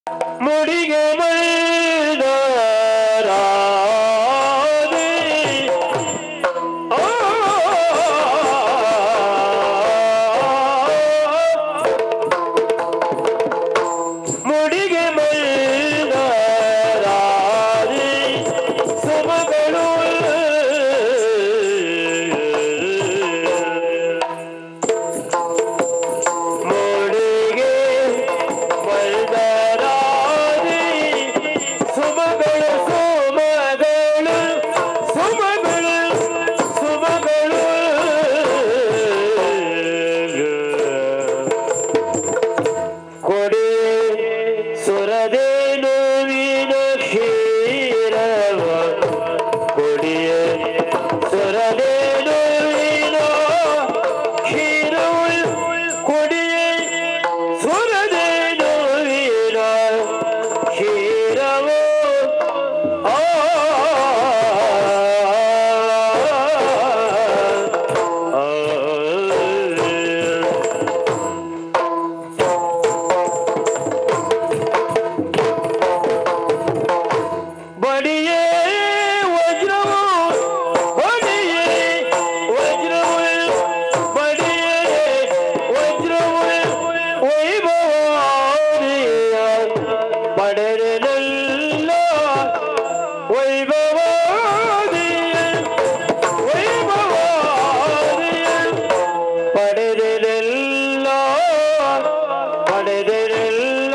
ಮುಡಿಗೆ ಮೈದರಾದೆ ಆ ಮುಡಿಗೆ ಮೈದರಾದೆ ಸುಮಗಳು ಮುಡಿಗೆ ಮೈದರಾದೆ ಸುಮಗಳು ಸುಮಗಳು ಸುಮಗಳು ಸುಮಗಳು ಕೊಡಿ ಸುರದೇನು ವೀನ ಕ್ಷೀರವ ಕೊಡಿಯ ಸುರದೇನು ವೀನ ಕ್ಷೀರವ ಕೊಡಿಯ ಸುರದೇನು ವೀನ ಕ್ಷೀರವ ಆ ಬಡಿಯೇ ವಜ್ರವು ಬಡಿಯೇ ವಜ್ರವು ಬಡಿಯೇ ವಜ್ರವು ವೈಭವಾದಿಯ ಪಡೆದೆಲ್ಲ ವೈಭವಾದಿಯ ವೈಭವಾದಿಯ ಪಡೆದೆಲ್ಲ ಪಡೆದೆಲ್ಲ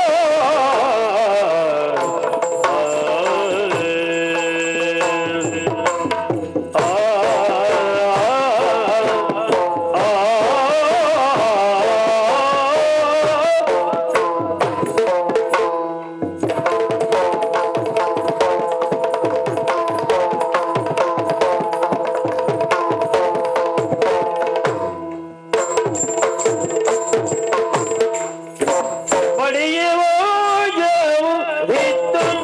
ಪಡೆಯುವ ಜವು ಹಿತ್ತಂ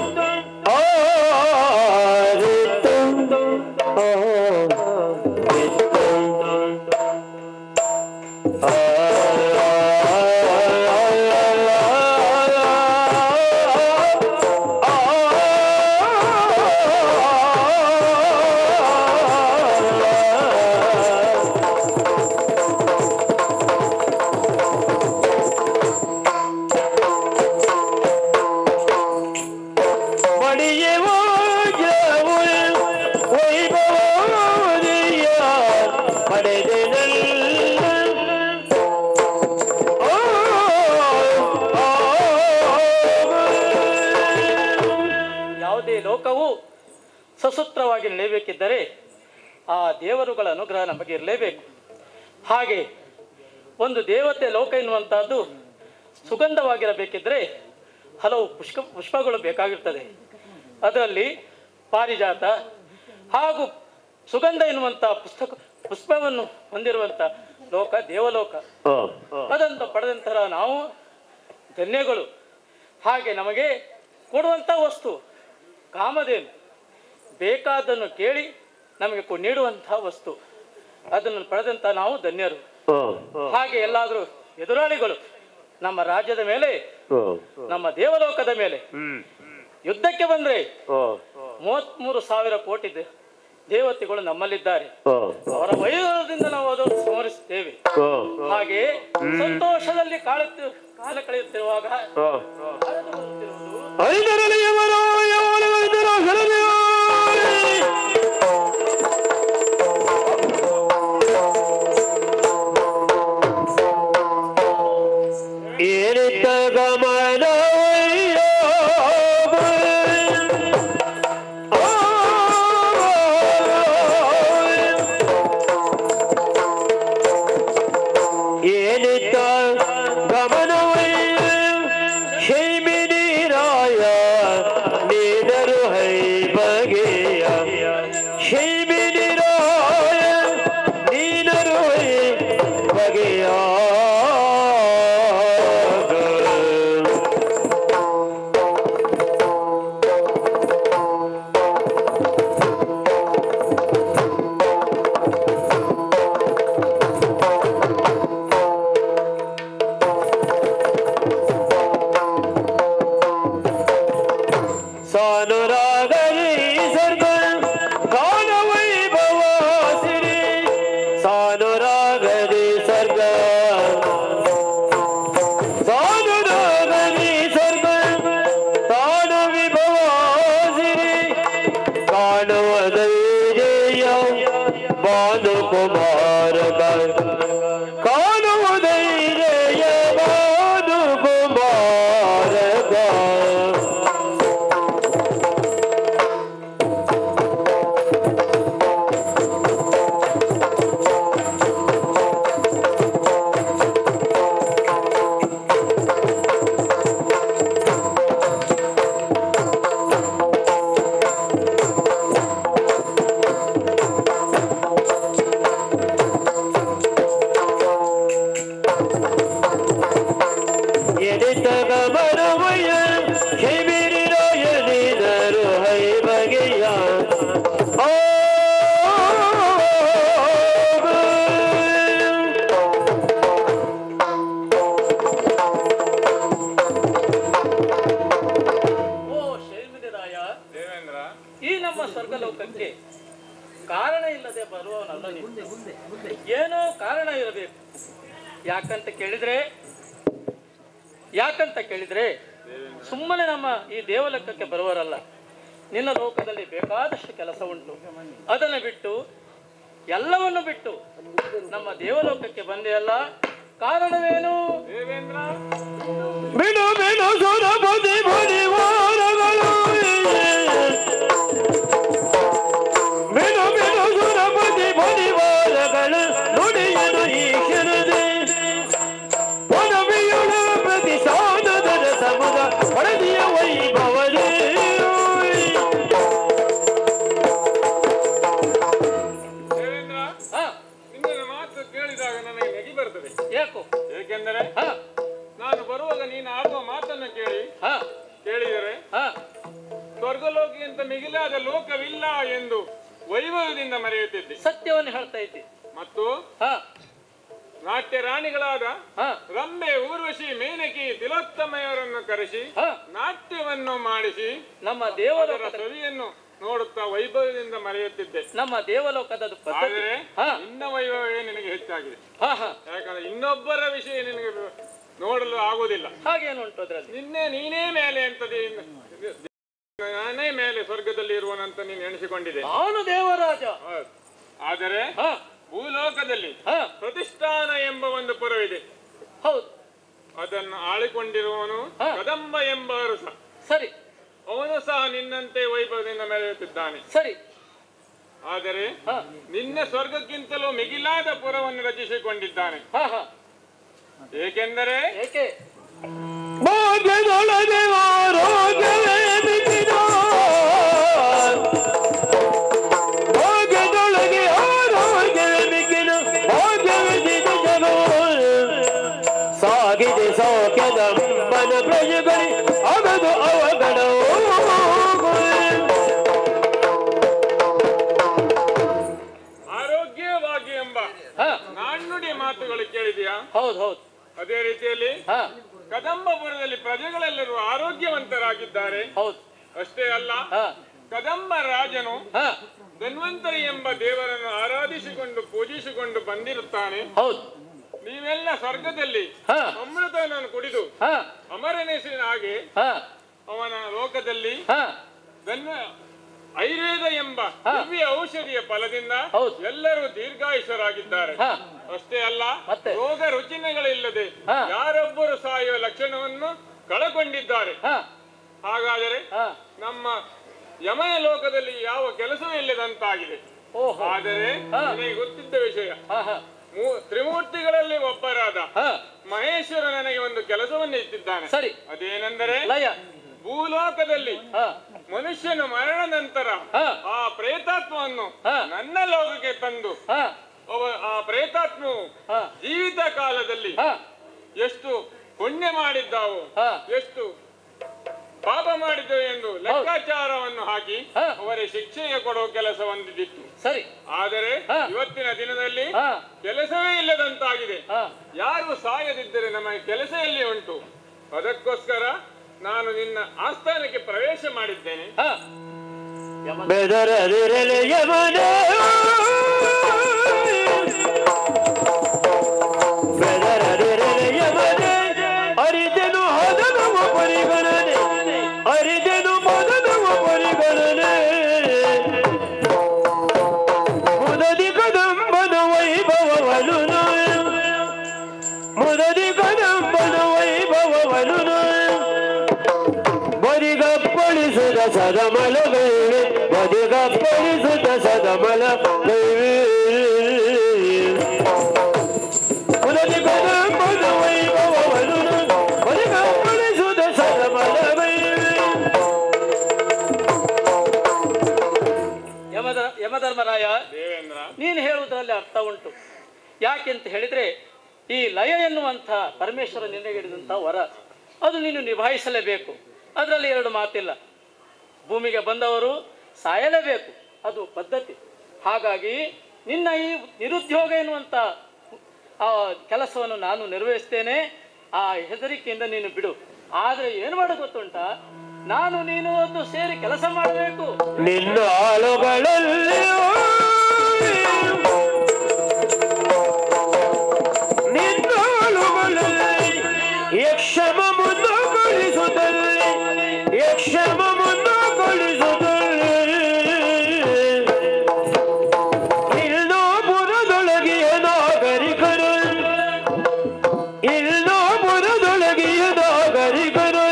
ಆರಿತ್ತಂ ಆರಿತ್ತಂ ಪಡೆಯುವ ಜವು ವೈಭವದಿಯ ಪಡೆದೆನಲ್ಲ ಆ, ಆ, ಯಾವುದೇ ಲೋಕವು ಸಸೂತ್ರವಾಗಿ ನಡೆಯಬೇಕಿದ್ದರೆ ಆ ದೇವರುಗಳ ಅನುಗ್ರಹ ನಮಗೆ ಇರಲೇಬೇಕು ಹಾಗೆ ಒಂದು ದೇವತೆ ಲೋಕ ಎನ್ನುವಂತಹದ್ದು ಸುಗಂಧವಾಗಿರಬೇಕಿದ್ದರೆ ಹಲವು ಪುಷ್ಪ ಪುಷ್ಪಗಳು ಬೇಕಾಗಿರ್ತದೆ ಅದರಲ್ಲಿ ಪಾರಿಜಾತ ಹಾಗೂ ಸುಗಂಧ ಎನ್ನುವಂಥ ಪುಸ್ತಕ ಪುಷ್ಪವನ್ನು ಹೊಂದಿರುವಂಥ ಲೋಕ ದೇವಲೋಕ ಅದನ್ನು ಪಡೆದಂತಹ ನಾವು ಧನ್ಯಗಳು ಹಾಗೆ ನಮಗೆ ಕೊಡುವಂಥ ವಸ್ತು ಕಾಮಧೇನು ಬೇಕಾದನ್ನು ಕೇಳಿ ನಮಗೆ ಕೊ- ನೀಡುವಂತಹ ವಸ್ತು ಅದನ್ನು ಪಡೆದಂಥ ನಾವು ಧನ್ಯರು ಹಾಗೆ ಎಲ್ಲಾದರೂ ಎದುರಾಳಿಗಳು ನಮ್ಮ ರಾಜ್ಯದ ಮೇಲೆ ನಮ್ಮ ದೇವಲೋಕದ ಮೇಲೆ ಯುದ್ಧಕ್ಕೆ ಬಂದ್ರೆ ಮೂವತ್ಮೂರು ಸಾವಿರ ಕೋಟಿ ದೇ- ದೇವತೆಗಳು ನಮ್ಮಲ್ಲಿದ್ದಾರೆ ಅವರ ವೈಭವದಿಂದ ನಾವು ಅದನ್ನು ಸ್ಮರಿಸುತ್ತೇವೆ ಹಾಗೆ ಸಂತೋಷದಲ್ಲಿ ಕಾಳುತ್ತಿ ಕಾಲ ಕಳೆಯುತ್ತಿರುವಾಗ ಹರಿದು ಬರುತ್ತಿರುವುದು ಐದರಲ್ಲಿ ಯಮನೋ ಯಮನ ವೈದ್ಯರೋ ಶರಣೆಯೋ. ಏನಿದ್ದ ಗಮನವಯ್ಯೋ. ಆ, ಏನಿದ್ದ ಗಮನವಯ್ಯ ಶೈಮಿನಿರಾಯ ಸಾನುರಾಗರಿ ಸರ್ಗ ಗಾನ ವೈಭವ ಸಿರಿ ಸಾನುರಾಗರಿ ಸರ್ಗ ಸಾನುರಾಗರಿ ಸರ್ಗ ತಾನು ವಿಭವ ಸಿರಿ ಕಾಣುವ ಧೈರ್ಯ ಭಾನು ಕುಮಾರ ಕಾಣುವ ಧೈರ್ಯ ಭಾನು ಕುಮಾರ ಎಡಿತಗ ಬರುವಯ ಹಿಬಿರಿರೋಯಲಿದರು ಹೈ ಬಗೆಯ ಓ ಓ ಶೈಮಿರಾಯ ದೇವೇಂದ್ರ ಈ ನಮ್ಮ ಸ್ವರ್ಗಲೋಕಕ್ಕೆ ಕಾರಣ ಇಲ್ಲದೆ ಬರುವವನಲ್ಲ ನೀನು ಏನೋ ಕಾರಣ ಇರಬೇಕು ಯಾಕಂತ ಕೇಳಿದ್ರೆ ಯಾಕಂತ ಕೇಳಿದ್ರೆ ಸುಮ್ಮನೆ ನಮ್ಮ ಈ ದೇವಲೋಕಕ್ಕೆ ಬರುವರಲ್ಲ ನಿನ್ನ ಲೋಕದಲ್ಲಿ ಬೇಕಾದಷ್ಟು ಕೆಲಸ ಉಂಟು ಅದನ್ನು ಬಿಟ್ಟು ಎಲ್ಲವನ್ನು ಬಿಟ್ಟು ನಮ್ಮ ದೇವಲೋಕಕ್ಕೆ ಬಂದೆಯಲ್ಲ ಕಾರಣವೇನು ದೇವೇಂದ್ರ ಬಿಡು ಬಿಡು ಸುರಪತಿ ಪರಿವಾರಗಳು ಬಿಡು ಬಿಡು ಸುರಪತಿ ಪರಿವಾರಗಳು ನುಡಿಯನು ಈ ಕ್ಷಣದೆ ಒನವಿಯುಳ ಪ್ರತಿಶಾದದ ಸಮುದ ಪರದಿಯ ವೈಭವದೇ ದೇವೇಂದ್ರ ಹಾ ನಿನ್ನ ಮಾತು ಕೇಳಿದಾಗ ನನಗೆ ನೆಗಿ ಬರ್ತದೆ ಯಾಕೋ ಏಕೆಂದರೆ ಹಾ ನಾನು ಬರುವಾಗ ನೀನು ಆಡುವ ಮಾತನ್ನು ಕೇಳಿ ಹಾ ಕೇಳಿದರೆ ಹಾ ಸ್ವರ್ಗಲೋಕಿಗಿಂತ ಮಿಗಿಲಾದ ಲೋಕವಿಲ್ಲ ಎಂದು ವೈಭವದಿಂದ ಮರೆಯುತ್ತಿದ್ದೆ ಸತ್ಯವನ್ನು ಹೇಳ್ತಾ ಇದ್ದಿ ಮತ್ತು ಹಾ ನಾಟ್ಯ ರಾಣಿಗಳಾದ ಹಾ ರಂಬೆ ಊರ್ವಶಿ ಮೇನಕಿ ತಿಲೋತ್ತಮೆಯವರನ್ನು ಕರೆಸಿ ಹಾ ನಾಟ್ಯವನ್ನು ಮಾಡಿಸಿ ನಮ್ಮ ಅದರ ದೇವಲೋಕದ ಸವಿಯನ್ನು ನೋಡುತ್ತಾ ವೈಭವದಿಂದ ಮರೆಯುತ್ತಿದ್ದೆ ನಮ್ಮ ದೇವಲೋಕದ ಪದ್ಧತಿ ಆದರೆ ಹಾ ನಿನ್ನ ವೈಭವವೇ ನಿನಗೆ ಹೆಚ್ಚಾಗಿದೆ ಹಾ ಹಾ ಯಾಕಂದ್ರೆ ಇನ್ನೊಬ್ಬರ ವಿಷಯ ನಿನಗೆ ನೋಡಲು ಆಗುವುದಿಲ್ಲ ಹಾಗೇನುಂಟು ಅದರಲ್ಲಿ ನಿನ್ನೆ ನೀನೇ ಮೇಲೆ ಅಂತದೆ ನಾನೇ ಮೇಲೆ ಸ್ವರ್ಗದಲ್ಲಿ ಇರುವನಂತ ನೀನು ಎಣಿಸಿಕೊಂಡಿದೆ ನಾನು ದೇವರಾಜ ಹೌದು. ಆದರೆ ಹಾ ಭೂಲೋಕದಲ್ಲಿ ಹಾ ಪ್ರತಿಷ್ಠಾನ ಎಂಬ ಒಂದು ಪುರವಿದೆ ಹೌದು ಅದನ್ನು ಆಳಿಕೊಂಡಿರುವವನು ಹಾ. ಕದಂಬ ಎಂಬ ಅರಸ ಸರಿ ಅವನು ಸಹ ನಿನ್ನಂತೆ ವೈಭವದಿಂದ ಮೆರೆಯುತ್ತಿದ್ದಾನೆ ಸರಿ ಆದರೆ ಹಾ ನಿನ್ನ ಸ್ವರ್ಗಕ್ಕಿಂತಲೂ ಮಿಗಿಲಾದ ಪುರವನ್ನು ರಚಿಸಿಕೊಂಡಿದ್ದಾನೆ ಹಾ ಹಾ ಏಕೆಂದರೆ ಏಕೆ ಭಾಗ್ಯದೊಳಗೆ ಆರೋಗ್ಯವೇ ಮಿಕ್ಕಿದ ಭಾಗ್ಯದೊಳಗೆ ಆರೋಗ್ಯವೇ ಮಿಕ್ಕಿದ ಭಾಗ್ಯವಿದ್ದ ಜಗೋ ಸಾಗಿದೆ ಸೌಖ್ಯದ ಮನ ಪ್ರಜೆಗಳಿ ಅಗದು ಅವಗಣ ಆರೋಗ್ಯವಾಗಿ ಎಂಬ ಹಾ ನಾಣ್ಣುಡಿ ಮಾತುಗಳು ಕೇಳಿದೆಯಾ ಹೌದು ಹೌದು ಅದೇ ರೀತಿಯಲ್ಲಿ ಹಾ ಕದಂಬಪುರದಲ್ಲಿ ಪ್ರಜೆಗಳೆಲ್ಲರೂ ಆರೋಗ್ಯವಂತರಾಗಿದ್ದಾರೆ ಹೌದು ಅಷ್ಟೇ ಅಲ್ಲ ಹಾ ಕದಂಬ ರಾಜನು ಹಾ ಧನ್ವಂತರಿ ಎಂಬ ದೇವರನ್ನು ಆರಾಧಿಸಿಕೊಂಡು ಪೂಜಿಸಿಕೊಂಡು ಬಂದಿರುತ್ತಾನೆ ಹೌದು ನೀವೆಲ್ಲ ಸ್ವರ್ಗದಲ್ಲಿ ಹಾ ಅಮೃತವನ್ನು ಕುಡಿದು ಹಾ ಅಮರನೆಸಿನ ಹಾಗೆ ಹಾ ಅವನ ಲೋಕದಲ್ಲಿ ಹಾ ಧನ್ವ ಐರ್ವೇದ ಎಂಬ ಹಾ. ದಿವ್ಯ ಔಷಧಿಯ ಫಲದಿಂದ ಹೌದು. ಎಲ್ಲರೂ ದೀರ್ಘಾಯುಷರಾಗಿದ್ದಾರೆ ಹಾ ಅಷ್ಟೇ ಅಲ್ಲ ಮತ್ತೆ? ರೋಗ ರುಚಿನಗಳಿಲ್ಲದೆ ಹಾ. ಯಾರೊಬ್ಬರು ಸಾಯುವ ಲಕ್ಷಣವನ್ನು ಕಳಕೊಂಡಿದ್ದಾರೆ ಹಾ ಹಾಗಾದರೆ ಹಾ ನಮ್ಮ ಯಮಯ ಲೋಕದಲ್ಲಿ ಯಾವ ಕೆಲಸವೂ ಇಲ್ಲದಂತಾಗಿದೆ ಓಹೋ ಆದರೆ ಹಾ. ನನಗೆ ಗೊತ್ತಿದ್ದ ವಿಷಯ ಹಾ ಹಾ ಮೂ- ತ್ರಿಮೂರ್ತಿಗಳಲ್ಲಿ ಒಬ್ಬರಾದ ಹಾ ಮಹೇಶ್ವರ ನನಗೆ ಒಂದು ಕೆಲಸವನ್ನು ಇಟ್ಟಿದ್ದಾನೆ ಸರಿ ಅದೇನೆಂದರೆ ಲಯ ಭೂಲೋಕದಲ್ಲಿ ಹಾ ಮನುಷ್ಯನು ಮರಣ ನಂತರ ಹಾ. ಆ ಪ್ರೇತಾತ್ಮವನ್ನು ಹಾ. ನನ್ನ ಲೋಕಕ್ಕೆ ತಂದು ಹಾ ಅವ ಆ ಪ್ರೇತಾತ್ಮವು ಹಾ ಜೀವಿತ ಕಾಲದಲ್ಲಿ ಹಾ ಎಷ್ಟು ಪುಣ್ಯ ಮಾಡಿದ್ದಾವು ಹಾ ಎಷ್ಟು ಪಾಪ ಮಾಡಿದ್ದವು ಎಂದು ಲೆಕ್ಕಾಚಾರವನ್ನು ಹಾಕಿ ಹಾ. ಅವರಿಗೆ ಶಿಕ್ಷೆಗೆ ಕೊಡುವ ಕೆಲಸ ಒಂದಿತ್ತು ಸರಿ ಆದರೆ ಹಾ. ಇವತ್ತಿನ ದಿನದಲ್ಲಿ ಹಾ ಕೆಲಸವೇ ಇಲ್ಲದಂತಾಗಿದೆ ಹಾ ಯಾರು ಸಾಯದಿದ್ದರೆ ನಮಗೆ ಕೆಲಸ ಎಲ್ಲಿ ಉಂಟು ಅದಕ್ಕೋಸ್ಕರ ನಾನು ನಿನ್ನ ಆಸ್ಥಾನಕ್ಕೆ ಪ್ರವೇಶ ಮಾಡಿದ್ದೇನೆ ಹ ಯಮ ಬೆದರದಿರಲಿ ಯಮನೆ ಬೆದರದಿರಲಿ ಯಮನೆ ಅರಿದೆನು ಹದನವ ಪರಿಗಣನೆ ಅರಿದೆನು ಮದನವ ಪರಿಗಣನೆ ಮುದದಿ ಕದಂಬನ ವೈಭವವನು ಮುದದಿ ಕದಂಬನ ವೈಭವವನು ಬದಿಗಪ್ಪಳಿಸುತ್ತ ಸದಮಲಗೈವೆ ಬದಿಗಪ್ಪಳಿಸುತ್ತ ಸದಮಲ ಗೈವೆ ಮುದದಿ ಕದಂಬನ ವೈಭವವನು ಬದಿಗಪ್ಪಳಿಸುತ್ತ ಸದಮಲಗೈವೆ ಯಮದ ಯಮಧರ್ಮರಾಯ ದೇವೇಂದ್ರ ನೀನು ಹೇಳುವುದರಲ್ಲಿ ಅರ್ಥ ಉಂಟು ಯಾಕೆಂತ ಹೇಳಿದ್ರೆ ಈ ಲಯ ಎನ್ನುವಂಥ ಪರಮೇಶ್ವರ ನಿನಗಿಡಿದಂಥ ವರ ಅದು ನೀನು ನಿಭಾಯಿಸಲೇಬೇಕು ಅದರಲ್ಲಿ ಎರಡು ಮಾತಿಲ್ಲ ಭೂಮಿಗೆ ಬಂದವರು ಸಾಯಲೇಬೇಕು ಅದು ಪದ್ಧತಿ ಹಾಗಾಗಿ ನಿನ್ನ ಈ ನಿರುದ್ಯೋಗ ಎನ್ನುವಂಥ ಆ ಕೆಲಸವನ್ನು ನಾನು ನಿರ್ವಹಿಸ್ತೇನೆ ಆ ಹೆದರಿಕೆಯಿಂದ ನೀನು ಬಿಡು ಆದರೆ ಏನು ಮಾಡ ಗೊತ್ತುಂಟಾ ನಾನು ನೀನು ಒಂದು ಸೇರಿ ಕೆಲಸ ಮಾಡಬೇಕು ನಿನ್ನ ಆಳುಗಳಲ್ಲಿ ನಿನ್ನ ಆಳುಗಳಲ್ಲಿ ಯಕ್ಷಮ ಮುನ್ನಗೊಳಿಸುತ್ತಲ್ಲಿ ಯಕ್ಷಮ ಮುನ್ನಗೊಳಿಸುತ್ತಲ್ಲಿ ಇಲ್ಲೋ ಪುರದೊಳಗಿಯ ನಾಗರಿಕರು ಇಲ್ಲೋ ಪುರದೊಳಗಿಯ ನಾಗರಿಕರು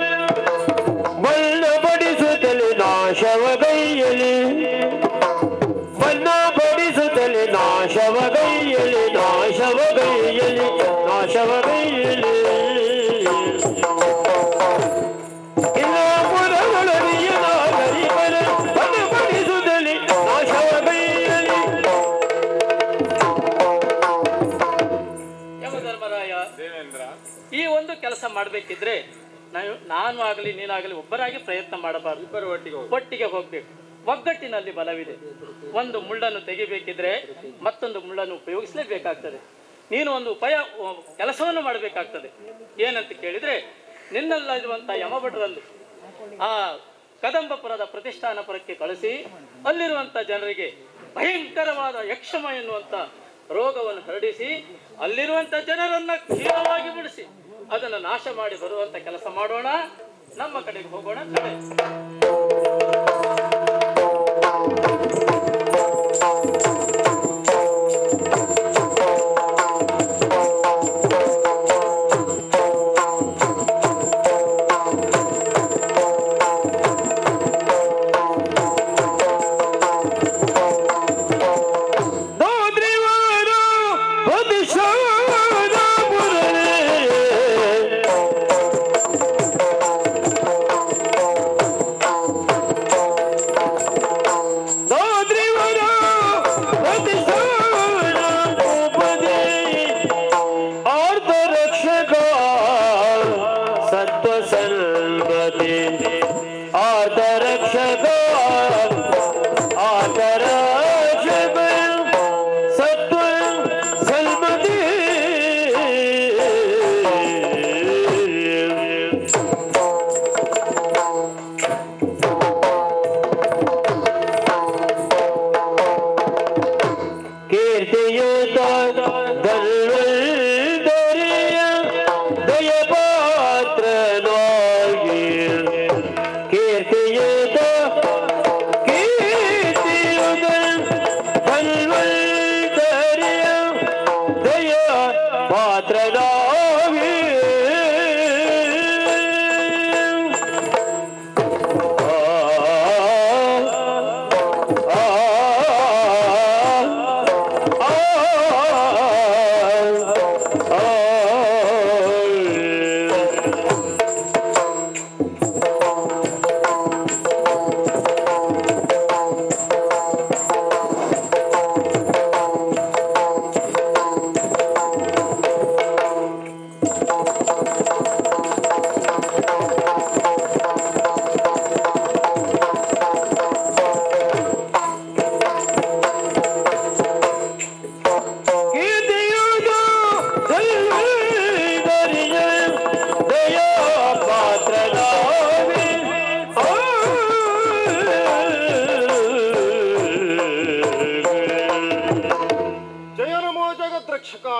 ಬಣ್ಣ ಬಡಿಸುತ್ತಲೇ ನಾಶವ ಗೈಯಲಿ ಬಣ್ಣ ಬಡಿಸುತ್ತಲೇ ನಾಶವ ಗೈಯಲಿ ನಾಶವ ಗೈಯಲಿ ನಾಶವ ಗೈಯಲಿ ಇಲ್ಲ ಪುರದೊಳಗಿಯ ನಾಗರಿಕರ ಬಣ್ಣ ಬಡಿಸುತ್ತಲೇ ನಾಶವ ಗೈಯಲಿ ಯಮಧರ್ಮರಾಯ ದೇವೇಂದ್ರ ಈ ಒಂದು ಕೆಲಸ ಮಾಡಬೇಕಿದ್ರೆ ನಾವು ನಾನು ಆಗಲಿ ನೀನಾಗಲಿ ಒಬ್ಬರಾಗಿ ಪ್ರಯತ್ನ ಮಾಡಬಾರದು ಇಬ್ಬರು ಒಟ್ಟಿಗೆ ಹೋಗು ಒಟ್ಟಿಗೆ ಹೋಗ್ಬೇಕು ಒಗ್ಗಟ್ಟಿನಲ್ಲಿ ಬಲವಿದೆ ಒಂದು ಮುಳ್ಳನ್ನು ತೆಗಿಬೇಕಿದ್ರೆ ಮತ್ತೊಂದು ಮುಳ್ಳನ್ನು ಉಪಯೋಗಿಸಲೇಬೇಕಾಗ್ತದೆ ನೀನು ಒಂದು ಉಪಯ ಕೆಲಸವನ್ನು ಮಾಡಬೇಕಾಗ್ತದೆ ಏನಂತ ಕೇಳಿದ್ರೆ ನಿನ್ನಲ್ಲಿರುವಂಥ ಯಮಭಟರಲ್ಲಿ ಆ ಕದಂಬಪುರದ ಪ್ರತಿಷ್ಠಾನಪುರಕ್ಕೆ ಕಳಿಸಿ ಅಲ್ಲಿರುವಂಥ ಜನರಿಗೆ ಭಯಂಕರವಾದ ಯಕ್ಷಮ ಎನ್ನುವಂಥ ರೋಗವನ್ನು ಹರಡಿಸಿ ಅಲ್ಲಿರುವಂಥ ಜನರನ್ನ ಕ್ಷೀಣವಾಗಿ ಬಿಡಿಸಿ ಅದನ್ನು ನಾಶ ಮಾಡಿ ಬರುವಂಥ ಕೆಲಸ ಮಾಡೋಣ ನಮ್ಮ ಕಡೆಗೆ ಹೋಗೋಣ ಕಡೆ ನೋಡ್ರಿವಾರು ಬದಿಶಾನ ಮುರಳಿ ನೋಡ್ರಿವಾರು ಬದಿಶಾನ ಉಪದಿ ಆರ್ಧ ರಕ್ಷಕ ಸತ್ವ ಸಲ್ಮತಿ ಆರ್ಧ ರಕ್ಷಕ ಆತರ ಸತ್ವ ಸಲ್ಮತಿ ಕೀರ್ತಿಯುತ ದಲ್ವಲ್ದರಿಯ ದಯಪಾತ್ರನಾಗಿ ಕೀರ್ತಿಯುತ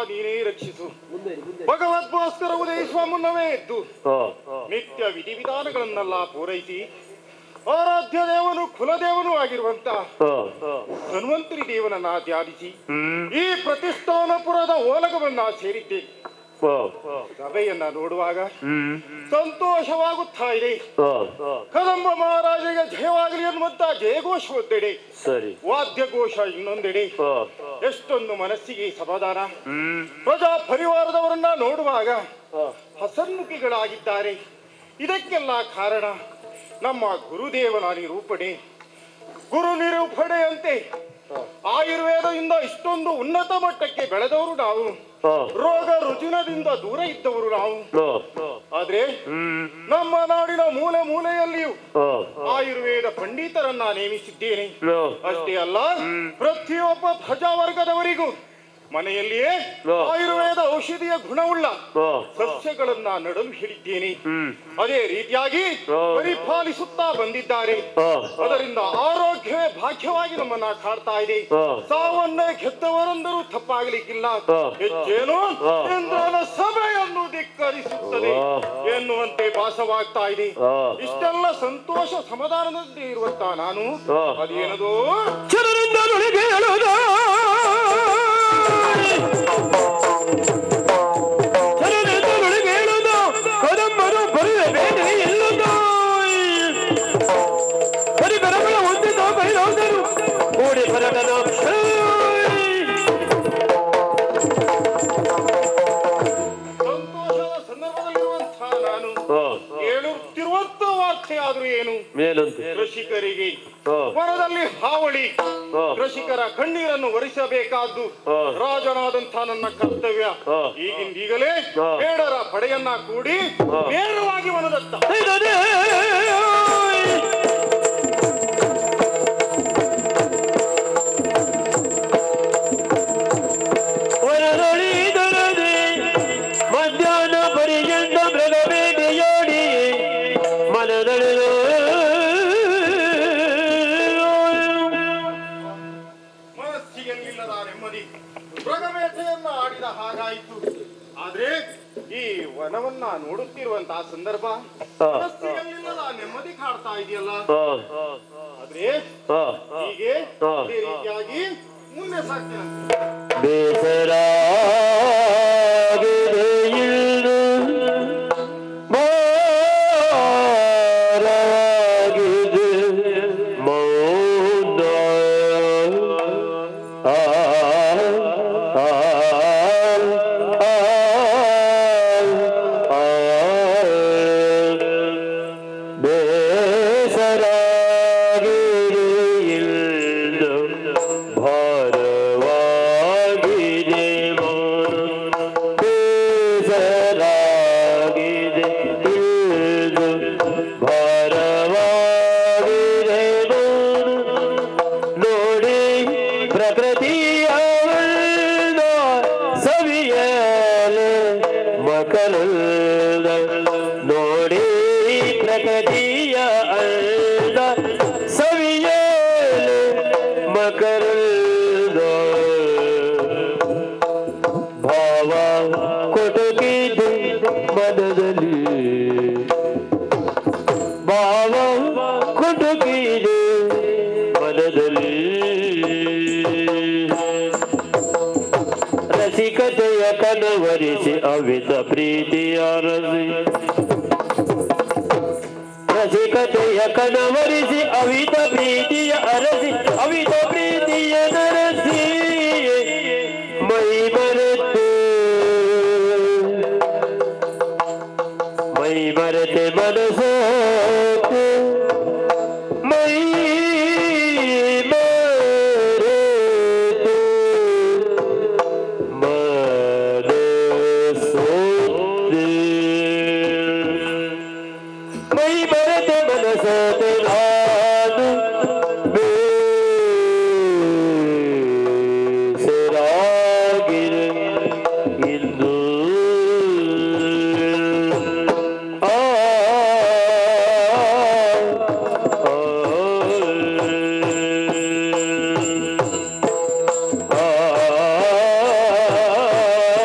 ನೀನೇ ರಕ್ಷಿಸು ಭಗವದ್ಭಾಸ್ಕರ ಉದಯಿಸುವ ಮುನ್ನವೇ ಎದ್ದು ನಿತ್ಯ ವಿಧಿವಿಧಾನಗಳನ್ನೆಲ್ಲ ಪೂರೈಸಿ ಆರಾಧ್ಯ ದೇವನು ಕುಲದೇವನು ಆಗಿರುವಂತ ಧನ್ವಂತರಿ ದೇವನನ್ನ ಧ್ಯಾನಿಸಿ ಈ ಪ್ರತಿಷ್ಠಾನಪುರದ ಓಲಗವನ್ನ ಸೇರಿದ್ದೆ ಸಭೆಯನ್ನ ನೋಡುವಾಗ ಸಂತೋಷವಾಗುತ್ತಾ ಇದೆ ಕದಂಬ ಮಹಾರಾಜಗೆ ಜಯವಾಗಲಿ ಅನ್ನುವಂತ ಜಯಘೋಷ ಒಂದೆಡೆ ಸರಿ ವಾದ್ಯಘೋಷ ಇನ್ನೊಂದೆಡೆ ಎಷ್ಟೊಂದು ಮನಸ್ಸಿಗೆ ಸಮಾಧಾನ ಪ್ರಜಾ ಪರಿವಾರದವರನ್ನ ನೋಡುವಾಗ ಹಸನ್ಮುಖಿಗಳಾಗಿದ್ದಾರೆ ಇದಕ್ಕೆಲ್ಲ ಕಾರಣ ನಮ್ಮ ಗುರುದೇವನ ನಿರೂಪಣೆ ಗುರು ನಿರೂಪಣೆಯಂತೆ ಆಯುರ್ವೇದದಿಂದ ಇಷ್ಟೊಂದು ಉನ್ನತ ಮಟ್ಟಕ್ಕೆ ಬೆಳೆದವರು ನಾವು ರೋಗ ರುಜಿನದಿಂದ ದೂರ ಇದ್ದವರು ನಾವು ಆದ್ರೆ ನಮ್ಮ ನಾಡಿನ ಮೂಲೆ ಮೂಲೆಯಲ್ಲಿಯೂ ಆಯುರ್ವೇದ ಪಂಡಿತರನ್ನ ನೇಮಿಸಿದ್ದೇನೆ ಅಷ್ಟೇ ಅಲ್ಲ ಪ್ರತಿಯೊಬ್ಬ ಪ್ರಜಾವರ್ಗದವರಿಗೂ ಮನೆಯಲ್ಲಿಯೇ ಆಯುರ್ವೇದ ಔಷಧಿಯ ಗುಣವುಳ್ಳ ಸಸ್ಯಗಳನ್ನ ನಡಲು ಹೇಳಿದ್ದೇನೆ ಅದೇ ರೀತಿಯಾಗಿ ಪರಿಪಾಲಿಸುತ್ತಾ ಬಂದಿದ್ದಾರೆ ಅದರಿಂದ ಆರೋಗ್ಯವೇ ಭಾಗ್ಯವಾಗಿ ನಮ್ಮನ್ನ ಕಾಡ್ತಾ ಇದೆ ಸಾವನ್ನೇ ಗೆದ್ದವರೆಂದರೂ ತಪ್ಪಾಗಲಿಕ್ಕಿಲ್ಲ ಹೆಚ್ಚೇನು ಇಂದ್ರನ ಸಭೆಯನ್ನು ಧಿಕ್ಕರಿಸುತ್ತದೆ ಎನ್ನುವಂತೆ ಭಾಸವಾಗ್ತಾ ಇದೆ ಇಷ್ಟೆಲ್ಲ ಸಂತೋಷ ಸಮಾಧಾನದಲ್ಲಿ ಇರುವಂತ ನಾನು ಅದೇನದು ಜನರಿಂದ ನುಡಿಗೆ ಹೇಳುವುದ ಜನರಿಂದ ನುಡಿಗೆ ಹೇಳುವುದ ಕದಂಬರು ಬರುವೆ ಬೇರೆ ಇಲ್ಲದ ಪರಿಕರಗಳ ಹೊಂದಿದ ಬೈರಾದರು ಕೂಡಿ ಬರಗದ ಸಂತೋಷದ ಸಂದರ್ಭದಲ್ಲಿರುವಂತಹ ನಾನು ಹೇಳುತ್ತಿರುವಂತ ವಾರ್ತೆ ಆದ್ರೂ ಏನು ಮೇಲಂತೆ ಕೃಷಿಕರಿಗೆ ಹಾ. ವನದಲ್ಲಿ ಹಾವಳಿ ಹಾ. ಕೃಷಿಕರ ಕಣ್ಣೀರನ್ನು ಒರೆಸಬೇಕಾದ್ದು ಹಾ. ರಾಜನಾದಂಥ ನನ್ನ ಕರ್ತವ್ಯ ಹಾ. ಈಗಿಂದೀಗಲೇ ಹಾ. ಬೇಡರ ಪಡೆಯನ್ನ ಕೂಡಿ ನೇರವಾಗಿ ವನದತ್ತ ಹೊರನೊಳಿದರದೆ ಮಧ್ಯಾಹ್ನ ಪರ್ಯಂತ ಮೃಗಬೇಟೆಯಾಡಿ ಮನದಳು ಮನಸ್ಸಿಗೆ ನಿಲ್ಲದ ನೆಮ್ಮದಿ ಮೃಗಮೇಟೆಯನ್ನ ಆಡಿದ ಹಾಗಾಯಿತು ಆದ್ರೆ ಈ ವನವನ್ನ ನೋಡುತ್ತಿರುವಂತಹ ಸಂದರ್ಭ ಮನಸ್ಸಿಗೆ ನಿಲ್ಲದ ನೆಮ್ಮದಿ ಕಾಡ್ತಾ ಇದೆಯಲ್ಲ ಆದ್ರೆ ಹೀಗೆ ಅದೇ ರೀತಿಯಾಗಿ ಮುಂದೆ ಸಾಗ್ತೇನೆ ಬೇಸರಾಗಿದೆ ಇಲ್ಲು ಮಾರಾಗಿದೆ ಮೌನ ಆ ಆ ಆ ಆ ಬೇಸರಾಗಿದೆ ಇಲ್ಲು ಭಾರವಾಗಿದೆ ಮೌನ ಬೇಸರಾಗಿದೆ ಇಲ್ಲು ಭಾರವಾಗಿದೆ ಮೌನ ನೋಡಿ ಪ್ರಕೃತಿಯ ಸವಿಯಲು ಮಕ್ಕಳಲ್ಲ ನೋಡಿ ಪ್ರಕೃತಿಯ ಅಲ್ಲ ಸವಿಯಲು ಮಕ್ಕಳಲ್ಲ ಭಾವ ಕೊಟಕಿದೆ ಮನದಲ್ಲಿ ಭಾವ ಕೊಟಕಿದೆ ಮನದಲ್ಲಿ ರಸಿಕತೆಯ ಕನವರಿಸಿ ಅವಿತ ಪ್ರೀತಿಯ ರಸಿ ರಸಿಕತೆಯ ಕನವರಿಸಿ ಅವಿತ ಪ್ರೀತಿಯ ಅರಸಿ ಅವಿತ ಪ್ರೀತಿಯ ನರಸಿ ಮೈ ಮರೆತು ಮೈ ಮರೆತೆ ಮನಸೋತು ಮೈ ಮರೆತು ಮನಸೋತೆ ಮೈ ಮರೆತೆ ಮನಸೋತೆ ನಾನು ಬೇಸರಾಗಿರೆ ಇಂದು ಆ ಆ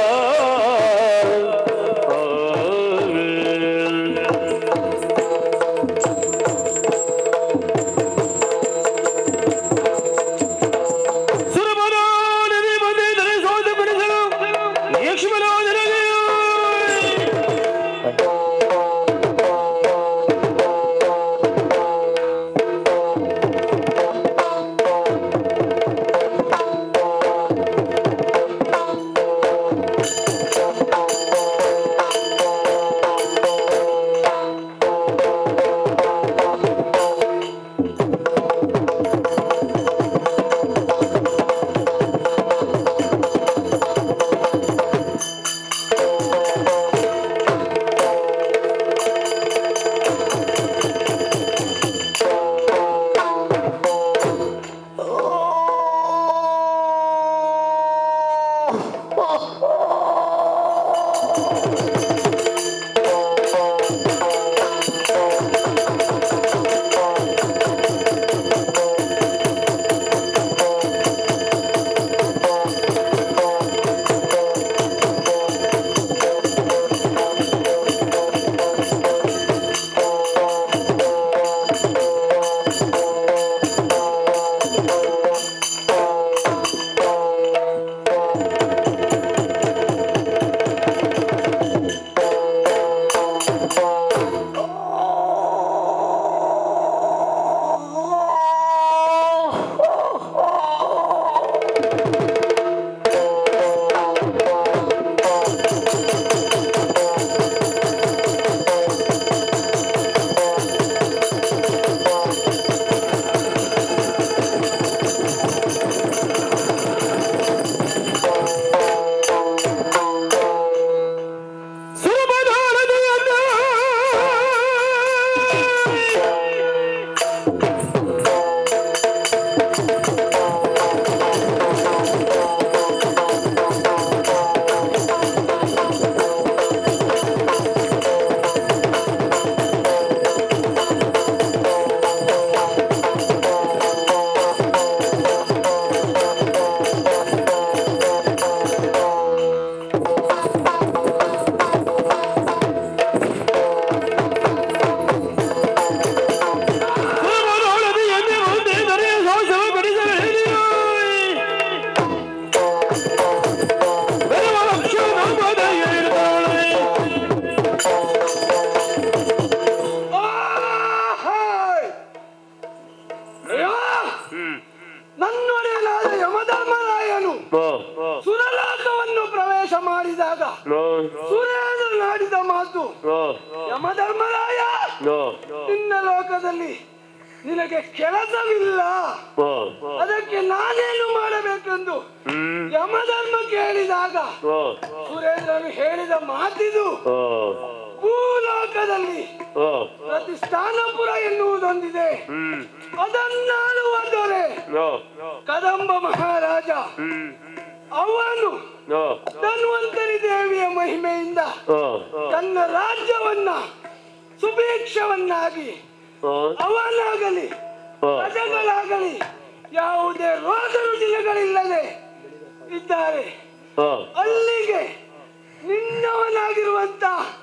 ಆಹಾಯ್! ಅಯ್ಯೋ! ನನ್ನೊಡೆಯನಾದ ಯಮಧರ್ಮರಾಯನು ಸುರಲೋಕವನ್ನು ಪ್ರವೇಶ ಮಾಡಿದಾಗ ಸುರೇಂದ್ರ ನಾಡಿದ ಮಾತು ಯಮಧರ್ಮರಾಯ ನಿನ್ನ ಲೋಕದಲ್ಲಿ ನಿನಗೆ ಕೆಲಸವಿಲ್ಲ ಅದಕ್ಕೆ ನಾನೇನು ಮಾಡಬೇಕೆಂದು ಯಮಧರ್ಮ ಕೇಳಿದಾಗ ಸುರೇಂದ್ರನು ಹೇಳಿದ ಮಾತಿದು ಭೂಲೋಕದಲ್ಲಿ ಪ್ರತಿಷ್ಠಾನಪುರ ಎನ್ನುವುದೊಂದಿದೆ ಅದನ್ನಾಳುವ ದೊರೆ ಕದಂಬ ಮಹಾರಾಜ ಅವನು ಧನ್ವಂತರಿ ದೇವಿಯ ಮಹಿಮೆಯಿಂದ ತನ್ನ ರಾಜ್ಯವನ್ನ ಸುಭಿಕ್ಷವನ್ನಾಗಿ ಅವನಾಗಲಿ ಪ್ರಜೆಗಳಾಗಲಿ ಯಾವುದೇ ರೋಗ ರುಜಿನಗಳಿಲ್ಲದೆ ಇದ್ದಾರೆ ಅಲ್ಲಿಗೆ ನಿನ್ನವನಾಗಿರುವಂತ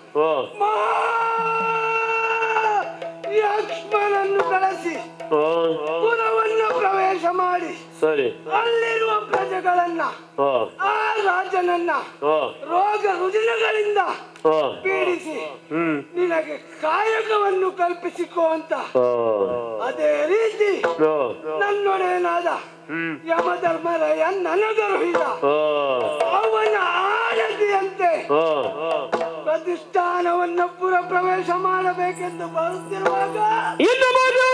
ಲಕ್ಷ್ಮಣನ್ನು ಕಳಿಸಿ ಪುರವನ್ನು ಪ್ರವೇಶ ಮಾಡಿ ಸರಿ ಅಲ್ಲಿರುವ ಪ್ರಜೆಗಳನ್ನ ಹಾ ಆ ರಾಜನನ್ನ ಹಾ ರೋಗ ರುಜಿನಗಳಿಂದ ಹಾ ಪೀಡಿಸಿ ಹ್ಮ್ ನಿನಗೆ ಕಾಯಕವನ್ನು ಕಲ್ಪಿಸಿಕೋ ಅಂತ ಹಾ ಅದೇ ರೀತಿ ಹಾ ನನ್ನೊಡೆಯನಾದ ಹ್ಮ್ ಯಮಧರ್ಮರಾಯ ನನಗರುಹಿದ ಹಾ ಅವನ ಆಡತಿಯಂತೆ ಹಾ ಪ್ರತಿಷ್ಠಾನವನ್ನ ಪುರ ಪ್ರವೇಶ ಮಾಡಬೇಕೆಂದು ಬರುತ್ತಿರುವಾಗ ಇನ್ನು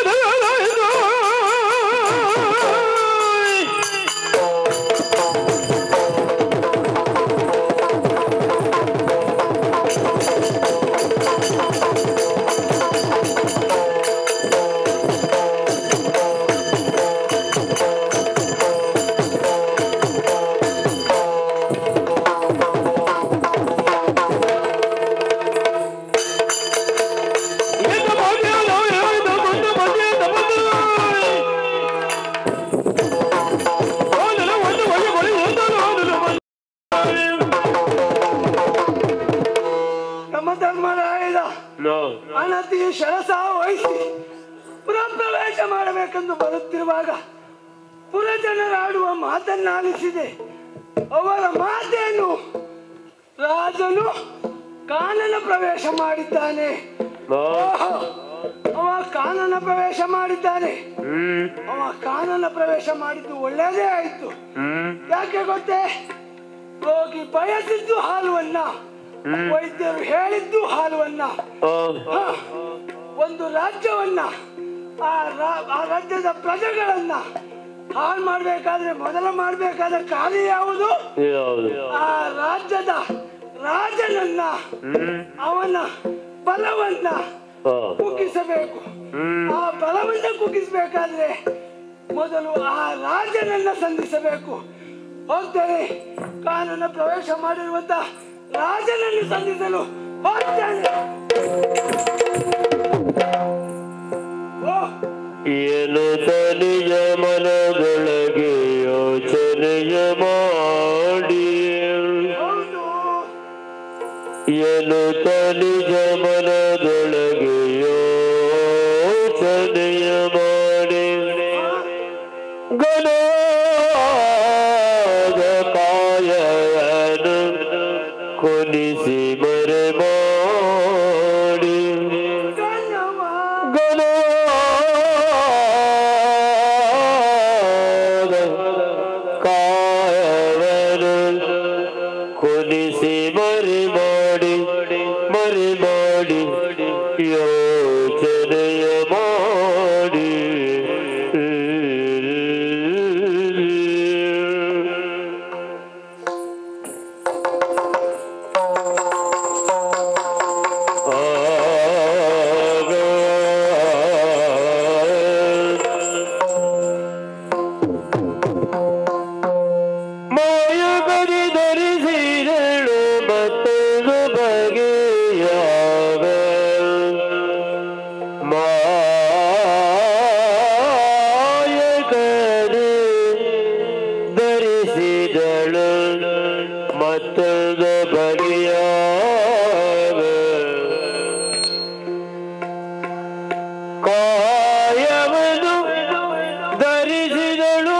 ಯಮಧರ್ಮರಾಯದ ನೋ ಅನತಿ ಶರಸ ವಹಿಸಿ ಪುರ ಪ್ರವೇಶ ಮಾಡಬೇಕೆಂದು ಬರುತ್ತಿರುವಾಗ ಪುರಜನರಾಡುವ ಮಾತನ್ನಾಲಿಸಿದೆ ಅವರ ಮಾತೇನು ರಾಜನು ಕಾನನ ಪ್ರವೇಶ ಮಾಡಿದ್ದಾನೆ ನೋ ಓಹೋ, ಅವ ಕಾನನ ಪ್ರವೇಶ ಮಾಡಿದ್ದಾನೆ ಹ್ಮ್ ಅವ ಕಾನನ ಪ್ರವೇಶ ಮಾಡಿದ್ದು ಒಳ್ಳೇದೇ ಆಯ್ತು ಹ್ಮ್ ಯಾಕೆ ಗೊತ್ತೇ ರೋಗಿ ಬಯಸಿದ್ದು ಹಾಲುವನ್ನ ವೈದ್ಯರು ಹೇಳಿದ್ದು ಹಾಲುವನ್ನ ಹಾ ಹ, ಒಂದು ರಾಜ್ಯವನ್ನ ಆ ರಾ- ಆ ರಾಜ್ಯದ ಪ್ರಜೆಗಳನ್ನ ಹಾಳು ಮಾಡ್ಬೇಕಾದ್ರೆ ಮೊದಲ ಮಾಡ್ಬೇಕಾದ ಕಾರ್ಯ ಯಾವುದು ಯಾವುದು ಆ ರಾಜ್ಯದ ರಾಜನನ್ನ ಅವನ ಬಲವನ್ನ ಹಾ ಕುಗ್ಗಿಸಬೇಕು ಆ ಬಲವನ್ನ ಕುಗ್ಗಿಸಬೇಕಾದ್ರೆ ಮೊದಲು ಆ ರಾಜನನ್ನ ಸಂಧಿಸಬೇಕು ಹೋಗ್ತೇನೆ ಕಾನೂನ ಪ್ರವೇಶ ಮಾಡಿರುವಂತ ರಾಜನನ್ನು ಸಂಧಿಸಲು ಹೋಗ್ತೇನೆ ಓ ಏನು ತನಿಯ ಮನದೊಳಗೆ ಯೋಚನೆಯ ಮಾಡಿ ಹೌದು ಏನು ತನಿಜ ಮನದೊಳಗೆ ಯೋಚನೆಯ ಮಾಡಿ ಗಣಾದ ಕಾಯನು ಕೊನಿಸಿ ಮರೆ ಮಾಡಿ ಕಣ್ಣವ ಗಣಾದ ಕಾಯನು ಕೊನಿಸಿ ಮರಿ ಮಾಡಿ ಮರಿ ಮಾಡಿ ಯೋಚನೆಯ ಮಾಡಿ ಆಗ ಕಾಯಕರು ಧರಿಸಿದಳು ಮತ್ತೊಂದು ಬಗೆಯ ಕಾಯವನ್ನು ಧರಿಸಿದಳು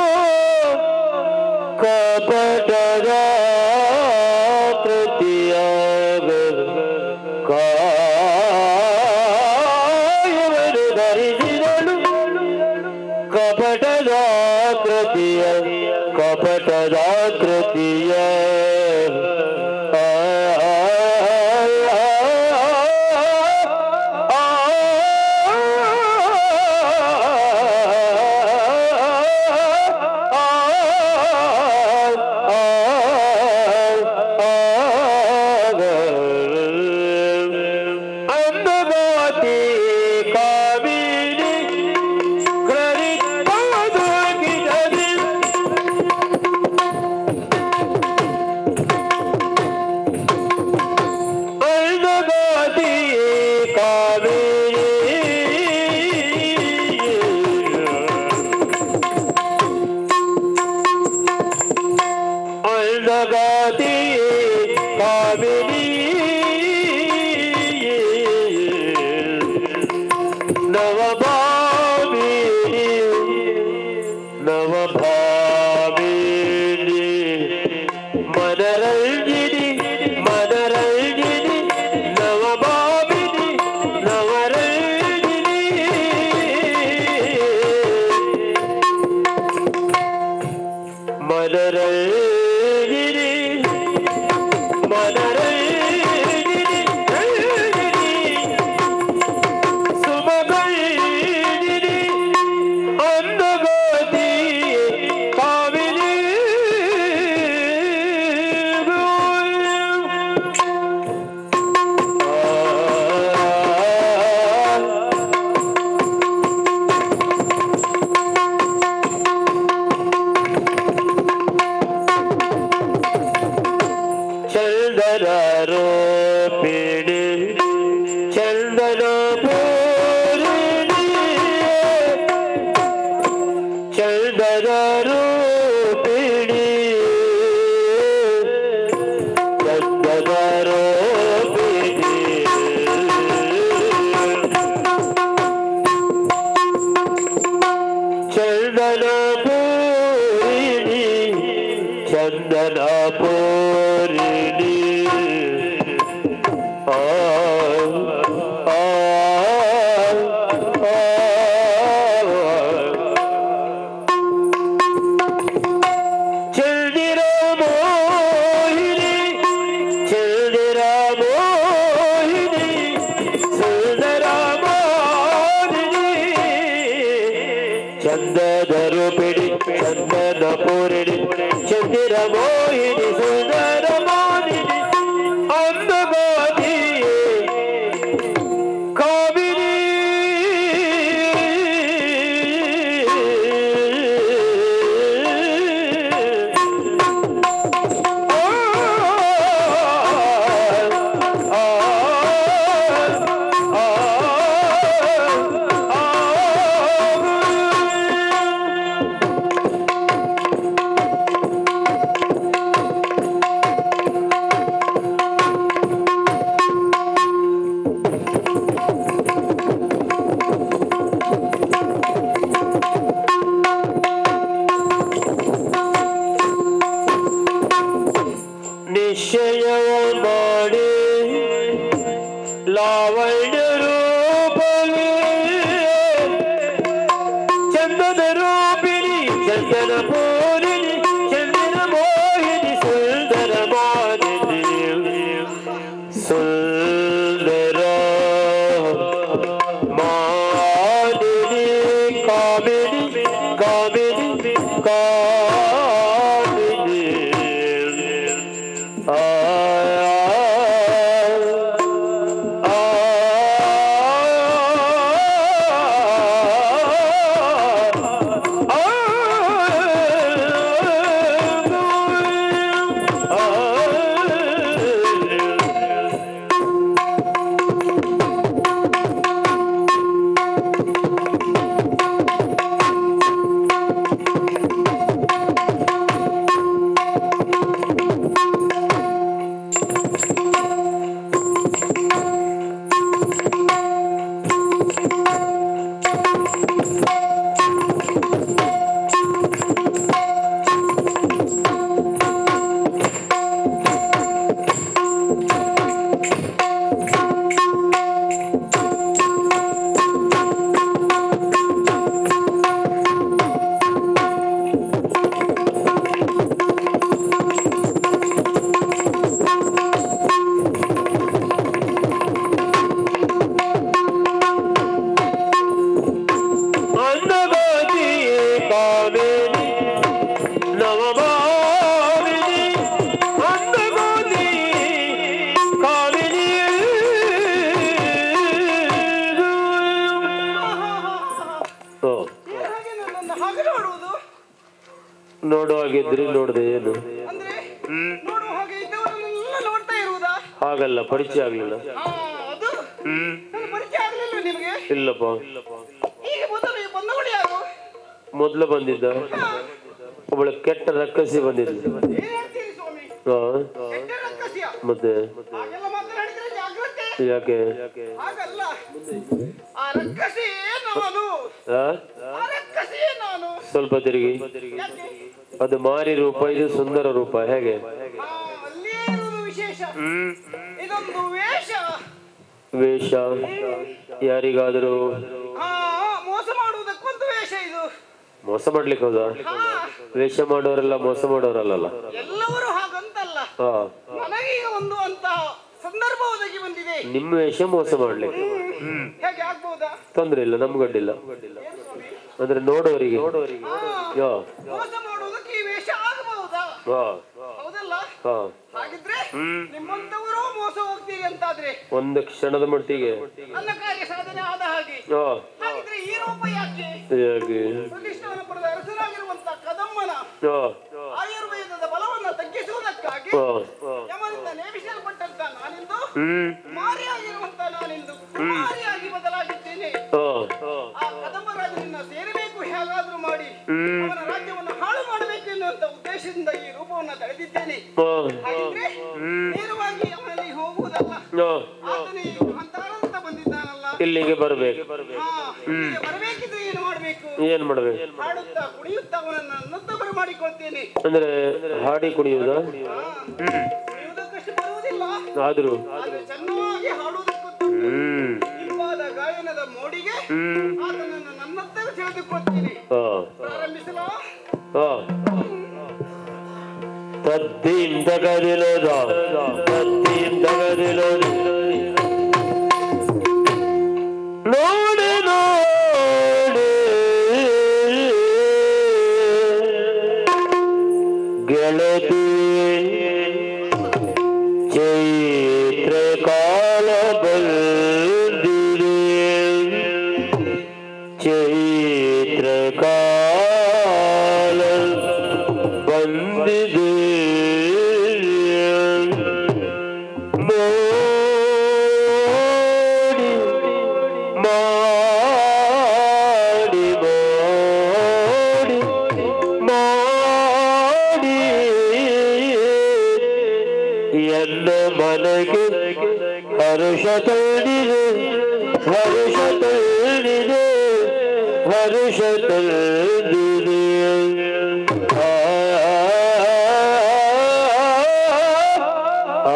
ಕಪಟದ ಕೃತಿಯ ಕಾಯವನ್ನು ಧರಿಸಿದಳು ಕಪಟದ ಕೃತಿಯ ಕಪಟದ ಕೃತಿಯ ಆ, ಆ, ಆ, ಅಂದಗಾತಿ ಕಾವಿರಿ ಕ್ರರಿತಾದಗಿರಲಿ ಅಂದಗಾತಿ ಕಾವೇರಿ ಅಂದಗಾತಿ ಕಾವೇರಿ ನವಭಾವಿನಿ ನವಭಾವಿನಿ ಮನರಂಜಿನಿ ಮನರಂಜಿನಿ ನವಭಾವಿನಿ ನವರಂಜಿನಿ ಮನರಂಜಿನಿ ಮನರಂಜಿನಿ ರಂಜಿನಿ ಸುಮಗೈದಿರಿ ಅಂದಗಾತಿ ಕಾವಿರಿ ಚಂದನ ರೋಪಿಣಿ ಚಂದನ ಪೂರಿಣಿ ಚಂದನ ರೂಪಿಣಿ ಚಂದನ ರೂಪಿಣಿ ಚಂದನ ಪೂರಿಣಿ ಚಂದನ ಪೂರಿಣಿ ಆ ಆ ಆ ಚಂದಿರ ಮೋಹಿನಿ ಚಂದಿರ ಮೋಹಿನಿ ಸುಂದರ ಮೋಹಿನಿ ಚಂದದ ರೂಪಿಣಿ ಚಂದನ ಪೂರಿಣಿ ಚಂದಿರ ಮೋಹಿನಿ ಸುಂದರ ಮೋಹಿನಿ ಅಂದಗಾತಿ ಕಾವಿರಿ ನಿಶ್ಚಯ ಮಾಡಿ ಲಾವಣ್ಯ ರೂಪಲಿ ಚಂದನ ರೂಪಿಣಿ ಚಂದನ ಪೂರಿಣಿ ಚಂದನ ಮೋಹಿನಿ ಸುಂದರ ಮಾನಿನಿ ಸುಂದರ ಮಾನಿನಿ ಕಾಮಿನಿ ಕಾಮಿನಿ ಕಾಮಿನಿ ಆ ಆ ಆ ಓ ಏನ್ ಹಾಗೆ ನನ್ನನ್ನು ಹಾಗೆ ನೋಡುವುದು ನೋಡೋ ಹಾಗಿದ್ರಿ ನೋಡ್ದೆ ಏನು ಅಂದ್ರೆ ನೋಡುವ ಹಾಗೆ ಇದ್ದವರನ್ನೆಲ್ಲ ನೋಡ್ತಾ ಇರುವುದಾ ಹಾಗಲ್ಲ ಪರಿಚಯ ಆಗ್ಲಿಲ್ಲ ಹಾ ಅದು ನನ್ನ ಪರಿಚಯ ಆಗ್ಲಿಲ್ಲ ನಿಮಗೆ ಇಲ್ಲಪ್ಪ ಈಗ ಮೊದಲು ಬಂದವಳು ಯಾರು ಮೊದ್ಲು ಬಂದಿದ್ದ ಒಬ್ಬಳು ಕೆಟ್ಟ ರಕ್ಕಸಿ ಬಂದಿದ್ಲು ಏನ್ ಹೇಳ್ತೀರಿ ಸ್ವಾಮಿ ಹಾ ಕೆಟ್ಟ ರಕ್ಕಸಿಯ ಮತ್ತೆ ಹಾಗೆಲ್ಲ ಮಾತನಾಡಿದ್ರೆ ಜಾಗ್ರತೆ ಯಾಕೆ ಹಾಗಲ್ಲ ಆ ರಕ್ಕಸಿಯೇ ನಾನು ಹಾ ಆ ರಕ್ಕಸಿಯೇ ನಾನು ಸ್ವಲ್ಪ ತಿರುಗಿ ಯಾಕೆ ಅದು ಮಾರಿ ರೂಪ ಇದು ಸುಂದರ ರೂಪ ಹೇಗೆ ಆ, ಅಲ್ಲಿಯೇ ಇರುವುದು ವಿಶೇಷ ಇದೊಂದು ವೇಷ ವೇಷ ಯಾರಿಗಾದರೂ ಹಾ ಮೋಸ ಮಾಡುವುದಕ್ಕೊಂದು ವೇಷ ಇದು ಮೋಸ ಮಾಡ್ಲಿಕ್ಕೆ ಹೌದಾ ಹಾ ವೇಷ ಮಾಡೋರೆಲ್ಲ ಮೋಸ ಮಾಡೋರಲ್ಲ ಎಲ್ಲವರು ಹಾಗಂತಲ್ಲ ಹಾ ನನಗೀಗ ಒಂದು ಅಂತ ಸಂದರ್ಭ ಒದಗಿ ಬಂದಿದೆ ನಿಮ್ಮ ವೇಷ ಮೋಸ ಮಾಡ್ಲಿಕ್ಕೆ ಹೇಗೆ ಆಗ್ಬಹುದಾ ತೊಂದ್ರೆ ಇಲ್ಲ ನಮ್ಗಡ್ಡಿಲ್ಲ ಏನ್ ಸ್ವಾಮಿ ಅಂದ್ರೆ ನೋಡೋರಿಗೆ ಹಾ, ಯಾ ಮೋಸ ಮಾಡುವುದಕ್ಕೆ ಈ ವೇಷ ಆಗಬಹುದಾ ಹಾ ಹೌದಲ್ಲ ಹಾ ಹಾಗಿದ್ರೆ ನಿಮ್ಮಂತವರು ಮೋಸ ಹೋಗ್ತೀರಿ ಅಂತಾದ್ರೆ ಒಂದು ಕ್ಷಣದ ಮಟ್ಟಿಗೆ ನನ್ನ ಕಾರ್ಯ ಸಾಧನೆ ಆದ ಹಾಗೆ ಹಾ ಹಾಗಿದ್ರೆ ಈ ರೂಪ ಯಾಕೆ ಹೇಗೆ ಪ್ರತಿಷ್ಠಾನಪುರದ ಅರಸರಾಗಿರುವಂತ ಕದಮ್ಮನ ಹಾ ಆಯುರ್ವೇದದ ಬಲವನ್ನ ತಗ್ಗಿಸುವುದಕ್ಕಾಗಿ ಹಾ ಹಾ ಯಮನಿಂದ ನೇಮಿಸಲ್ಪಟ್ಟಂತ ನಾನಿಂದು ಹ್ಮ್ ಮಾರಿಯಾಗಿರುವಂತ ನಾನಿಂದು ಕುಮಾರಿಯಾಗಿ ಬದಲಾಗಿದ್ದೇನೆ ಹಾ ಹಾ ಆ ಕದಂಬರಾಜನನ್ನ ಸೇರಬೇಕು ಹೇಗಾದ್ರೂ ಮಾಡಿ ಹ್ಮ್. ಅವನ ರಾಜ್ಯವನ್ನು ಹಾಳು ಮಾಡಬೇಕು ಎನ್ನುವಂತ ಉದ್ದೇಶದಿಂದ ಈ ರೂಪವನ್ನ ತಳೆದಿದ್ದೇನೆ ಹಾ ಹಾಗಿದ್ರೆ ನೇರವಾಗಿ ಅವನಲ್ಲಿ ಹೋಗುವುದಲ್ಲ ಹಾ ಆತನೇ ಅಂತಾರಂತ ಬಂದಿದ್ದಾನಲ್ಲ ಇಲ್ಲಿಗೆ ಬರ್ಬೇಕು ಹಾ ಇಲ್ಲಿಗೆ ಬರಬೇಕಿದ್ರೆ ಏನು ಮಾಡ್ಬೇಕು ಏನ್ ಮಾಡ್ಬೇಕು ಹಾಡುತ್ತಾ ಕುಣಿಯುತ್ತಾ ಅವನನ್ನ ನನ್ನೊತ್ತಬರು ಮಾಡಿಕೊಳ್ತೇನೆ ಅಂದ್ರೆ ಹಾಡಿ ಕುಣಿಯುವುದಾ ಹಾ. ಕುಣಿಯುವುದಕ್ಕಷ್ಟು ಬರುವುದಿಲ್ಲ ಆದ್ರೂ ಆದ್ರೆ ಚೆನ್ನಾಗಿ ಹಾಡುವುದಕ್ಕೂ ಹ್ಮ್ ಇಂಪಾದ ಗಾಯನದ ಮೋಡಿಗೆ ಹ್ಮ್ ಆತನನ್ನು ನನ್ನತ್ತ ಸೆಳೆದುಕೊಳ್ತೀನಿ ಹಾ ಪ್ರಾರಂಭಿಸಲಾ ಹಾ ತದ್ದೀಂ ತಗದಿಲದ ತದ್ದೀಂ ತಗದಿಲದ ನೋಡಿ ನೋಡಿ ಗೆಳತಿ ಚೈತ್ರ ಕಾಲ ಬಂದಿದೆ ಚೈತ್ರ ಕಾಲ ಬಂದಿದೆ ಮೋಡಿ ಮಾಡಿ ಮಾಡಿ ಮಾಡಿ ಎಲ್ಲ ಮನೆಗೆ ಹರುಷ ತಂದಿದೆ ಹರುಷ ತಂದಿದೆ ಹರುಷ ತಂದಿದೆ ಆ, ಆ,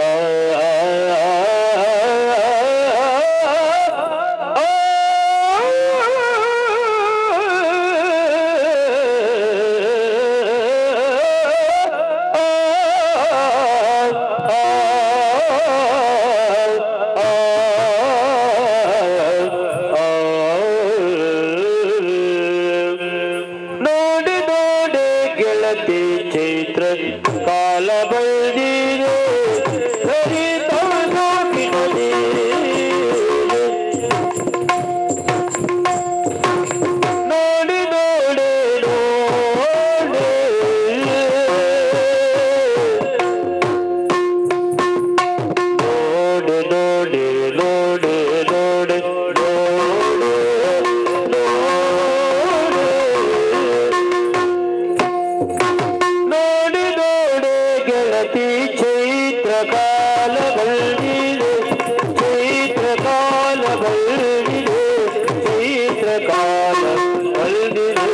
ನೋಡಿ ನೋಡಿ ಗೆಳತಿ ಚೈತ್ರ ಕಾಲ ಬಂದಿದೆ ಹರಿತಾನು ಕಿಣದಿ. ನೋಡಿ ನೋಡಿ ನೋಡಿ ನೋಡಿ ನೋಡಿ ನೋಡಿ ನೋಡಿ ನೋಡಿ ನೋಡಿ ಗೆಳತಿ ಚೈತ್ರ ಕಾಲ ಬಂದಿದೆ ಚೈತ್ರ ಕಾಲ ಬಂದಿದೆ ಚೈತ್ರ ಕಾಲ ಬಂದಿದೆ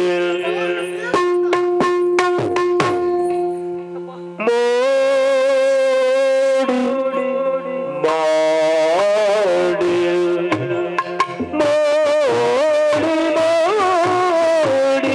ಮೋಡಿ ಮಾಡಿ ಮೋಡಿ ಮಾಡಿ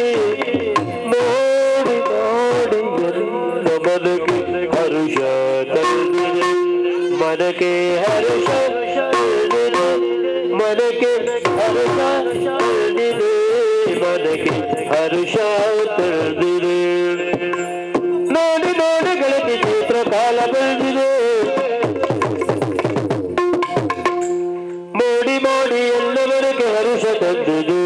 ಮೋಡಿ ಮಾಡಿ ಎಲ್ಲ ಮನಕ್ಕೆ ಹರುಷ ತಂದಿದೆ ಮನಕ್ಕೆ ಹರುಷ ತಂದಿದೆ ಮನಕ್ಕೆ ಹರುಷ ತಂದಿದೆ ಮನಕ್ಕೆ ಹರುಷ ತಂದಿದೆ ನೋಡಿ ನೋಡಿ ಗೆಳತಿ ಚಿತ್ರ ಕಾಲ ಬಂದಿದೆ ಮೋಡಿ ಮಾಡಿ ಎಲ್ಲವರಿಗೆ ಹರುಷ ಹರುಷ ತಂದಿದೆ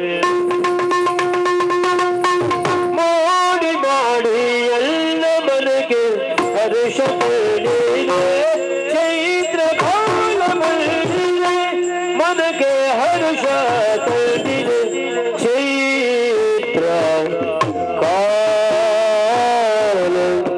ಮಾಡಿ ಮಾಡಿ ಎಲ್ಲ ಮನೆಗೆ ಹರುಷ ತಂದಿದೆ ಚೈತ್ರ ಕಾಲ ಬಂದಿದೆ ಮನಗೆ ಹರುಷ ತಂದಿದೆ ಚೈತ್ರ ಕಾಲ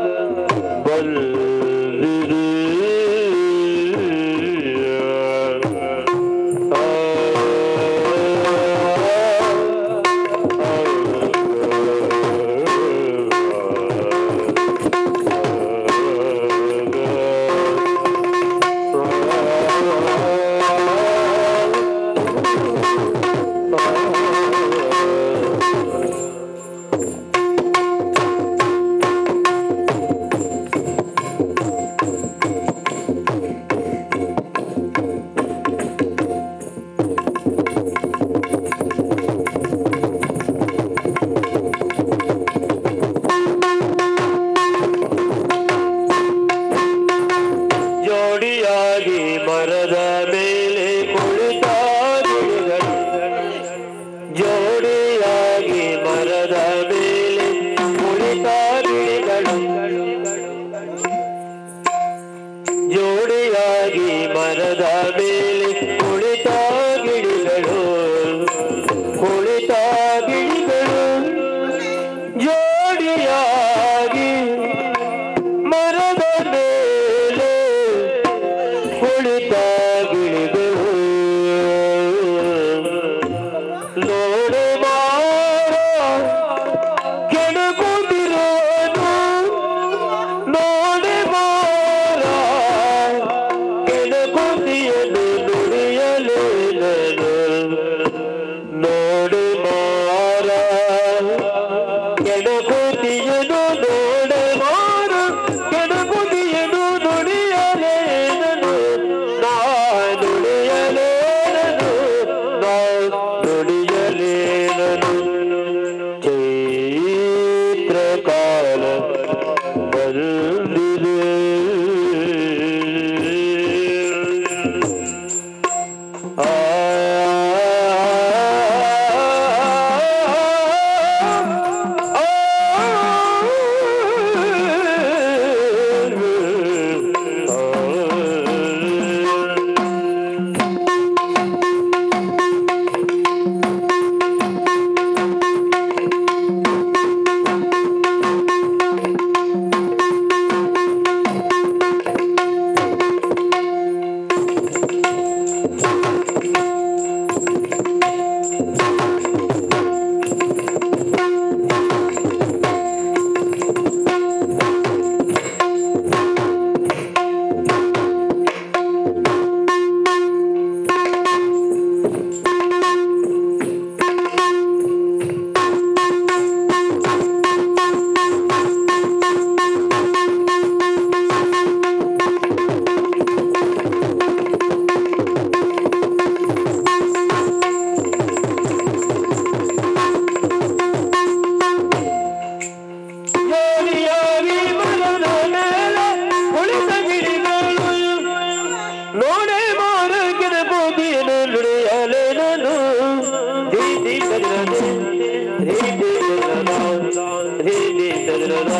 ಜೋಡಿಯಾಗಿ ಮರದ ಮೇಲೆ ಕುಳಿತ ಗಿಳಿಗಳು ಜೋಡಿಯಾಗಿ ಮರದ ಮೇಲೆ ಕುಳಿತ ಗಿಳಿಗಳು ಜೋಡಿಯಾಗಿ ಮರದ ಮೇಲೆ ಕುಳಿತ ಗಿಳಿಗಳು ಕುಳಿತ ಗಿಳಿಗಳು ಜೋಡಿಯಾಗಿ ಮರದ ಮೇಲೆ ಕುಳಿತ ಗಿಳಿಗಳು ನೋಡು ಮಾರ ಕೆಣಕುತ್ತಿರುವುದು ನೋಡಿ ಮಾರ ಕೆಣಕುತ್ತಿಯನು ನುಡಿಯಲೇನನು ನೋಡು ಮಾರ ಕೆಣಕುತ್ತಿಯನು ನೋಡೆ ಮಾರ ಕೆಣಕುತ್ತಿಯನು ನುಡಿಯಲೇನನು ನಾ ನುಡಿಯಲೇನನು ನಾ ನುಡಿಯಲೇನನು ಚೈತ್ರ ಕಾಲ ಬಂದಿದೆ ಆ ಜೋಡಿಯಾಗಿ ಮರದ ಮೇಲೆ ಕುಳಿತ ಗಿಳಿಗಳು ನೋಡೆ ಮಾರಗಿನ ಬೋಗಿಯನ್ನು ನುಡಿಯಲೇನನು ರೀತಿ ಸದರದೆ ರೀತಿ ಸದರದ ರೀತಿ ಸದರದ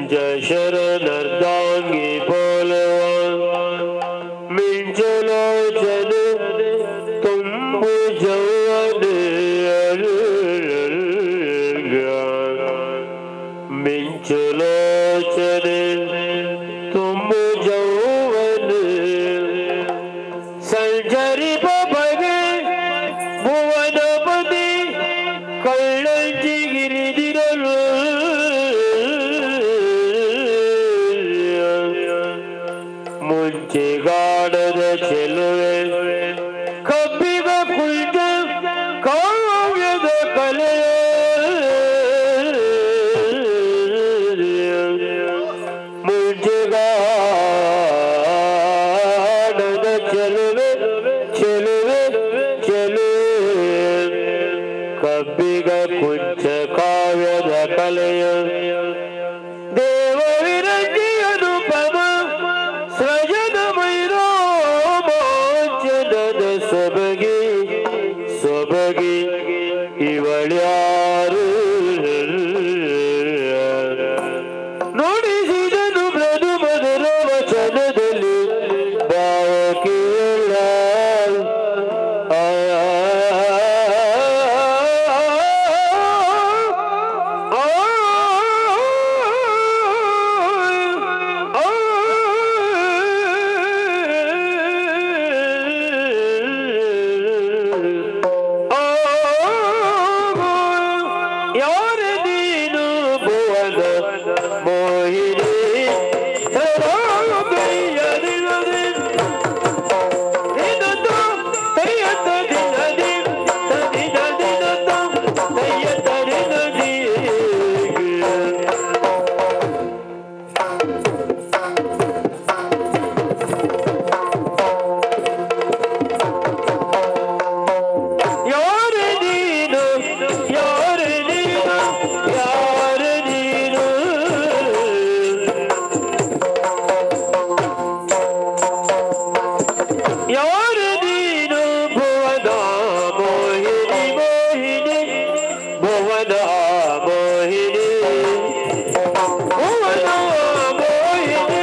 ಪಂಚ ಶರಣರ್ದಾಂಗಿ ಪೋಲವ ಮಿಂಚಲೋಚನ ತುಂಬು ಜವನ ಮಿಂಚಲೋಚನ ತುಂಬು ಜೌವನ ಸಂಚರಿಪ ಬಗೆ ಭುವನಪತಿ ಕಳ್ಳಂಚಿಗಿರಿದಿರಲು ಮುಂಚೆಗಾಡದ ಚೆಲುವೆ ಕಬ್ಬಿಗ ಕುಳಿತ ಕಾವ್ಯದ ಕಲೆಯ ಮುಂಚೆಗಾಡದ ಚೆಲುವೆ ಚೆಲುವೆ ಚೆಲುವೆ ಕಬ್ಬಿಗ ಕುಂಚ ಕಾವ್ಯದ ಕಲೆಯ ದೇವ ವಿರಜಿಯನು ಪಮ ಸೃಜನ ಮೈರೋಮೋಚನದ ಸೊಬಗಿ ಸೊಬಗಿ ಇವಳ್ಯಾರು ನುಡಿಸಿದನು ಮೃದು ಮಧುರ ವಚನದಲ್ಲಿ ಭಾವಕೀಳ ಆ ಯಾರ ನೀನು ಭುವನ ಮೋಹಿನಿ ಕೈಯದಿಲ್ಲದೆ ಯಾರ ನೀನು ಯಾರ ನೀನು ಯಾರ ನೀನು ಯಾರ ನೀನು ಭುವನ ಮೋಹಿನಿ ಮೋಹಿನಿ ಭುವನ ಮೋಹಿನಿ ಭುವನ ಮೋಹಿನಿ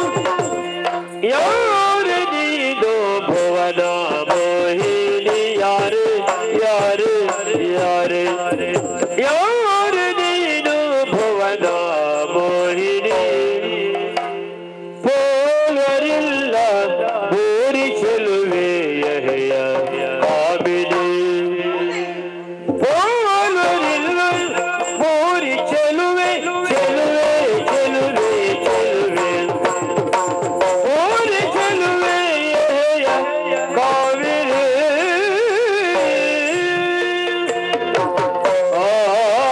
ಯಾರ ನೀನು ಭುವನ ಮೋಹಿನಿ ಯಾರು ಯಾರು ಯಾರು ಯಾರ ನೀನು ಭುವನ ಮೋಹಿನಿ போவரில்ல பூரி செல்வே காமினி போவரில்ல பூரி செல்வே செல்வே செல்வே செல்வே பூரி செல்வே காமினி ஆ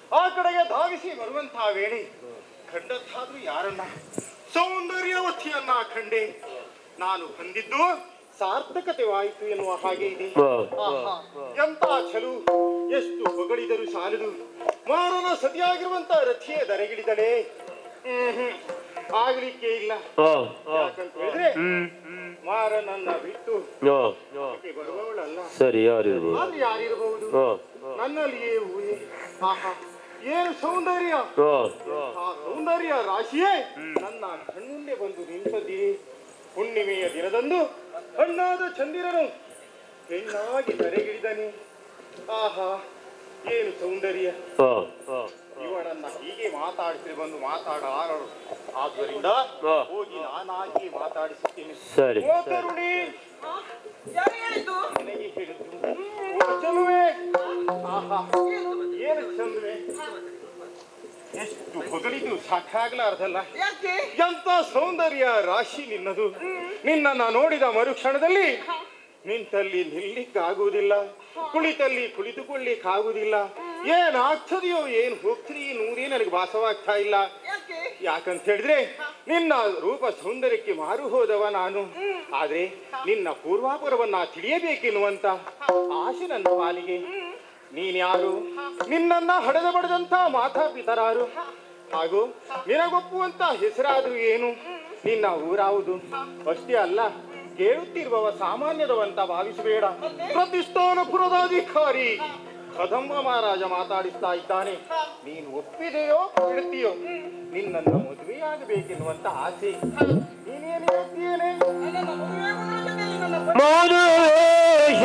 ಆ ಕಡೆಗೆ ಧಾವಿಸಿ ಬರುವಂತಹ ವೇಳೆ ಕಂಡದ್ದಾದ್ರೂ ಯಾರನ್ನ ಸೌಂದರ್ಯವತಿಯನ್ನ ಕಂಡೆ ನಾನು ಬಂದಿದ್ದು ಸಾರ್ಥಕತೆವಾಯಿತು ಎನ್ನುವ ಹಾಗೆ ಇದೆ ಆಹಾ, ಎಂತ ಛಲು ಎಷ್ಟು ಹೊಗಳಿದರೂ ಸಾಲದು ಮಾರನ ಸತಿಯಾಗಿರುವಂತ ರಥಿಯ ದರೆಗಿಳಿದಳೆ ಹ್ಮ್ ಹ್ಮ್ ಆಗ್ಲಿಕ್ಕೆ ಇಲ್ಲ ಯಾಕಂತ ಹೇಳಿದ್ರೆ ಮಾರನನ್ನ ಬಿಟ್ಟು ಆಕೆ ಬರುವವಳಲ್ಲ ಸರಿ ಯಾರಿರ್ಬೋದು ಅಲ್ಲಿ ಯಾರಿರಬಹುದು ಹಾ ನನ್ನಲ್ಲಿಯೇ ಊಹೆ ಆಹಾ ಏನು ಸೌಂದರ್ಯ ಹಾ ಆ ಸೌಂದರ್ಯ ರಾಶಿಯೇ ನನ್ನ ಕಣ್ಣುಂಡೆ ಬಂದು ನಿಂತದ್ದೇ ಹುಣ್ಣಿಮೆಯ ದಿನದಂದು ಹಣ್ಣಾದ ಚಂದಿರನು ಹೆಣ್ಣಾಗಿ ತರೆಗಿಳಿದನೆ ಆಹಾ ಏನು ಸೌಂದರ್ಯ ಹಾ ಹಾ ಇವನನ್ನ ಹೀಗೆ ಮಾತಾಡಿಸಿ ಬಂದು ಮಾತಾಡಲಾರರು ಆದ್ದರಿಂದ ಹಾ. ಹೋಗಿ ನಾನಾಗಿ ಮಾತಾಡಿಸುತ್ತೇನೆ ಸರಿ ಓ ಕರುಣಿ ಯಾರು ಹೇಳಿದ್ದು ನನಗೆ ಹೇಳಿದ್ದು ಓ ಚೆಲುವೆ ಆಹಾ ಏನು ಚಂದುವೆ ಎಷ್ಟು ಹೊಗಳಿದ್ದು ಸಾಕಾಗ್ಲಾರ್ದಲ್ಲ ಯಾಕೆ ಎಂತ ಸೌಂದರ್ಯ ರಾಶಿ ನಿನ್ನದು ನಿನ್ನನ್ನ ನೋಡಿದ ಮರುಕ್ಷಣದಲ್ಲಿ ನಿಂತಲ್ಲಿ ನಿಲ್ಲಿಕ್ಕಾಗುವುದಿಲ್ಲ ಕುಳಿತಲ್ಲಿ ಕುಳಿತುಕೊಳ್ಳಿಕ್ಕಾಗುವುದಿಲ್ಲ ಏನಾಗ್ತದೆಯೋ ಏನ್ ಹೋಗ್ತದೆಯೋ ನೂರೇ ನನಗೆ ಭಾಸವಾಗ್ತಾ ಇಲ್ಲ ಯಾಕೆ ಯಾಕಂತ ಹೇಳಿದ್ರೆ ನಿನ್ನ ರೂಪ ಸೌಂದರ್ಯಕ್ಕೆ ಮಾರು ಹೋದವ ನಾನು ಆದ್ರೆ ನಿನ್ನ ಪೂರ್ವಾಪರವನ್ನ ತಿಳಿಯಬೇಕೆನ್ನುವಂತ ಆಸೆ ನನ್ನ ಪಾಲಿಗೆ ನೀನ್ಯಾರು ನಿನ್ನನ್ನ ಹಡೆದ ಬಡದಂತ ಮಾತಾಪಿತರಾರು ಹಾಗೂ ನಿನಗೊಪ್ಪುವಂತ ಹೆಸರಾದ್ರೂ ಏನು ನಿನ್ನ ಊರಾವುದು ಅಷ್ಟೇ ಅಲ್ಲ ಕೇಳುತ್ತಿರುವವ ಸಾಮಾನ್ಯದವಂತ ಭಾವಿಸಬೇಡ ಪ್ರತಿಷ್ಠಾನಪುರದ ಅಧಿಕಾರಿ ಕದಂಬ ಮಹಾರಾಜ ಮಾತಾಡಿಸ್ತಾ ಇದ್ದಾನೆ ನೀನು ಒಪ್ಪಿದೆಯೋ ಬಿಡುತ್ತೀಯೋ ನಿನ್ನನ್ನು ಮದುವೆಯಾಗಬೇಕೆನ್ನುವಂತ ಆಸೆ ನೀನೇನು ಹೇಳ್ತೀಯೇನೆ ನನ್ನನ್ನ ಮದುವೆಯಾಗುವ ಜೊತೆಯಲ್ಲಿ ನನ್ನ ಮನುವೇಶ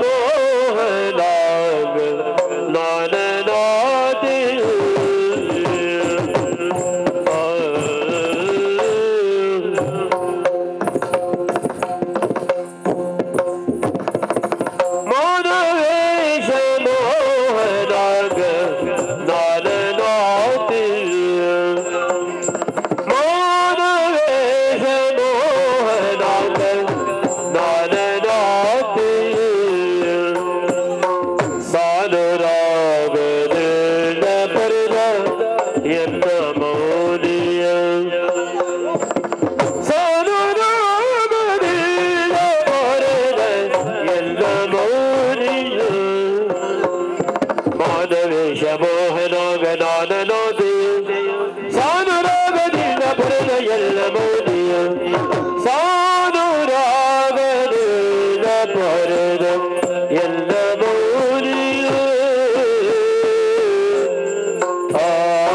ಮೋಹನಾಗ ನಾನನಾದಿ ಮನುವೇಶ ಮೋಹನಾಗ ನಾನನಾದಿ ಮೋನವೇಶ ಮೋಹನಾಗ ನಾನನಾತಿ ಸಾನುರಾಗದ ಪರದ ಎನ್ನ ಮೌನಿಯ ಸಾನುರಾಗದ ಪರದ ಎನ್ನ ಮೌನಿಯ ಮಾನವೇಶ ಮೋಹನಾಗ ನಾನನೋದಿ ಸಾನುರಾಗದಿಂದ ಬರೆದ ಎಲ್ಲ ಮೌನಿಯ ಸಾನುರಾಗದಿಂದ ಬರೆದ ಎಲ್ಲ ಮೌನಿಯ ಆ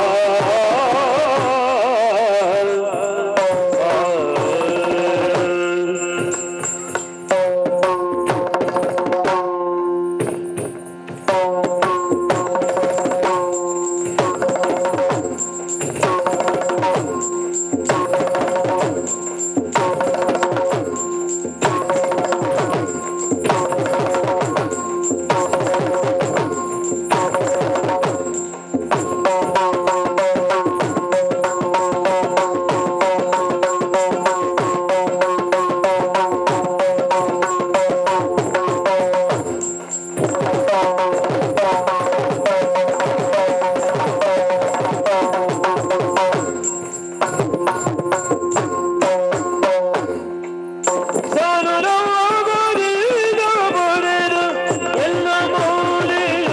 ಸಾನುರಾಗದಿಂದ ಬರೆದ ಎಲ್ಲ ಮೌನಿಯ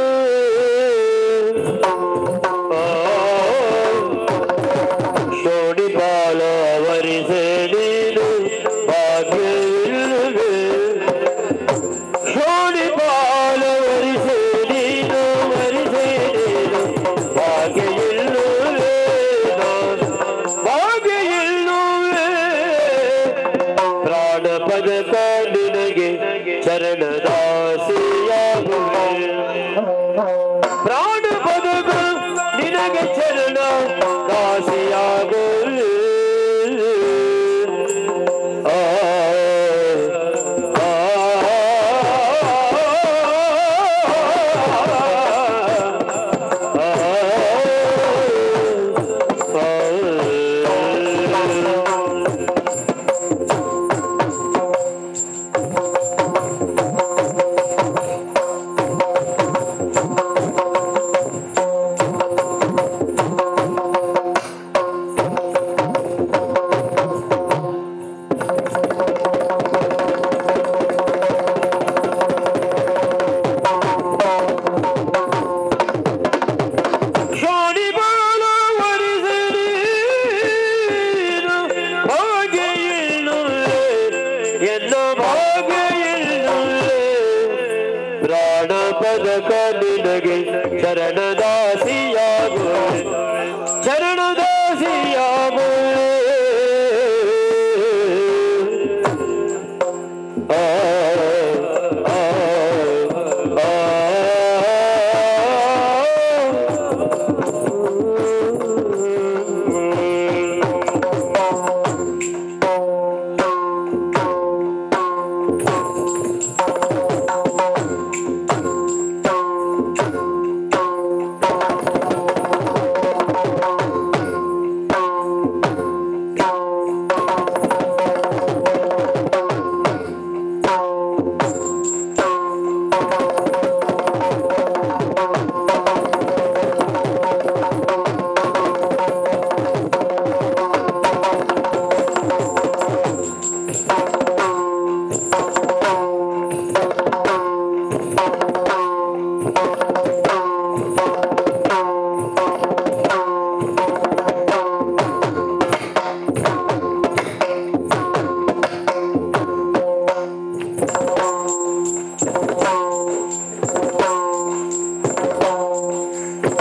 ಶೋಡಿ ಬಾಲ ವರಿಸೆ ನೀನು ಭಾಗ್ಯವಿಲ್ಲವೇ ಶೋಡಿ ಬಾಲ ವರಿಸೆ ನೀನು ವರಿಸೆ ನೀನು ಭಾಗ್ಯ ಇಲ್ಲವೇ ಭಾಗ್ಯ ಇಲ್ಲವೇ ಪ್ರಾಣ ಪದಕ ನಿನಗೆ ಚರಣದಾಸಿಯಾಗುವೆ ಪ್ರಾಣ ಪದಕ ನಿನಗೆ ಚರಣ ದಾಸಿಯಾಗುವೆ ಆ, ಆ, ಆ, ಆ,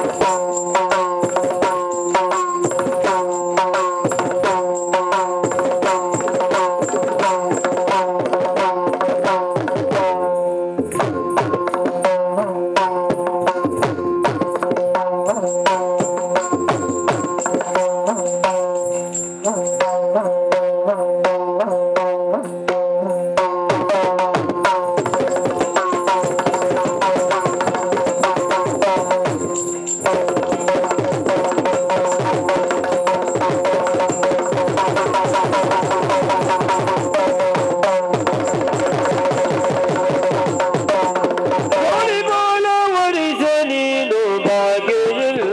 ಬಾಲ ವರಿಸ ನೀನು ಭಾಗ್ಯವಿಲ್ಲ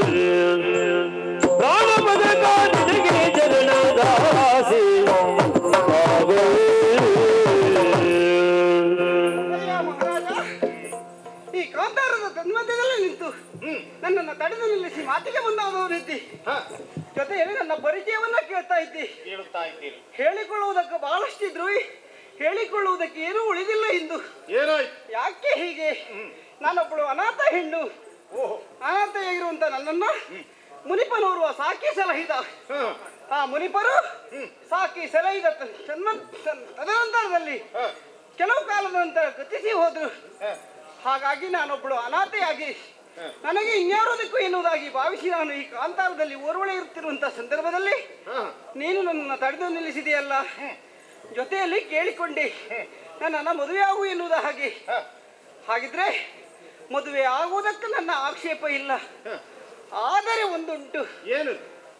ಪ್ರಾಣಪದ ಕಾದಿಗೆ ಚರಣದಾಸಿ ಅಯ್ಯ ಮಹಾರಾಜ ಈ ಕಾಂತಾರದ ತನ್ಮಧ್ಯದಲ್ಲೇ ನಿಂತು ನನ್ನನ್ನು ತಡೆದು ನಿಲ್ಲಿಸಿ ಮಾತಿಗೆ ಮುಂದಾದವ ರೀತಿ ಜೊತೆಯಲ್ಲಿ ನನ್ನ ಪರಿಚಯವನ್ನ ಕೇಳ್ತಾ ಇದ್ದಿ ಕೇಳುತ್ತಾ ಇದ್ದೀರಿ ಹೇಳಿಕೊಳ್ಳುವುದಕ್ಕೆ ಬಹಳಷ್ಟಿದ್ರು ಹೇಳಿಕೊಳ್ಳುವುದಕ್ಕೆ ಏನೂ ಉಳಿದಿಲ್ಲ ಇಂದು ಏನಾಯ್ತು ಯಾಕೆ ಹೀಗೆ ನಾನೊಬ್ಬಳು ಅನಾಥ ಹೆಣ್ಣು ಅನಾಥೆಯಾಗಿರುವಂತ ನನ್ನನ್ನ ಮುನಿಪನೋರ್ವ ಸಾಕಿ ಸಲಹಿದ ಆ ಮುನಿಪರು ಸಾಕಿ ಸಲಹಿದ ತ- ತನ್ಮ- ತನ್- ತದನಂತರದಲ್ಲಿ ಕೆಲವು ಕಾಲದ ನಂತರ ಗತಿಸಿ ಹೋದ್ರು ಹಾಗಾಗಿ ನಾನೊಬ್ಬಳು ಅನಾಥೆಯಾಗಿ ನನಗೆ ಇನ್ಯಾವುದಕ್ಕೂ ಎನ್ನುವುದಾಗಿ ಭಾವಿಸಿ ನಾನು ಈ ಕಾಂತಾರದಲ್ಲಿ ಓರ್ವಳೆ ಇರುತ್ತಿರುವಂತ ಸಂದರ್ಭದಲ್ಲಿ ನೀನು ನನ್ನನ್ನು ತಡೆದು ನಿಲ್ಲಿಸಿದೆಯಲ್ಲ ಜೊತೆಯಲ್ಲಿ ಕೇಳಿಕೊಂಡೆ ನನ್ನನ್ನು ಮದುವೆ ಆಗು ಎನ್ನುವುದ ಹಾಗೆ ಹಾಗಿದ್ರೆ ಮದುವೆ ಆಗುವುದಕ್ಕೆ ನನ್ನ ಆಕ್ಷೇಪ ಇಲ್ಲ ಆದರೆ ಒಂದುಂಟು ಏನು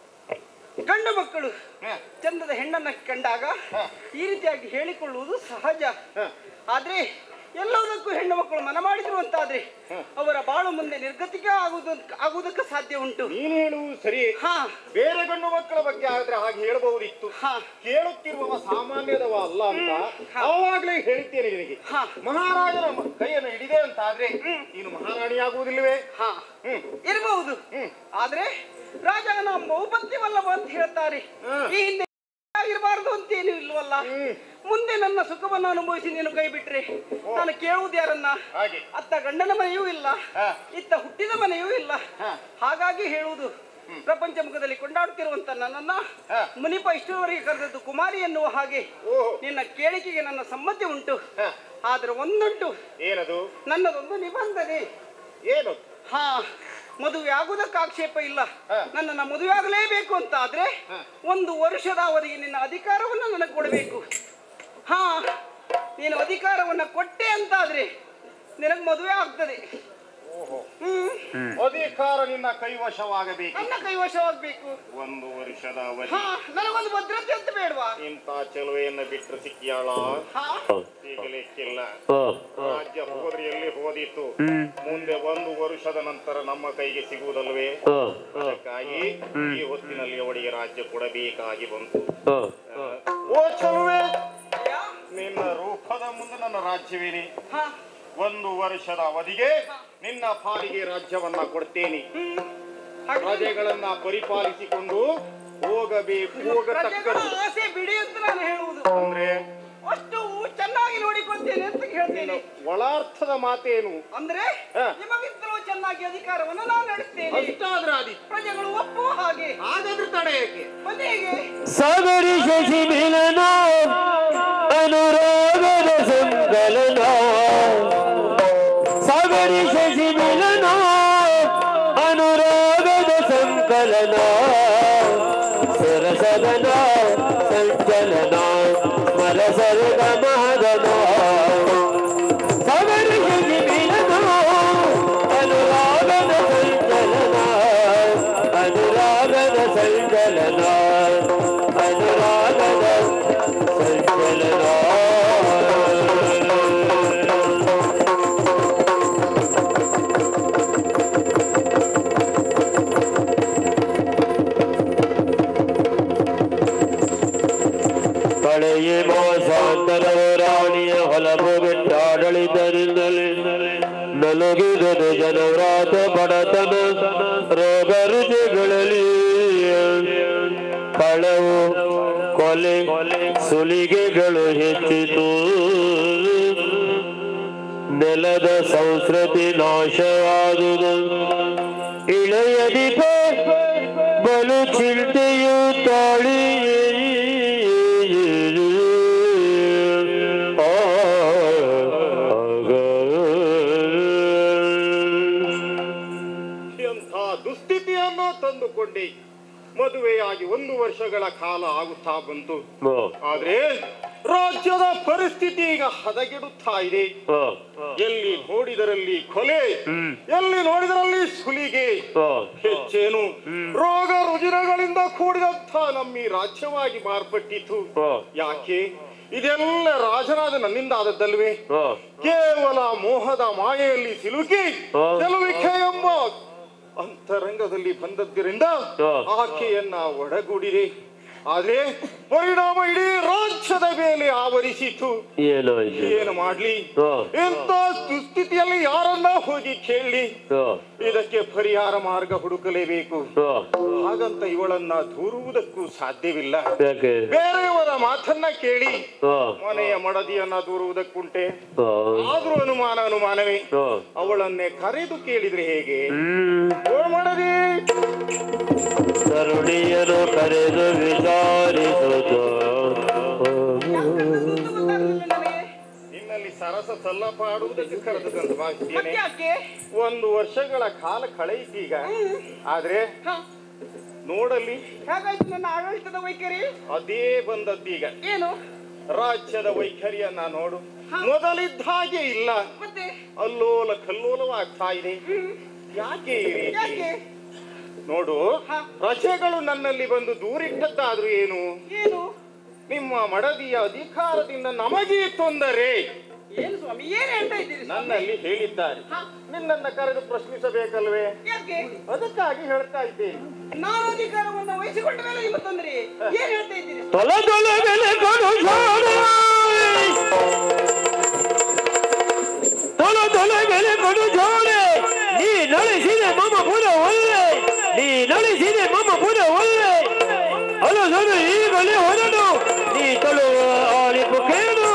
ಗಂಡು ಮಕ್ಕಳು ಚಂದದ ಹೆಣ್ಣನ್ನ ಕಂಡಾಗ ಈ ರೀತಿಯಾಗಿ ಹೇಳಿಕೊಳ್ಳುವುದು ಸಹಜ ಆದ್ರೆ ಎಲ್ಲದಕ್ಕೂ ಹೆಣ್ಣು ಮಕ್ಕಳು ಮನ ಮಾಡಿದ್ರು ಅಂತಾದ್ರೆ ಅವರ ಬಾಳು ಮುಂದೆ ನಿರ್ಗತಿಕ ಆಗುವುದು ಆಗುವುದಕ್ಕೆ ಸಾಧ್ಯ ಉಂಟು ನೀನು ಹೇಳುವುದು ಸರಿ ಹಾ ಬೇರೆ ಗಂಡು ಮಕ್ಕಳ ಬಗ್ಗೆ ಆದ್ರೆ ಹಾಗೆ ಹೇಳಬಹುದಿತ್ತು ಹಾ ಕೇಳುತ್ತಿರುವವ ಸಾಮಾನ್ಯದವ ಅಲ್ಲ ಅಂತ ಅವಾಗ್ಲೇ ಹೇಳ್ತೇನೆ ನಿನಗೆ ಹಾ. ಮಹಾರಾಜನ ಮ- ಕೈಯನ್ನು ಹಿಡಿದೆ ಅಂತ ಆದ್ರೆ ನೀನು ಮಹಾರಾಣಿಯಾಗುವುದಿಲ್ವೇ ಹಾ ಹ್ಮ್ ಇರಬಹುದು ಆದ್ರೆ ರಾಜ ನಮ್ಮ ಬಹುಪತ್ನಿ ವಲ್ಲಭ ಅಂತ ಹೇಳ್ತಾರೆ ಈ ಹಿಂದೆ ಆಗಿರಬಾರದು ಅಂತೇನು ಇಲ್ವಲ್ಲ ಮುಂದೆ ನನ್ನ ಸುಖವನ್ನು ಅನುಭವಿಸಿ ನೀನು ಕೈ ಬಿಟ್ರೆ ನಾನು ಕೇಳುವುದು ಯಾರನ್ನ ಹಾಗೆ ಅತ್ತ ಗಂಡನ ಮನೆಯೂ ಇಲ್ಲ ಹಾ. ಇತ್ತ ಹುಟ್ಟಿದ ಮನೆಯೂ ಇಲ್ಲ ಹಾಗಾಗಿ ಹೇಳುವುದು ಪ್ರಪಂಚ ಮುಖದಲ್ಲಿ ಕೊಂಡಾಡುತ್ತಿರುವಂತ ನನ್ನನ್ನ ಹಾ. ಮುನಿಪ ಇಷ್ಟರವರೆಗೆ ಕರೆದದ್ದು ಕುಮಾರಿ ಎನ್ನುವ ಹಾಗೆ ಓಹೋ. ನಿನ್ನ ಕೇಳಿಕೆಗೆ ನನ್ನ ಸಮ್ಮತಿ ಉಂಟು ಹಾ. ಆದ್ರೆ ಒಂದುಂಟು ಏನದು ನನ್ನದೊಂದು ನಿಬಂಧನೆ ಏನು ಹಾ ಮದುವೆ ಆಗುವುದಕ್ಕೆ ಆಕ್ಷೇಪ ಇಲ್ಲ ಹಾ. ನನ್ನನ್ನ ಮದುವೆ ಆಗಲೇಬೇಕು ಅಂತ ಆದ್ರೆ ಒಂದು ವರ್ಷದ ಅವಧಿಗೆ ನಿನ್ನ ಅಧಿಕಾರವನ್ನು ನನಗೆ ಕೊಡಬೇಕು ಹಾ ನೀನು ಅಧಿಕಾರವನ್ನ ಕೊಟ್ಟೆ ಅಂತ ಆದ್ರೆ ನಿನಗೆ ಮದುವೆ ಆಗ್ತದೆ ಹ್ಮ್ ಅಧಿಕಾರ ನಿನ್ನ ಕೈವಶವಾಗಬೇಕು ನನ್ನ ಕೈವಶವಾಗ್ಬೇಕು ಒಂದು ವರ್ಷದ ಅವಧಿ ಹಾ ನನಗೊಂದು ಭದ್ರತೆ ಅಂತ ಬೇಡವಾ ಇಂಥ ಚೆಲುವೆಯನ್ನ ಬಿಟ್ಟರೆ ಸಿಕ್ಕಿಯಾಳ ಹಾ ಸಿಗಲಿಕ್ಕಿಲ್ಲ ರಾಜ್ಯ ಹೋದ್ರೆ ಎಲ್ಲಿ ಹೋದಿತ್ತು ಮುಂದೆ ಒಂದು ವರ್ಷದ ನಂತರ ನಮ್ಮ ಕೈಗೆ ಸಿಗುವುದಲ್ವೇ ಅದಕ್ಕಾಗಿ ಈ ಹೊತ್ತಿನಲ್ಲಿ ಅವಳಿಗೆ ರಾಜ್ಯ ಕೊಡಬೇಕಾಗಿ ಬಂತು ಓ ಚೆಲುವೆ ಅಯ್ಯ, ನಿನ್ನ ರೂಪದ ಮುಂದೆ ನನ್ನ ರಾಜ್ಯವೇನೆ ಹಾ ಒಂದು ವರ್ಷದ ಅವಧಿಗೆ ನಿನ್ನ ಪಾಲಿಗೆ ರಾಜ್ಯವನ್ನ ಕೊಡ್ತೇನೆ ಹಾಗೆ ಪ್ರಜೆಗಳನ್ನ ಪರಿಪಾಲಿಸಿಕೊಂಡು ಹೋಗಬೇಕು ಪ್ರಜೆಗಳ ಹೋಗತಕ್ಕದ್ದು ಆಸೆ ಬಿಡಿ ಅಂತ ನಾನು ಹೇಳುವುದು ಅಂದ್ರೆ ಅಷ್ಟು ಚೆನ್ನಾಗಿ ನೋಡಿಕೊಳ್ತೇನೆ ಅಂತ ಹೇಳ್ತೇನೆ ಒಳಾರ್ಥದ ಮಾತೇನು ಅಂದ್ರೆ ಹಾ. ನಿಮಗಿಂತಲೂ ಚೆನ್ನಾಗಿ ಅಧಿಕಾರವನ್ನು ನಾನು ನಡೆಸ್ತೇನೆ ಅಷ್ಟಾದ್ರ ಅದಿ ಪ್ರಜೆಗಳು ಒಪ್ಪುವ ಹಾಗೆ ಹಾಗಾದ್ರೆ ತಡೆಯಕ್ಕೆ ಮನೆಗೆ ಸಾಗರಿ ಶಶಿ ಮಿಲನ ಅನುರಾಗದ ಸಂಕಲನ ಸಾಗರಿ ಶಶಿ ಮಿಲನ ಅನುರಾಗದ ಸಂಕಲನ ಸರಸದನ ಸಂಚಲನ ಸ್ಮರ ಸರ್ಗ ಮಹದನ ಸಾಗರಿ ಶಶಿ ಮಿಲನ ಅನುರಾಗದ ಸಂಚಲನ ಅನುರಾಗದ ಸಂಚಲನ ಅನುರಾಗದ ಸಂಚಲನ ಕಳೆಯ ಮಾಸಾಂತರವ ರಾಣಿಯ ಹೊಲಬು ಬಿಟ್ಟಾಡಳಿತರಿಂದಲೇ ನಲುಗಿದನು ಜನವ್ರಾತ ಬಡತನ ರೋಗ ರುಚಿಗಳಲ್ಲಿ ಕಳವು ಕೊಲೆ ಸುಲಿಗೆಗಳು ಹೆಚ್ಚಿತು ನೆಲದ ಸಂಸ್ಕೃತಿ ನಾಶವಾದುದು ಇಳೆಯದಿತ ಬಲು ಚಿಂತೆಯು ತಾಳಿ ಎಂಥ ದುಸ್ಥಿತಿಯನ್ನು ತಂದುಕೊಂಡೆ ಮದುವೆಯಾಗಿ ಒಂದು ವರ್ಷಗಳ ಕಾಲ ಆಗುತ್ತಾ ಬಂತು ಆದ್ರೆ ರಾಜ್ಯದ ಪರಿಸ್ಥಿತಿ ಈಗ ಹದಗೆಡುತ್ತಾ ಇದೆ ಎಲ್ಲಿ ನೋಡಿದರಲ್ಲಿ ಕೊಲೆ ಎಲ್ಲಿ ನೋಡಿದರಲ್ಲಿ ಸುಲಿಗೆ ಹೆಚ್ಚೇನು ರೋಗ ರುಜಿನಗಳಿಂದ ಕೂಡಿದಂಥ ನಮ್ಮ ಈ ರಾಜ್ಯವಾಗಿ ಮಾರ್ಪಟ್ಟಿತು ಯಾಕೆ ಇದೆಲ್ಲ ರಾಜನಾದ ನನ್ನಿಂದ ಆದದ್ದಲ್ವೇ ಕೇವಲ ಮೋಹದ ಮಾಯೆಯಲ್ಲಿ ಸಿಲುಕಿ ಗೆಲುವಿಕೆ ಎಂಬ ಅಂತರಂಗದಲ್ಲಿ ಬಂದದ್ದರಿಂದ ಆಕೆಯನ್ನ ಒಡಗೂಡಿದೆ ಆದ್ರೆ ಪರಿಣಾಮ ಇಡೀ ರಾಜ್ಯದ ಮೇಲೆ ಆವರಿಸಿತು ಏನೋ ಇದು ಏನು ಮಾಡ್ಲಿ ಹಾ. ಇಂಥ ದುಸ್ಥಿತಿಯಲ್ಲಿ ಯಾರನ್ನ ಹೋಗಿ ಕೇಳಿ ಇದಕ್ಕೆ ಪರಿಹಾರ ಮಾರ್ಗ ಹುಡುಕಲೇಬೇಕು ಹಾಗಂತ ಇವಳನ್ನ ದೂರುವುದಕ್ಕೂ ಸಾಧ್ಯವಿಲ್ಲ ಯಾಕೆ ಬೇರೆಯವರ ಮಾತನ್ನ ಕೇಳಿ ಹಾ. ಮನೆಯ ಮಡದಿಯನ್ನ ದೂರುವುದಕ್ಕುಂಟೆ ಹಾ. ಆದ್ರೂ ಅನುಮಾನ ಅನುಮಾನವೇ ಹಾ. ಅವಳನ್ನೇ ಕರೆದು ಕೇಳಿದ್ರೆ ಹೇಗೆ ಹ್ಮ್ ಓ ಮಡದಿ ತರುಣಿಯನು ಕರೆದು ವಿಚಾರಿಸುವುದು ನನಗೆ ನಿನ್ನಲ್ಲಿ ಸರಸ ಸಲ್ಲಪ ಆಡುವುದಕ್ಕೆ ಕರೆದುಕೊಂಡು ಭಾವಿಸ್ತೇನೆ ಯಾಕೆ ಒಂದು ವರ್ಷಗಳ ಕಾಲ ಕಳೆಯಿತೀಗ ಆದ್ರೆ ಹ, ನೋಡಲ್ಲಿ ಹೇಗಾಯ್ತು ನನ್ನ ಆಡಳಿತದ ವೈಖರಿ ಅದೇ ಬಂದದ್ದೀಗ ಏನು ರಾಜ್ಯದ ವೈಖರಿಯನ್ನ ನೋಡು ಮೊದಲಿದ್ದ ಹಾಗೆ ಇಲ್ಲ ಮತ್ತೆ ಅಲ್ಲೋಲ ಕಲ್ಲೋಲವಾಗ್ತಾ ಇದೆ ಯಾಕೆ ಈ ರೀತಿ ಯಾಕೆ ನೋಡು ಹ. ರಜೆಗಳು ನನ್ನಲ್ಲಿ ಬಂದು ದೂರಿಟ್ಟದ್ದಾದ್ರೂ ಏನು ಏನು ನಿಮ್ಮ ಮಡದಿಯ ಅಧಿಕಾರದಿಂದ ನಮಗೆ ತೊಂದರೆ ಏನು ಸ್ವಾಮಿ ಏನ್ ಹೇಳ್ತಾ ಇದ್ದೀರಿ ಸ್ವಾಮಿ? ನನ್ನಲ್ಲಿ ಹೇಳಿದ್ದಾರೆ ಹ, ನಿನ್ನನ್ನ ಕರೆದು ಪ್ರಶ್ನಿಸಬೇಕಲ್ವೇ ಯಾಕೆ ಅದಕ್ಕಾಗಿ ಹೇಳ್ತಾ ಇದ್ದೇನೆ ನಾನು ಅಧಿಕಾರವನ್ನು ವಹಿಸಿಕೊಂಡ ಮೇಲೆ ನಿಮ್ಮ ತೊಂದರೆ ಏನ್ ಹೇಳ್ತಾ ಇದ್ದೀರಿ ತೊಲ ತೊಲ ಬೆಲೆ ಕೊಡು ಸಾಡೆ. ತೊಲ ತೊಲ ಬೆಲೆ ಕೊಡು ಜೋಡೆ ನೀ ನಡೆಸಿದೆ ಮಮ್ಮ ಪುರ ಒಳ್ಳೆ ನೀ ನಡೆಸಿದೆ ಮಮ್ಮ ಪುರ ಒಳ್ಳೆ ಅಲಸನು ಈಗಲೇ ಹೊರಡು ನೀ ತೊಳುವ ಆಲಿಪು ಕೇಳು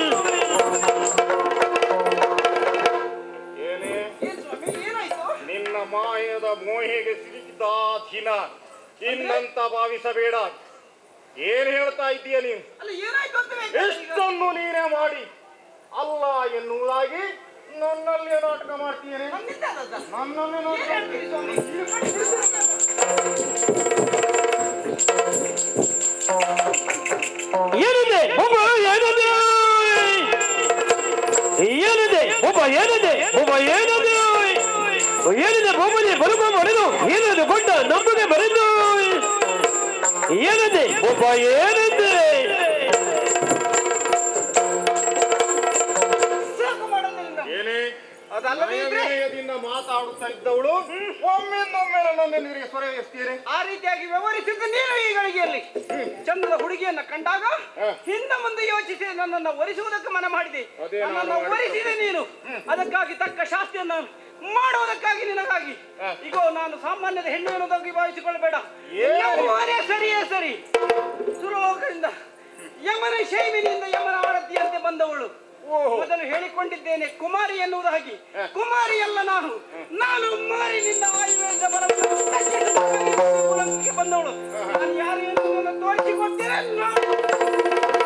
ಏನೇ ಏನ್ ಸ್ವಾಮಿ ಏನಾಯ್ತು ನಿನ್ನ ಮಾಯದ ಮೋಹೆಗೆ ಸಿಲುಕಿದ ದಿನ ಇನ್ನಂತ ಭಾವಿಸಬೇಡ ಏನ್ ಹೇಳ್ತಾ ಇದ್ದೀಯ ನೀನು ಅಲ್ಲ ಏನಾಯ್ತು ಅಂತ ಬೇಕಾದ್ರೆ ಈಗ? ಎಷ್ಟನ್ನು ನೀನೇ ಮಾಡಿ ಅಲ್ಲ ಎನ್ನುವುದಾಗಿ ನನ್ನಲ್ಲಿ ನಾಟಕ ಮಾಡ್ತೀಯೇನೆ ನನ್ನಿಂದ ಆದದ್ದಾ? ನನ್ನನ್ನೇ ಏನ್ ನಾಟಕ ಹೇಳ್ತೀರಿ ಸ್ವಾಮಿ ಇದು ಮಾಡಿ ಏನಿದೆ ಒಬ್ಬ ಏನಿದೆ ಏನಿದೆ ಒಬ್ಬ ಏನಿದೆ ಒಬ್ಬ ಏನಿದೆ ಏನಿದೆ ಒಬ್ಬನೇ ಬರುವ ಮರೆದು ಏನಿದೆ ಕೊಂಡ ನಮಗೆ ಬರೆದು ಏನಿದೆ ಒಬ್ಬ ಏನಿದೆ ಸಾಕು ಮಾಡೋದ್ರಿಂದ ಏನೇ ಅದಲ್ಲದೆ ಇದ್ರೆ ವಿನಯದಿಂದ ಮಾತಾಡುತ್ತಾ ಇದ್ದವಳು ಒಮ್ಮೆನ್ನೊಮ್ಮೆ ನನ್ನನ್ನು ನೀರಿಗೆ ಸ್ವರ ಎಸ್ತೀರಿ ಆ ರೀತಿಯಾಗಿ ವ್ಯವಹರಿಸಿದ್ದು ನೀನು ಈ ಗಳಿಗೆಯಲ್ಲಿ ಚಂದದ ಹುಡುಗಿಯನ್ನ ಕಂಡಾಗ ಹಿಂದೆ ಮುಂದೆ ಯೋಚಿಸಿ ನನ್ನನ್ನು ಒರಿಸುವುದಕ್ಕೆ ಮನ ಮಾಡಿದೆ ಅದೇ ನಾನು ನನ್ನನ್ನು ಮಾಡಿದ್ದು. ಒರಿಸಿದೆ ನೀನು ಅದಕ್ಕಾಗಿ ತಕ್ಕ ಶಾಸ್ತಿಯನ್ನು ಮಾಡುವುದಕ್ಕಾಗಿ ನಿನಗಾಗಿ ಈಗ ನಾನು ಸಾಮಾನ್ಯದ ಹೆಣ್ಣು ಅನ್ನೋದಾಗಿ ಭಾವಿಸಿಕೊಳ್ಳಬೇಡ ಎಲ್ಲವೂವರೆ ಸರಿಯೇ ಸರಿ ಸುಲೋಕದಿಂದ ಯಮನ ಶೈವಿನಿಂದ ಯಮನ ಆರತಿಯಂತೆ ಬಂದವಳು ಮೊದಲು ಹೇಳಿಕೊಂಡಿದ್ದೇನೆ ಕುಮಾರಿ ಎನ್ನುವುದಾಗಿ ಕುಮಾರಿ ಅಲ್ಲ ನಾನು ನಾನು ಮಾರಿನಿಂದ ಆಯುರ್ವೇದ ಬರವನ್ನು ತಗ್ಗಿಸಿ ಕುಲಕ್ಕೆ ಬಂದವಳು ನಾನು ಯಾರು ಎನ್ನುವುದನ್ನು ತೋರಿಸಿಕೊಡ್ತೇನೆ ನಾನು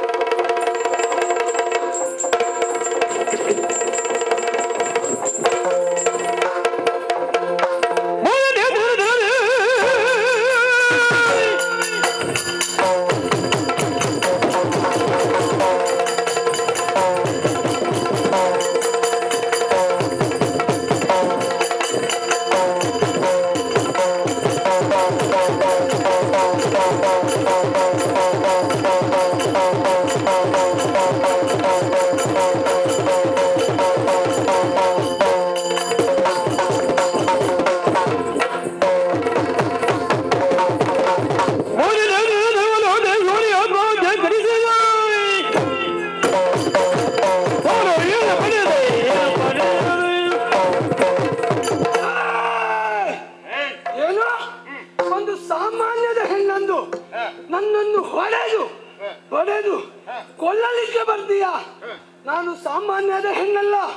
ಏನು ಒಂದು ಸಾಮಾನ್ಯದ ಹೆಣ್ಣಂದು ನನ್ನನ್ನು ಹೊಡೆದು ಹೊಡೆದು ಕೊಲ್ಲಲಿಕ್ಕೆ ಬರ್ತೀಯ ನಾನು ಸಾಮಾನ್ಯದ ಹೆಣ್ಣಲ್ಲ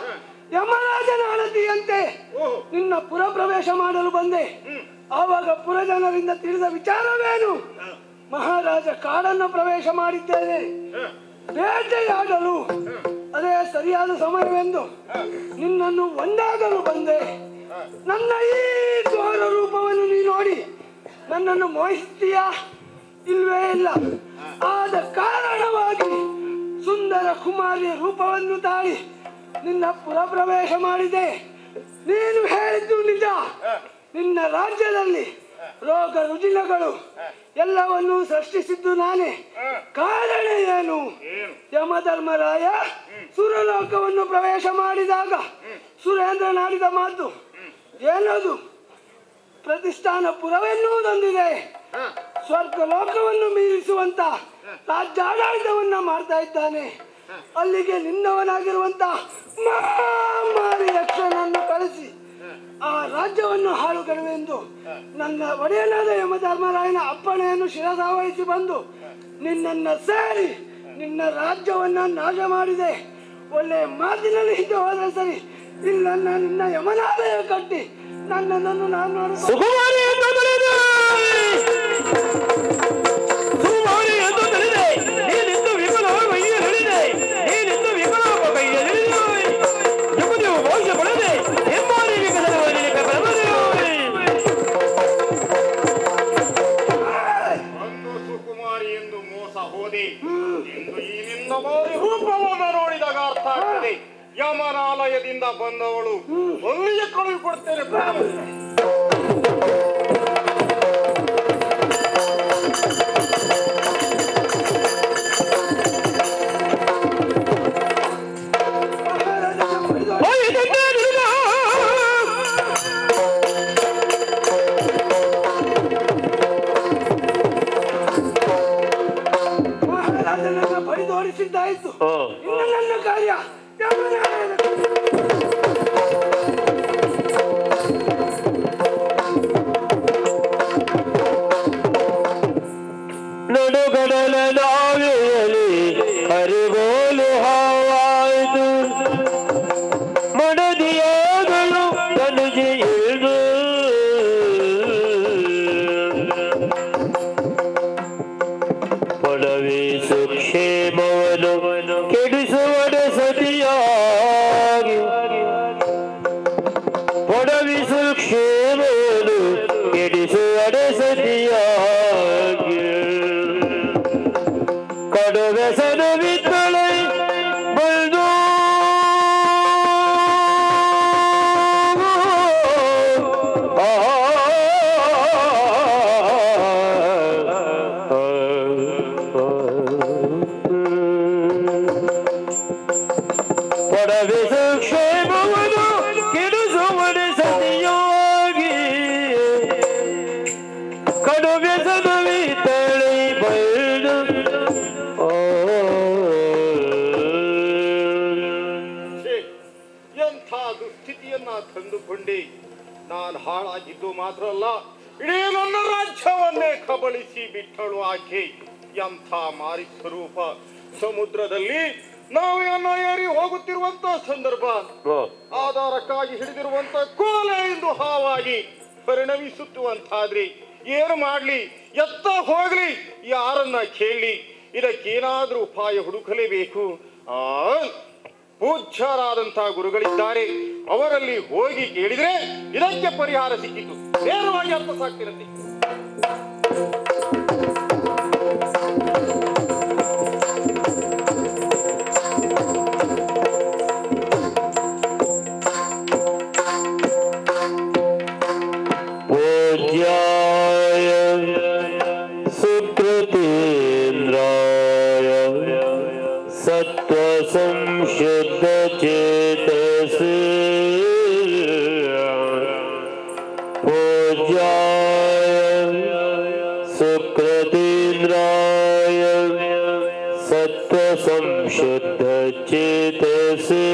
ಯಮರಾಜನ ಅಳತಿಯಂತೆ ಓಹೋ ನಿನ್ನ ಪುರ ಪ್ರವೇಶ ಮಾಡಲು ಬಂದೆ ಆವಾಗ ಪುರ ಜನರಿಂದ ತಿಳಿದ ವಿಚಾರವೇನು ಮಹಾರಾಜ ಕಾಡನ್ನು ಪ್ರವೇಶ ಮಾಡಿದ್ದೇನೆ ಬೇಟೆಯಾಡಲು ಅದೇ ಸರಿಯಾದ ಸಮಯವೆಂದು ನಿನ್ನನ್ನು ಒಂದಾಗಲು ಬಂದೆ ನನ್ನ ಈ ಘೋರ ರೂಪವನ್ನು ನೀ ನೋಡಿ ನನ್ನನ್ನು ಮೋಹಿಸ್ತೀಯಾ ಇಲ್ವೇ ಇಲ್ಲ ಆದ ಕಾರಣವಾಗಿ ಸುಂದರ ಕುಮಾರಿಯ ರೂಪವನ್ನು ತಾಳಿ ನಿನ್ನ ಪುರ ಪ್ರವೇಶ ಮಾಡಿದೆ ನೀನು ಹೇಳಿದ್ದು ನಿಜ ನಿನ್ನ ರಾಜ್ಯದಲ್ಲಿ ರೋಗ ರುಜಿನಗಳು ಎಲ್ಲವನ್ನೂ ಸೃಷ್ಟಿಸಿದ್ದು ನಾನೇ ಕಾರಣ ಏನು ಯಮಧರ್ಮರಾಯ ಸುರಲೋಕವನ್ನು ಪ್ರವೇಶ ಮಾಡಿದಾಗ ಸುರೇಂದ್ರ ನಾಡಿದ ಮಾತು ಏನದು ಪ್ರತಿಷ್ಠಾನ ಪುರವೆನ್ನುವುದೊಂದಿದೆ ಸ್ವರ್ಗ ಲೋಕವನ್ನು ಮೀರಿಸುವಂತ ರಾಜ್ಯಾಡಳಿತವನ್ನ ಮಾಡ್ತಾ ಇದ್ದಾನೆ ಅಲ್ಲಿಗೆ ನಿನ್ನವನಾಗಿರುವಂತ ಮಹಾಮಾರಿ ಯಕ್ಷನನ್ನು ಕಳಿಸಿ ಆ ರಾಜ್ಯವನ್ನು ಹಾಳುಗಡುವೆಂದು ನನ್ನ ಒಡೆಯನಾದ ಯಮಧರ್ಮರಾಯನ ಅಪ್ಪಣೆಯನ್ನು ಶಿರಸಾವಹಿಸಿ ಬಂದು ನಿನ್ನನ್ನ ಸೇರಿ ನಿನ್ನ ರಾಜ್ಯವನ್ನ ನಾಶ ಮಾಡಿದೆ ಒಳ್ಳೆ ಮಾತಿನಲ್ಲಿ ಹಿಂದೆ ಹೋದ್ರೆ ಸರಿ ಇಲ್ಲ ನಿನ್ನ ಯಮನಾದಯ ಕಟ್ಟಿ ನನ್ನನ್ನು ನಾನು ನೋಡಿಕೊಂಡು ಸುಕುಮಾರಿ ಎಂದು ತಿಳಿದೆ ಸುಕುಮಾರಿ ಎಂದು ತಿಳಿದೆ ನೀನಿಂದು ವಿಫಲವ ಕೈಗೆ ಹಿಡಿದೆ ನೀನಿಂದು ವಿಫಲವ ಕೈಗೆ ಹಿಡಿದೆ ಜಗದೇವು ಭವಿಷ್ಯ ಪಡೆದೆ ಹೆಮ್ಮಾರಿ ವಿಕಸನವ ನಿನಗೆ ಬರಬರುವೆ. ಅಂದು ಸುಕುಮಾರಿ ಎಂದು ಮೋಸ ಹೋದೆ ಎಂದು ಈ ನಿನ್ನ ಮಾರಿ ರೂಪವನ್ನು ನೋಡಿದಾಗ ಅರ್ಥ ಆಗ್ತದೆ ಯಮನಾಲಯದಿಂದ ಬಂದವಳು ಅಲ್ಲಿಗೆ ಕಳುಹಿ ಕೊಡ್ತೇನೆ ಹೋಯಿತಂತೆ ನಿನ್ನ. ಮಹಾರಾಜನನ್ನ ಬಡಿದೋಡಿಸಿದ್ದಾಯಿತು ಇನ್ನು ನನ್ನ ಕಾರ್ಯ ಯಮನಾರಾಯಣ ನಡುಗಡಲ ನಾವೆಯಲಿ ಹರಿಗೋಲು ಹಾವಾಯಿತು ಮಡದಿಯಾದಳು ತನುಜೆ ಇಳಿದು ಪಡವಿಸು ಕ್ಷೇಮವನು ಕೆಡಿಸುವಡೆ ಸತಿಯಾಗಿ ಪಡವಿಸು ಕ್ಷೇಮವನು ಕೆಡಿಸುವಡೆ ಸತಿಯಾಗಿ ಕಡುವೆಸನ ಬಿತ್ತಳೆ ಬಂದು ಪಡವೆಸ ಕ್ಷೇಮವನು ಕೆಡಿಸುವಡೆ ಸತಿಯಾಗಿ ಕಡುವೆಸನ ಬಿತ್ತಳೆ ಬಂದು ಛೇ, ಎಂಥ ದುಸ್ಥಿತಿಯನ್ನ ತಂದುಕೊಂಡೆ ನಾನು ಹಾಳಾಗಿದ್ದು ಮಾತ್ರ ಅಲ್ಲ ಇಡೀ ನನ್ನ ರಾಜ್ಯವನ್ನೇ ಕಬಳಿಸಿ ಬಿಟ್ಟಳು ಆಕೆ ಎಂಥ ಮಾರಿ ಸ್ವರೂಪ ಸಮುದ್ರದಲ್ಲಿ ನಾವೇನೋ ಏರಿ ಹೋಗುತ್ತಿರುವಂತ ಸಂದರ್ಭ ಆಧಾರಕ್ಕಾಗಿ ಹಿಡಿದಿರುವಂತ ಕೋಲೆ ಎಂದು ಹಾವಾಗಿ ಪರಿಣಮಿಸುತ್ತುವಂತಾದ್ರಿ ಏನು ಮಾಡ್ಲಿ ಎತ್ತ ಹೋಗ್ಲಿ ಯಾರನ್ನ ಕೇಳಿ ಇದಕ್ಕೇನಾದ್ರೂ ಉಪಾಯ ಹುಡುಕಲೇಬೇಕು ಆ ಪೂಜ್ಯರಾದಂತಹ ಗುರುಗಳಿದ್ದಾರೆ ಅವರಲ್ಲಿ ಹೋಗಿ ಕೇಳಿದ್ರೆ ಇದಕ್ಕೆ ಪರಿಹಾರ ಸಿಕ್ಕಿತು ನೇರವಾಗಿ ಅರ್ಥ ಸಾಕ್ತಿರತ್ತೆ पूज्याय सुकृतीन्द्राय सत्त्वसंशुद्धचेतसे पूज्याय सुकृतीन्द्राय सत्त्वसंशुद्धचेतसे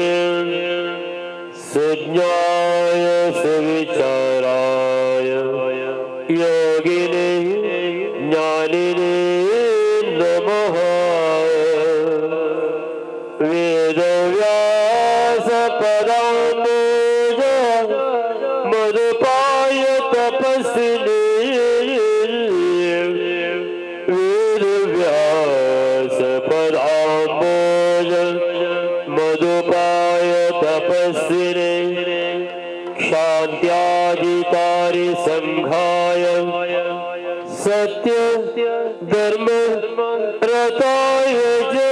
सुज्ञाय सुविचाराय योगिने ज्ञानिने नमः वेदव्यासपदां तपस्विनी वेदव्यास पदाम्बोज मधुपाय तपस्विने शान्त्याधिकारी सङ्घाय सत्य धर्म रताय च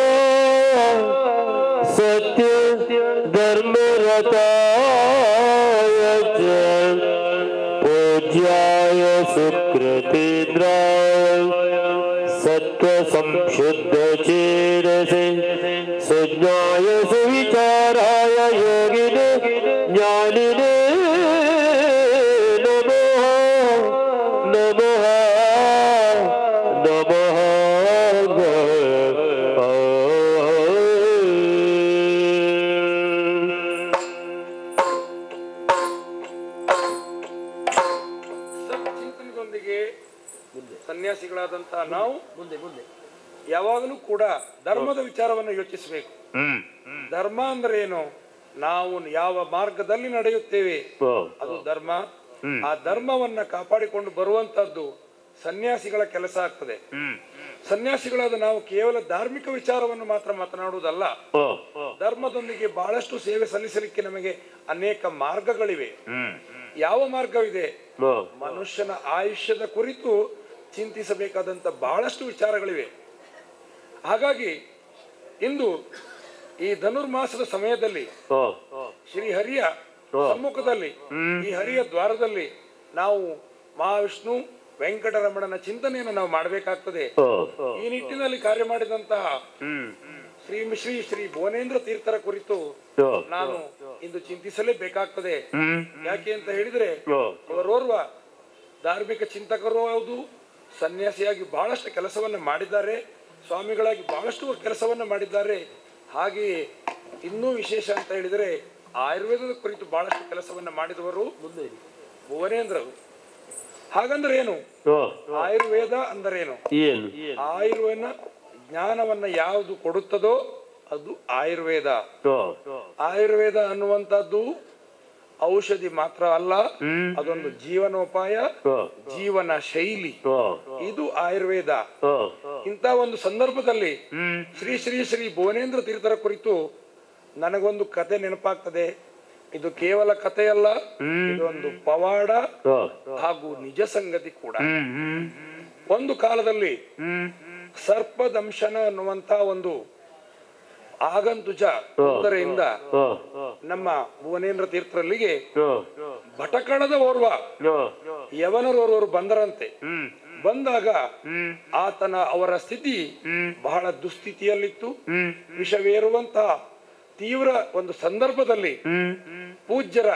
सत्य धर्म रताय च पूज्याय सुकृतेन्द्राय सत्त्वसंशुद्धचेतसे सुज्ञाय सुविचाराय योगिने ज्ञानिने नमः नमः नमः ಚಿಂತನದೊಂದಿಗೆ ಸನ್ಯಾಸಿಗಳಾದಂತಹ ನಾವು ಮುಂದೆ ಮುಂದೆ ಯಾವಾಗಲೂ ಕೂಡ ಧರ್ಮದ ವಿಚಾರವನ್ನು ಯೋಚಿಸಬೇಕು ಧರ್ಮ ಅಂದ್ರೆ ಏನು ನಾವು ಯಾವ ಮಾರ್ಗದಲ್ಲಿ ನಡೆಯುತ್ತೇವೆ ಅದು ಧರ್ಮ ಆ ಧರ್ಮವನ್ನ ಕಾಪಾಡಿಕೊಂಡು ಬರುವಂತದ್ದು ಸನ್ಯಾಸಿಗಳ ಕೆಲಸ ಆಗ್ತದೆ ಸನ್ಯಾಸಿಗಳಾದ ನಾವು ಕೇವಲ ಧಾರ್ಮಿಕ ವಿಚಾರವನ್ನು ಮಾತ್ರ ಮಾತನಾಡುವುದಲ್ಲ ಧರ್ಮದೊಂದಿಗೆ ಬಹಳಷ್ಟು ಸೇವೆ ಸಲ್ಲಿಸಲಿಕ್ಕೆ ನಮಗೆ ಅನೇಕ ಮಾರ್ಗಗಳಿವೆ ಯಾವ ಮಾರ್ಗವಿದೆ ಮನುಷ್ಯನ ಆಯುಷ್ಯದ ಕುರಿತು ಚಿಂತಿಸಬೇಕಾದಂತ ಬಹಳಷ್ಟು ವಿಚಾರಗಳಿವೆ ಹಾಗಾಗಿ ಇಂದು ಈ ಧನುರ್ಮಾಸದ ಸಮಯದಲ್ಲಿ ಶ್ರೀ ಹರಿಯ ಸಮ್ಮುಖದಲ್ಲಿ ಈ ಹರಿಯ ದ್ವಾರದಲ್ಲಿ ನಾವು ಮಹಾವಿಷ್ಣು ವೆಂಕಟರಮಣನ ಚಿಂತನೆಯನ್ನು ನಾವು ಮಾಡಬೇಕಾಗ್ತದೆ ಈ ನಿಟ್ಟಿನಲ್ಲಿ ಕಾರ್ಯ ಮಾಡಿದಂತಹ ಶ್ರೀ ಶ್ರೀ ಶ್ರೀ ಭುವನೇಂದ್ರ ತೀರ್ಥರ ಕುರಿತು ನಾನು ಇಂದು ಚಿಂತಿಸಲೇಬೇಕಾಗ್ತದೆ ಯಾಕೆ ಅಂತ ಹೇಳಿದ್ರೆ ಅವರೋರ್ವ ಧಾರ್ಮಿಕ ಚಿಂತಕರು ಹೌದು ಸನ್ಯಾಸಿಯಾಗಿ ಬಹಳಷ್ಟು ಕೆಲಸವನ್ನ ಮಾಡಿದ್ದಾರೆ ಸ್ವಾಮಿಗಳಾಗಿ ಬಹಳಷ್ಟು ಕೆಲಸವನ್ನ ಮಾಡಿದ್ದಾರೆ ಹಾಗೆಯೇ ಇನ್ನೂ ವಿಶೇಷ ಅಂತ ಹೇಳಿದರೆ ಆಯುರ್ವೇದದ ಕುರಿತು ಬಹಳಷ್ಟು ಕೆಲಸವನ್ನ ಮಾಡಿದವರು ಭುವನೇಂದ್ರರು ಹಾಗಂದ್ರೆ ಏನು ಆಯುರ್ವೇದ ಅಂದರೇನು ಏನು ಆಯುರ್ವೇದ ಜ್ಞಾನವನ್ನ ಯಾವುದು ಕೊಡುತ್ತದೋ ಅದು ಆಯುರ್ವೇದ ಆಯುರ್ವೇದ ಅನ್ನುವಂಥದ್ದು ಔಷಧಿ ಮಾತ್ರ ಅಲ್ಲ ಅದೊಂದು ಜೀವನೋಪಾಯ ಜೀವನ ಶೈಲಿ ಇದು ಆಯುರ್ವೇದ ಇಂಥ ಒಂದು ಸಂದರ್ಭದಲ್ಲಿ ಶ್ರೀ ಶ್ರೀ ಶ್ರೀ ಭುವನೇಂದ್ರ ತೀರ್ಥರ ಕುರಿತು ನನಗೊಂದು ಕತೆ ನೆನಪಾಗ್ತದೆ ಇದು ಕೇವಲ ಕಥೆಯಲ್ಲ ಇದೊಂದು ಪವಾಡ ಹಾಗೂ ನಿಜ ಸಂಗತಿ ಕೂಡ ಒಂದು ಕಾಲದಲ್ಲಿ ಸರ್ಪದಂಶನ ಅನ್ನುವಂತ ಒಂದು ಆಗಂತುಜ ತೊಂದರೆಯಿಂದ ನಮ್ಮ ಭುವನೇಂದ್ರ ತೀರ್ಥರಲ್ಲಿಗೆ ಭಟಕಳದ ಓರ್ವ ಯವನರೋರ್ವರು ಬಂದರಂತೆ ಬಂದಾಗ ಆತನ ಅವರ ಸ್ಥಿತಿ ಬಹಳ ದುಸ್ಥಿತಿಯಲ್ಲಿತ್ತು ವಿಷವೇರುವಂತಹ ತೀವ್ರ ಒಂದು ಸಂದರ್ಭದಲ್ಲಿ ಪೂಜ್ಯರ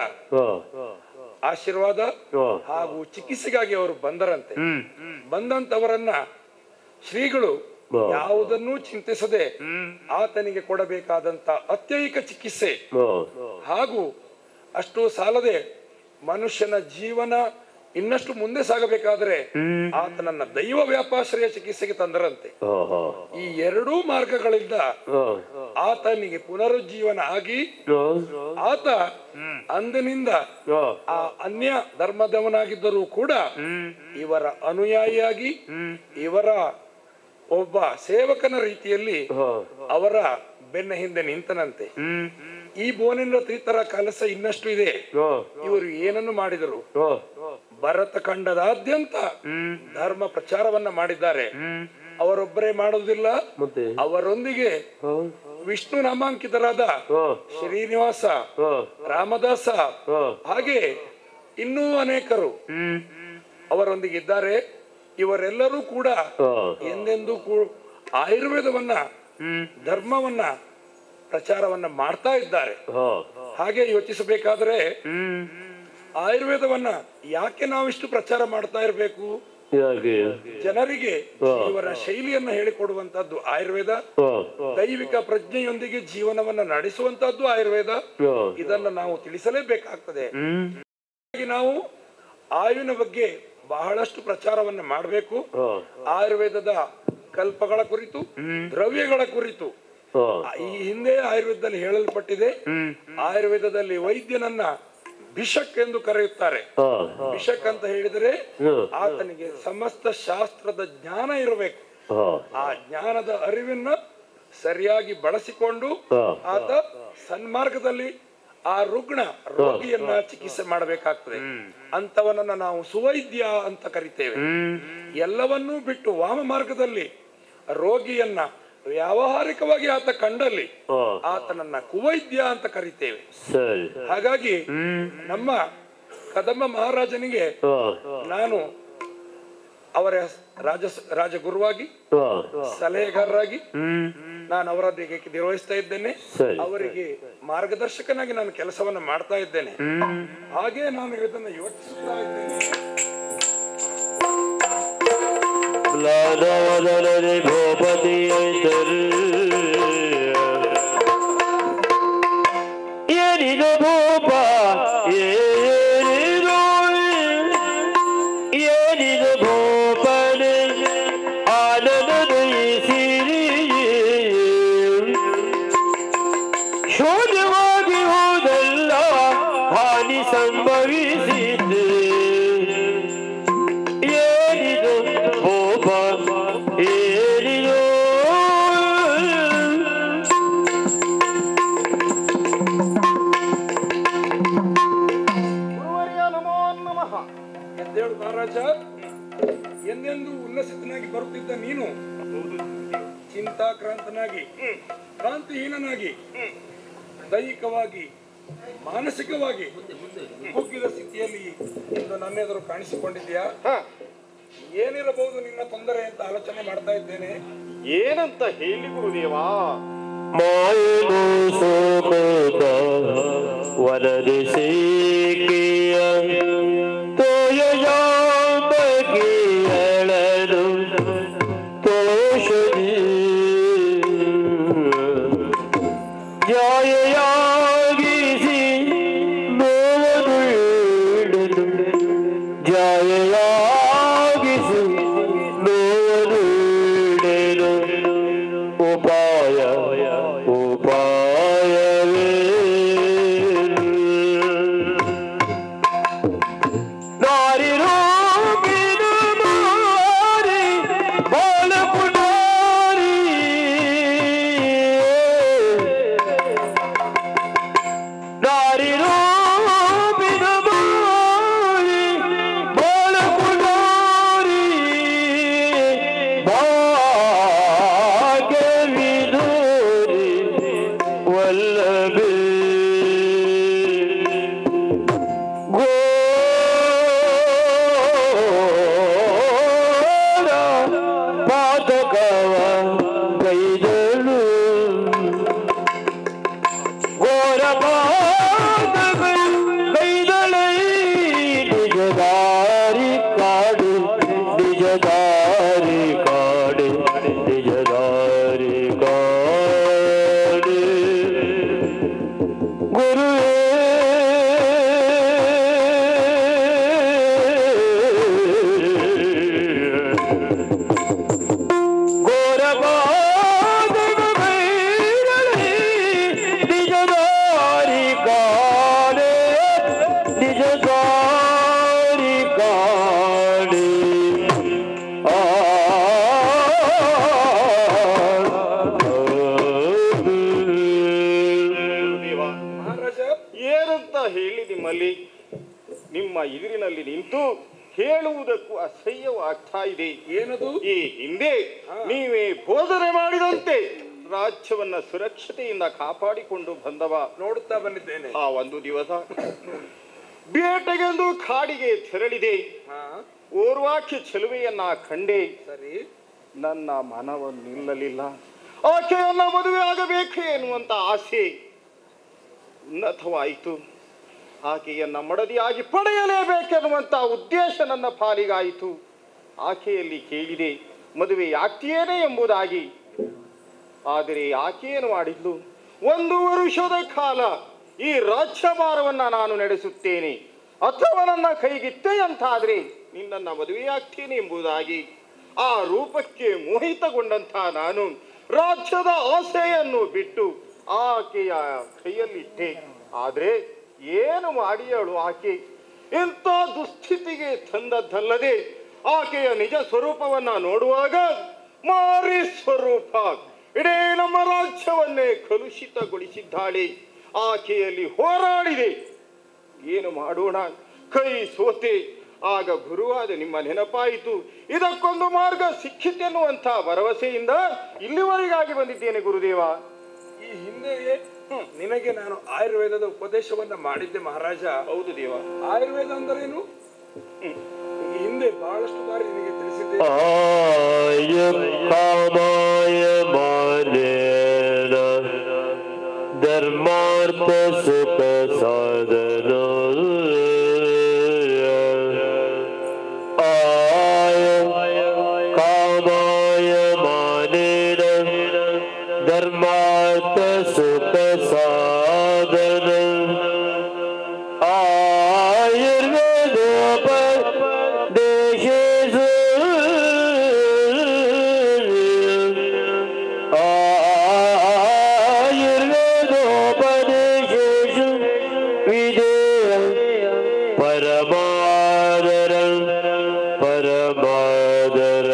ಆಶೀರ್ವಾದ ಹಾಗೂ ಚಿಕಿತ್ಸೆಗಾಗಿ ಅವರು ಬಂದರಂತೆ ಬಂದಂತವರನ್ನ ಶ್ರೀಗಳು ಯಾವುದನ್ನೂ ಚಿಂತಿಸದೆ ಆತನಿಗೆ ಕೊಡಬೇಕಾದಂತ ಅತ್ಯಯಿಕ ಚಿಕಿತ್ಸೆ ಹಾಗೂ ಅಷ್ಟು ಸಾಲದೆ ಮನುಷ್ಯನ ಜೀವನ ಇನ್ನಷ್ಟು ಮುಂದೆ ಸಾಗಬೇಕಾದರೆ ಆತನನ್ನ ದೈವ ವ್ಯಾಪಾಶ್ರಯ ಚಿಕಿತ್ಸೆಗೆ ತಂದರಂತೆ ಈ ಎರಡೂ ಮಾರ್ಗಗಳಿಂದ ಆತನಿಗೆ ಪುನರುಜ್ಜೀವನ ಆಗಿ ಆತ ಅಂದಿನಿಂದ ಆ ಅನ್ಯ ಧರ್ಮದವನಾಗಿದ್ದರೂ ಕೂಡ ಇವರ ಅನುಯಾಯಿಯಾಗಿ ಇವರ ಒಬ್ಬ ಸೇವಕನ ರೀತಿಯಲ್ಲಿ ಅವರ ಬೆನ್ನ ಹಿಂದೆ ನಿಂತನಂತೆ ಈ ಭುವನೇಂದ್ರ ತೀರ್ಥರ ಕೆಲಸ ಇನ್ನಷ್ಟು ಇದೆ ಇವರು ಏನನ್ನು ಮಾಡಿದರು ಭರತ ಖಂಡದಾದ್ಯಂತ ಧರ್ಮ ಪ್ರಚಾರವನ್ನ ಮಾಡಿದ್ದಾರೆ ಅವರೊಬ್ಬರೇ ಮಾಡುವುದಿಲ್ಲ ಮತ್ತೆ ಅವರೊಂದಿಗೆ ವಿಷ್ಣು ನಾಮಾಂಕಿತರಾದ ಶ್ರೀನಿವಾಸ ರಾಮದಾಸ ಹಾಗೆ ಇನ್ನೂ ಅನೇಕರು ಅವರೊಂದಿಗೆ ಇದ್ದಾರೆ ಇವರೆಲ್ಲರೂ ಕೂಡ ಎಂದೆಂದೂ ಕೂ- ಆಯುರ್ವೇದವನ್ನ ಧರ್ಮವನ್ನ ಪ್ರಚಾರವನ್ನ ಮಾಡ್ತಾ ಇದ್ದಾರೆ ಹಾಗೆ ಯೋಚಿಸಬೇಕಾದ್ರೆ ಆಯುರ್ವೇದವನ್ನ ಯಾಕೆ ನಾವಿಷ್ಟು ಪ್ರಚಾರ ಮಾಡ್ತಾ ಇರಬೇಕು ಯಾಕೆ ಜನರಿಗೆ ಜೀವನ ಶೈಲಿಯನ್ನ ಹೇಳಿಕೊಡುವಂತದ್ದು ಆಯುರ್ವೇದ ದೈವಿಕ ಪ್ರಜ್ಞೆಯೊಂದಿಗೆ ಜೀವನವನ್ನ ನಡೆಸುವಂತದ್ದು ಆಯುರ್ವೇದ ಇದನ್ನ ನಾವು ತಿಳಿಸಲೇಬೇಕಾಗ್ತದೆ ಹಾಗಾಗಿ ನಾವು ಆಯುವಿನ ಬಗ್ಗೆ ಬಹಳಷ್ಟು ಪ್ರಚಾರವನ್ನ ಮಾಡಬೇಕು ಆಯುರ್ವೇದದ ಕಲ್ಪಗಳ ಕುರಿತು ದ್ರವ್ಯಗಳ ಕುರಿತು ಈ ಹಿಂದೆ ಆಯುರ್ವೇದದಲ್ಲಿ ಹೇಳಲ್ಪಟ್ಟಿದೆ ಆಯುರ್ವೇದದಲ್ಲಿ ವೈದ್ಯನನ್ನ ಭಿಷಕ್ ಎಂದು ಕರೆಯುತ್ತಾರೆ ಹಾ ಭಿಷಕ್ ಅಂತ ಹೇಳಿದರೆ ಹ್ಮ್. ಆತನಿಗೆ ಸಮಸ್ತ ಶಾಸ್ತ್ರದ ಜ್ಞಾನ ಇರಬೇಕು ಹಾ ಆ ಜ್ಞಾನದ ಅರಿವನ್ನ ಸರಿಯಾಗಿ ಬಳಸಿಕೊಂಡು ಹಾ. ಆತ ಸನ್ಮಾರ್ಗದಲ್ಲಿ ಆ ರುಗ್ಣ ರೋಗಿಯನ್ನ ಚಿಕಿತ್ಸೆ ಮಾಡಬೇಕಾಗ್ತದೆ ಅಂತವನನ್ನ ನಾವು ಸುವೈದ್ಯ ಅಂತ ಕರಿತೇವೆ ಎಲ್ಲವನ್ನೂ ಬಿಟ್ಟು ವಾಮ ಮಾರ್ಗದಲ್ಲಿ ರೋಗಿಯನ್ನ ವ್ಯಾವಹಾರಿಕವಾಗಿ ಆತ ಕಂಡಲ್ಲಿ ಹಾ ಆತನನ್ನ ಕುವೈದ್ಯ ಅಂತ ಕರಿತೇವೆ ಸರಿ ಹಾಗಾಗಿ ನಮ್ಮ ಕದಂಬ ಮಹಾರಾಜನಿಗೆ ಹಾ ನಾನು ಅವರ ರಾಜ ರಾಜಗುರುವಾಗಿ ಹಾ ಸಲಹೆಗಾರರಾಗಿ ಹ್ಮ್ ನಾನು ಅವರೊಂದಿಗೆ ನಿರ್ವಹಿಸ್ತಾ ಇದ್ದೇನೆ ಸರಿ. ಅವರಿಗೆ ಮಾರ್ಗದರ್ಶಕನಾಗಿ ನಾನು ಕೆಲಸವನ್ನ ಮಾಡ್ತಾ ಇದ್ದೇನೆ ಹಾಗೆ ನಾನು ಇದನ್ನ ಯೋಚಿಸುತ್ತಾ ಇದ್ದೇನೆ ಲಾದವದಲನೆ ಭೂಪತಿ ಏನಿದು ಭೂಪ ಏನಿದು ಏನಿದು ಭೂಪನೆ ಆನಂದದ ಈ ಸಿರಿಯೇ ಶೂನ್ಯವಾಗಿ ಹೋದಲ್ಲ ಹಾನಿ ಸಂಭವಿಸಿದೆ ಏನಿದು ಕೋಪ ಏನಿದು ಗುರುವರ್ಯ ನಮೋ ನಮಃ ಎದ್ದೇಳು ಮಹಾರಾಜ ಎಂದೆಂದು ಉಲ್ಲಸಿತನಾಗಿ ಬರುತ್ತಿದ್ದ ನೀನು ಚಿಂತಾಕ್ರಾಂತನಾಗಿ ಕ್ರಾಂತಿಹೀನನಾಗಿ ದೈಹಿಕವಾಗಿ ಮಾನಸಿಕವಾಗಿ ಕುಗ್ಗಿದ ಸ್ಥಿತಿಯಲ್ಲಿ ಇಂದು ನನ್ನೆದುರು ಕಾಣಿಸಿಕೊಂಡಿದ್ಯಾ ಏನಿರಬಹುದು ನಿನ್ನ ತೊಂದರೆ ಅಂತ ಆಲೋಚನೆ ಮಾಡ್ತಾ ಇದ್ದೇನೆ ಏನಂತ ಹೇಳಿ ಗುರುದೇವಾ ಮಾಯನು ಸೋಮದ ವರದಿ ಸೇಕಿಯ ತೋಯಯಾಂಬಕಿ ಎಳನು ತೋಷದಿ ಜಾಯಯಾಗಿಸಿ ನೋವನುಳ್ಳನು ಜಾಯಯಾಗಿಸಿ ನೋವನುಳ್ಳನು ಉಪಾಯ ಉಪಾಯವೇ ನಾರಿ ರೂಪಿನ ಮಾರಿ ಬಾಲಪುನಾರಿ ನಾರಿ ರೂಪಿನ ಮಾರಿ ಬಾಲಪುನಾರಿ ಭಾಗ್ಯವಿದೂರಿ ವಲ್ಲಭೇ ಘೋರ ಪಾತಕವ ಕೈದಳು ಘೋರ ಪಾತಕ ಕೈದಳೈ ನಿಜದಾರಿ ಕಾಡು ನಿಜದಾರಿ ಕಾಡು ನಿಜದಾರಿ ಕಾಡು ನಿಜದಾರಿ ಕಾಡೆ ನಿಜದಾರಿ ಕಾಡೆ ಆ ಗುರುದೇವ ಮಹಾರಾಜ ಏನಂತ ಹೇಳಿ ನಿಮ್ಮಲ್ಲಿ ನಿಮ್ಮ ಎದುರಿನಲ್ಲಿ ನಿಂತು ಹೇಳುವುದಕ್ಕೂ ಅಸಹ್ಯವಾಗ್ತಾ ಇದೆ ಏನದು ಈ ಹಿಂದೆ ನೀವೇ ಬೋಧನೆ ಮಾಡಿದಂತೆ ರಾಜ್ಯವನ್ನ ಸುರಕ್ಷತೆಯಿಂದ ಕಾಪಾಡಿಕೊಂಡು ಬಂದವ ನೋಡುತ್ತಾ ಬಂದಿದ್ದೇನೆ ಆ ಒಂದು ದಿವಸ ಬೇಟೆಗೆಂದು ಕಾಡಿಗೆ ತೆರಳಿದೆ ಹಾ ಓರ್ವಾಕ್ಯ ಚೆಲುವೆಯನ್ನ ಕಂಡೆ ಸರಿ ನನ್ನ ಮನವನ್ನು ನಿಲ್ಲಲಿಲ್ಲ ಆಕೆಯನ್ನ ಮದುವೆ ಆಗಬೇಕು ಎನ್ನುವಂತ ಆಸೆ ಉನ್ನತವಾಯಿತು ಆಕೆಯನ್ನ ಮಡದಿಯಾಗಿ ಪಡೆಯಲೇಬೇಕೆನ್ನುವಂತ ಉದ್ದೇಶ ನನ್ನ ಪಾಲಿಗಾಯಿತು ಆಕೆಯಲ್ಲಿ ಕೇಳಿದೆ ಮದುವೆ ಆಗ್ತೀಯೇನೆ ಎಂಬುದಾಗಿ ಆದರೆ ಆಕೆಯನ್ನು ಮಾಡಿದ್ಲು ಒಂದು ವರುಷದ ಕಾಲ ಈ ರಾಜ್ಯಭಾರವನ್ನ ನಾನು ನಡೆಸುತ್ತೇನೆ ಅಥವಾ ನನ್ನ ಕೈಗಿತ್ತೆ ಅಂತಾದ್ರೆ ನಿನ್ನನ್ನ ಮದುವೆಯಾಗ್ತೇನೆ ಎಂಬುದಾಗಿ ಆ ರೂಪಕ್ಕೆ ಮೋಹಿತಗೊಂಡಂತ ನಾನು ರಾಜ್ಯದ ಆಸೆಯನ್ನು ಬಿಟ್ಟು ಆಕೆಯ ಕೈಯಲ್ಲಿಟ್ಟೆ ಆದ್ರೆ ಏನು ಮಾಡಿಯಳು ಆಕೆ ಇಂಥ ದುಸ್ಥಿತಿಗೆ ತಂದದ್ದಲ್ಲದೆ ಆಕೆಯ ನಿಜ ಸ್ವರೂಪವನ್ನ ನೋಡುವಾಗ ಮಾರಿ ಸ್ವರೂಪ ಇಡೀ ನಮ್ಮ ರಾಜ್ಯವನ್ನೇ ಕಲುಷಿತಗೊಳಿಸಿದ್ದಾಳೆ ಆಕೆಯಲ್ಲಿ ಹೋರಾಡಿದೆ ಏನು ಮಾಡೋಣ ಕೈ ಸೋತೆ ಆಗ ಗುರುವಾದ ನಿಮ್ಮ ನೆನಪಾಯಿತು ಇದಕ್ಕೊಂದು ಮಾರ್ಗ ಸಿಕ್ಕಿತೆನ್ನುವಂಥ ಭರವಸೆಯಿಂದ ಇಲ್ಲಿವರೆಗಾಗಿ ಬಂದಿದ್ದೇನೆ ಗುರುದೇವ ಈ ಹಿಂದೆಯೇ ನಿನಗೆ ನಾನು ಆಯುರ್ವೇದದ ಉಪದೇಶವನ್ನ ಮಾಡಿದ್ದೆ ಮಹಾರಾಜ ಹೌದು ದೇವ ಆಯುರ್ವೇದ ಅಂದರೇನು ಈ ಹಿಂದೆ ಬಹಳಷ್ಟು ಬಾರಿ ನಿನಗೆ ತಿಳಿಸಿದ್ದೆ ಕಾಮಾಯ ಮಾನೇನ ಧರ್ಮಾರ್ಥ ಸುಖ ಸಾಧನ ಆಯ ಕಾಮಾಯ ಮಾನೇನ ಧರ್ಮಾರ್ಥ ಸುಖ ಸಾಧನ ಆಯುರ್ವೇದೋಪದೇಶೇಷು ಆಯುರ್ವೇದೋಪದೇಶೇಷು ವಿಧೇಯ ಪರಮಾದರ ಪರಮಾದರ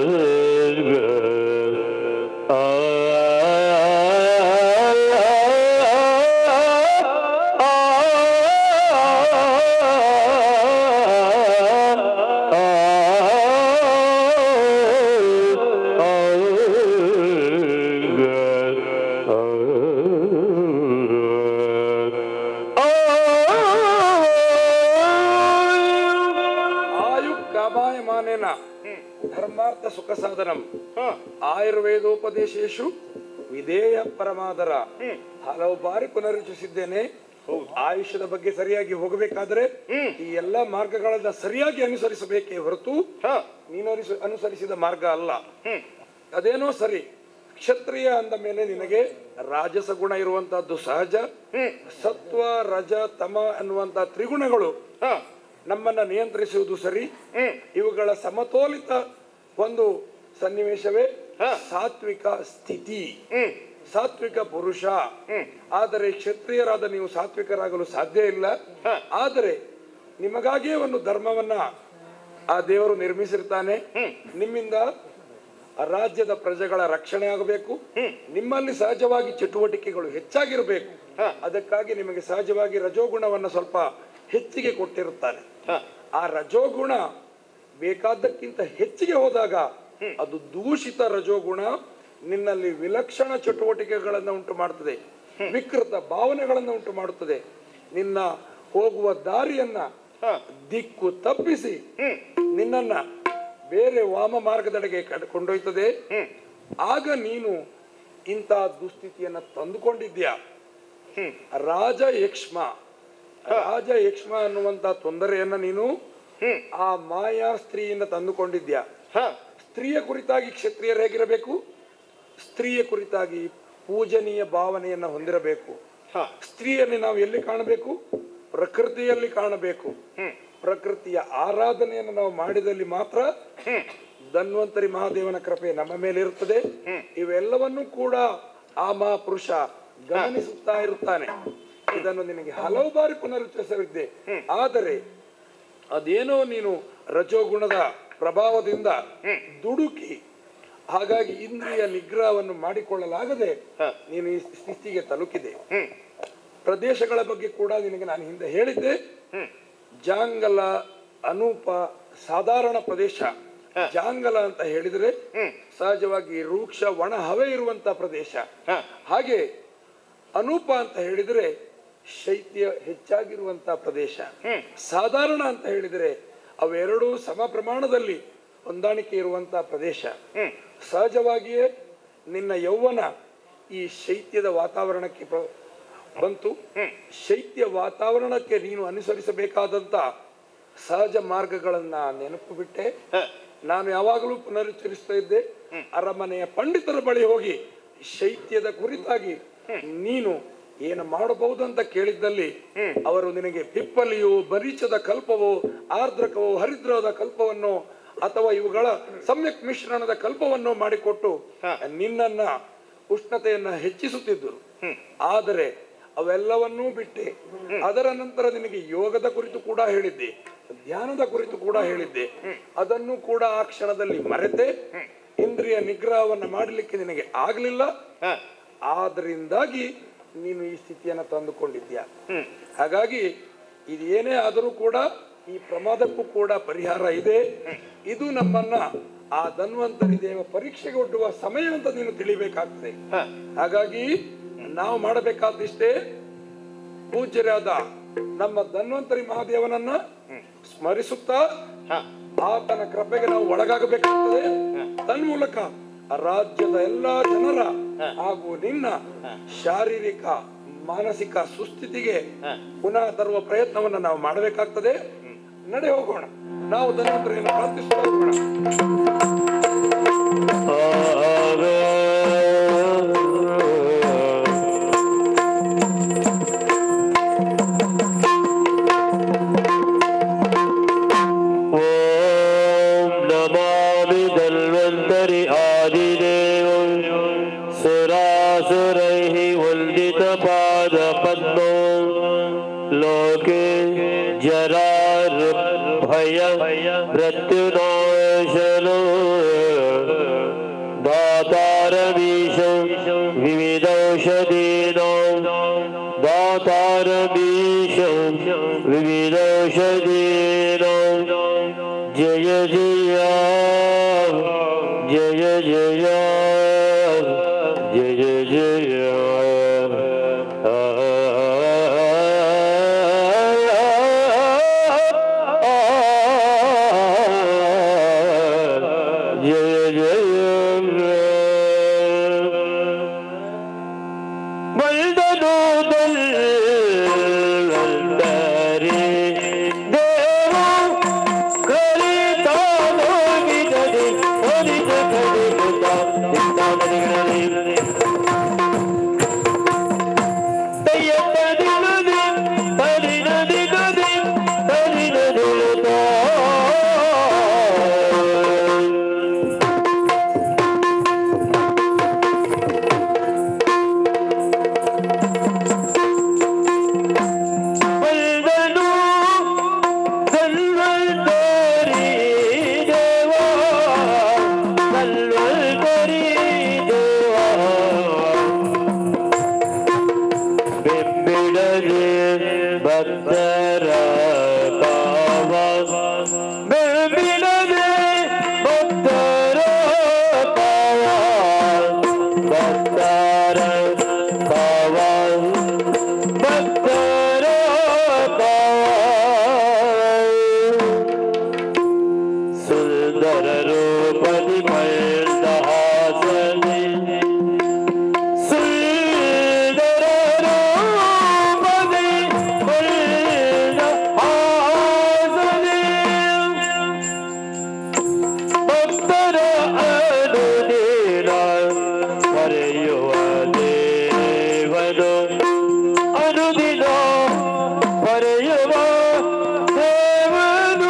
ಆಯು ಕಾಮಾಯ ಮಾನೇನ ಧರ್ಮಾರ್ಥ ಸುಖ ಸಾಧನಂ ಆಯುರ್ವೇದೋಪದೇಶೇಶು ವಿಧೇಯ ಪರಮಾದರ ಹಲವು ಬಾರಿ ಪುನರುಚ್ಚಿಸಿದ್ದೇನೆ ಆಯುಷ್ಯದ ಬಗ್ಗೆ ಸರಿಯಾಗಿ ಹೋಗಬೇಕಾದ್ರೆ ಈ ಎಲ್ಲಾ ಮಾರ್ಗಗಳನ್ನ ಸರಿಯಾಗಿ ಅನುಸರಿಸಬೇಕೇ ಹೊರತು ನೀನು ಅನುಸ- ಅನುಸರಿಸಿದ ಮಾರ್ಗ ಅಲ್ಲ ಅದೇನೋ ಸರಿ ಕ್ಷತ್ರಿಯ ಅಂದ ಮೇಲೆ ನಿನಗೆ ರಾಜಸ ಗುಣ ಇರುವಂತಹದ್ದು ಸಹಜ ಸತ್ವ ರಜ ತಮ ಅನ್ನುವಂತ ತ್ರಿಗುಣಗಳು ನಮ್ಮನ್ನ ನಿಯಂತ್ರಿಸುವುದು ಸರಿ ಇವುಗಳ ಸಮತೋಲಿತ ಒಂದು ಸನ್ನಿವೇಶವೇ ಸಾತ್ವಿಕ ಸ್ಥಿತಿ ಸಾತ್ವಿಕ ಪುರುಷ ಆದರೆ ಕ್ಷತ್ರಿಯರಾದ ನೀವು ಸಾತ್ವಿಕರಾಗಲು ಸಾಧ್ಯ ಇಲ್ಲ ಆದರೆ ನಿಮಗಾಗಿಯೇ ಒಂದು ಧರ್ಮವನ್ನ ಆ ದೇವರು ನಿರ್ಮಿಸಿರ್ತಾನೆ ನಿಮ್ಮಿಂದ ರಾಜ್ಯದ ಪ್ರಜೆಗಳ ರಕ್ಷಣೆ ಆಗಬೇಕು ನಿಮ್ಮಲ್ಲಿ ಸಹಜವಾಗಿ ಚಟುವಟಿಕೆಗಳು ಹೆಚ್ಚಾಗಿರಬೇಕು ಅದಕ್ಕಾಗಿ ನಿಮಗೆ ಸಹಜವಾಗಿ ರಜೋಗುಣವನ್ನ ಸ್ವಲ್ಪ ಹೆಚ್ಚಿಗೆ ಕೊಟ್ಟಿರುತ್ತಾನೆ ಆ ರಜೋಗುಣ ಬೇಕಾದ್ದಕ್ಕಿಂತ ಹೆಚ್ಚಿಗೆ ಹೋದಾಗ ಅದು ದೂಷಿತ ರಜೋಗುಣ ನಿನ್ನಲ್ಲಿ ವಿಲಕ್ಷಣ ಚಟುವಟಿಕೆಗಳನ್ನು ಉಂಟು ಮಾಡುತ್ತದೆ ವಿಕೃತ ಭಾವನೆಗಳನ್ನು ಉಂಟು ಮಾಡುತ್ತದೆ ನಿನ್ನ ಹೋಗುವ ದಾರಿಯನ್ನ ದಿಕ್ಕು ತಪ್ಪಿಸಿ ನಿನ್ನನ್ನ ಬೇರೆ ವಾಮ ಮಾರ್ಗದೆಡೆಗೆ ಕಡ್- ಕೊಂಡೊಯ್ತದೆ ಆಗ ನೀನು ಇಂಥ ದುಸ್ಥಿತಿಯನ್ನ ತಂದುಕೊಂಡಿದ್ಯಾ ರಾಜ ಯಕ್ಷ್ಮ ರಾಜ ಯಕ್ಷ್ಮ ಅನ್ನುವಂತ ತೊಂದರೆಯನ್ನ ನೀನು ಆ ಮಾಯಾ ಸ್ತ್ರೀಯಿಂದ ತಂದುಕೊಂಡಿದ್ಯಾ ಸ್ತ್ರೀಯ ಕುರಿತಾಗಿ ಕ್ಷತ್ರಿಯರು ಹೇಗಿರಬೇಕು ಸ್ತ್ರೀಯ ಕುರಿತಾಗಿ ಪೂಜನೀಯ ಭಾವನೆಯನ್ನ ಹೊಂದಿರಬೇಕು ಸ್ತ್ರೀಯಲ್ಲಿ ನಾವು ಎಲ್ಲಿ ಕಾಣಬೇಕು ಪ್ರಕೃತಿಯಲ್ಲಿ ಕಾಣಬೇಕು ಪ್ರಕೃತಿಯ ಆರಾಧನೆಯನ್ನು ನಾವು ಮಾಡಿದಲ್ಲಿ ಮಾತ್ರ ಧನ್ವಂತರಿ ಮಹಾದೇವನ ಕೃಪೆ ನಮ್ಮ ಮೇಲೆ ಇರುತ್ತದೆ ಇವೆಲ್ಲವನ್ನೂ ಕೂಡ ಆ ಮಹಾಪುರುಷ ಗಮನಿಸುತ್ತಾ ಇರುತ್ತಾನೆ ಇದನ್ನು ನಿನಗೆ ಹಲವು ಬಾರಿ ಪುನರುಚ್ಚರಿಸಿದ್ದೆ ಆದರೆ ಅದೇನೋ ನೀನು ರಜೋಗುಣದ ಪ್ರಭಾವದಿಂದ ದುಡುಕಿ ಹಾಗಾಗಿ ಇಂದ್ರಿಯ ನಿಗ್ರಹವನ್ನು ಮಾಡಿಕೊಳ್ಳಲಾಗದೆ ನೀನು ಈ ಸ್ಥಿತಿಗೆ ತಲುಕಿದೆ ಪ್ರದೇಶಗಳ ಬಗ್ಗೆ ಕೂಡ ನಿನಗೆ ನಾನು ಹಿಂದೆ ಹೇಳಿದ್ದೆ ಜಾಂಗಲ ಅನೂಪ ಸಾಧಾರಣ ಪ್ರದೇಶ ಜಾಂಗಲ ಅಂತ ಹೇಳಿದ್ರೆ ಸಹಜವಾಗಿ ರೂಕ್ಷ ಒಣ ಹವೆ ಇರುವಂತ ಪ್ರದೇಶ ಹಾಗೆ ಅನೂಪ ಅಂತ ಹೇಳಿದ್ರೆ ಶೈತ್ಯ ಹೆಚ್ಚಾಗಿರುವಂತ ಪ್ರದೇಶ ಸಾಧಾರಣ ಅಂತ ಹೇಳಿದ್ರೆ ಅವೆರಡೂ ಸಮ ಪ್ರಮಾಣದಲ್ಲಿ ಹೊಂದಾಣಿಕೆ ಇರುವಂತ ಪ್ರದೇಶ ಸಹಜವಾಗಿಯೇ ನಿನ್ನ ಯೌವನ ಈ ಶೈತ್ಯದ ವಾತಾವರಣಕ್ಕೆ ಪ್ರ- ಬಂತು ಶೈತ್ಯ ವಾತಾವರಣಕ್ಕೆ ನೀನು ಅನುಸರಿಸಬೇಕಾದಂತ ಸಹಜ ಮಾರ್ಗಗಳನ್ನ ನೆನಪು ಬಿಟ್ಟೆ ನಾನು ಯಾವಾಗಲೂ ಪುನರುಚ್ಚರಿಸ್ತಾ ಇದ್ದೆ ಅರಮನೆಯ ಪಂಡಿತರ ಬಳಿ ಹೋಗಿ ಶೈತ್ಯದ ಕುರಿತಾಗಿ ನೀನು ಏನು ಮಾಡಬಹುದು ಅಂತ ಕೇಳಿದ್ದಲ್ಲಿ ಅವರು ನಿನಗೆ ಪಿಪ್ಪಲಿಯೋ ಬರೀಚದ ಕಲ್ಪವೋ ಆರ್ದ್ರಕವೋ ಹರಿದ್ರದ ಕಲ್ಪವನ್ನು ಅಥವಾ ಇವುಗಳ ಸಮ್ಯಕ್ ಮಿಶ್ರಣದ ಕಲ್ಪವನ್ನು ಮಾಡಿಕೊಟ್ಟು ನಿನ್ನನ್ನ ಉಷ್ಣತೆಯನ್ನ ಹೆಚ್ಚಿಸುತ್ತಿದ್ದರು ಆದರೆ ಅವೆಲ್ಲವನ್ನೂ ಬಿಟ್ಟೆ ಅದರ ನಂತರ ನಿನಗೆ ಯೋಗದ ಕುರಿತು ಕೂಡ ಹೇಳಿದ್ದೆ ಧ್ಯಾನದ ಕುರಿತು ಕೂಡ ಹೇಳಿದ್ದೆ ಅದನ್ನು ಕೂಡ ಆ ಕ್ಷಣದಲ್ಲಿ ಮರೆತೆ ಇಂದ್ರಿಯ ನಿಗ್ರಹವನ್ನ ಮಾಡಲಿಕ್ಕೆ ನಿನಗೆ ಆಗ್ಲಿಲ್ಲ ಆದ್ರಿಂದಾಗಿ ನೀನು ಈ ಸ್ಥಿತಿಯನ್ನ ತಂದುಕೊಂಡಿದ್ಯಾ ಹಾಗಾಗಿ ಇದೇನೇ ಆದರೂ ಕೂಡ ಈ ಪ್ರಮಾದಕ್ಕೂ ಕೂಡ ಪರಿಹಾರ ಇದೆ ಇದು ನಮ್ಮನ್ನ ಆ ಧನ್ವಂತರಿ ದೇವ ಪರೀಕ್ಷೆಗೆ ಒಡ್ಡುವ ಸಮಯ ಅಂತ ನೀನು ತಿಳಿಬೇಕಾಗ್ತದೆ ಹಾಗಾಗಿ ನಾವು ಮಾಡಬೇಕಾದಿಷ್ಟೇ ಪೂಜ್ಯರಾದ ನಮ್ಮ ಧನ್ವಂತರಿ ಮಹಾದೇವನನ್ನ ಸ್ಮರಿಸುತ್ತಾ ಆತನ ಕೃಪೆಗೆ ನಾವು ಒಳಗಾಗಬೇಕಾಗ್ತದೆ ತನ್ಮೂಲಕ ರಾಜ್ಯದ ಎಲ್ಲಾ ಜನರ ಹಾಗೂ ನಿನ್ನ ಶಾರೀರಿಕ ಮಾನಸಿಕ ಸುಸ್ಥಿತಿಗೆ ಪುನಃ ತರುವ ಪ್ರಯತ್ನವನ್ನ ನಾವು ಮಾಡಬೇಕಾಗ್ತದೆ ನಡೆ ಹೋಗೋಣ ನಾವು ಧನ್ವಂತರಿಯನ್ನು ಪ್ರಾರ್ಥಿಸ್ತಾ ಹೋಗೋಣ ಓಂ ನಮಾಮಿ ಧನ್ವಂತರಿ ಆದಿದೇವ ಸುರಾಸುರೈಃ ವಂದಿತ ಪಾದ ಪದ್ಮೋ ಲೋಕೆ ಜರಾರು ಭಯ ಮೃತ್ಯುನಾಶನೋ दातारमीश विविधौषधीनां दातारमीश विविधौषधीनां जय जय जय जय जय जय जय जय ಬಲ್ದನೂದಲ್ ವಂದರಿ ದೇವ ಕಲಿತಾನೋಗಿದದೆ ಒಲಿದ ಕಲಿತ ಚಿಂತಾಮಣಿಗಳಲ್ಲಿ ತಯ್ಯಪ್ಪದಿಲ್ಲದೆ ತರಿನದಿಗದೆ ತರಿನದಿಳುತ್ತ ಬಲ್ದನು ಕಲ್ವಲ್ದರಿ ದೇವ ಕಲ್ವಲ್ದರಿ ದೇವ ಬೆಂಬಿಡದೆ ಭಕ್ತರ ಕಾವ ಬೆಂಬಿಡದೆ ಭಕ್ತರ ಕಾವ ಭಕ್ತರ ಕಾವ ಭಕ್ತರ ಸುಂದರ ರೂಪದಿ ಮಂದಹಾಸನೆ ಸುಂದರ ರೂಪದಿ ಮಂದಹಾಸನೆ ಭಕ್ತರ ಅನುದಿನ ಕರೆಯುವ ದೇವನು ಅನುದಿನ ಪರೆಯುವ ದೇವನು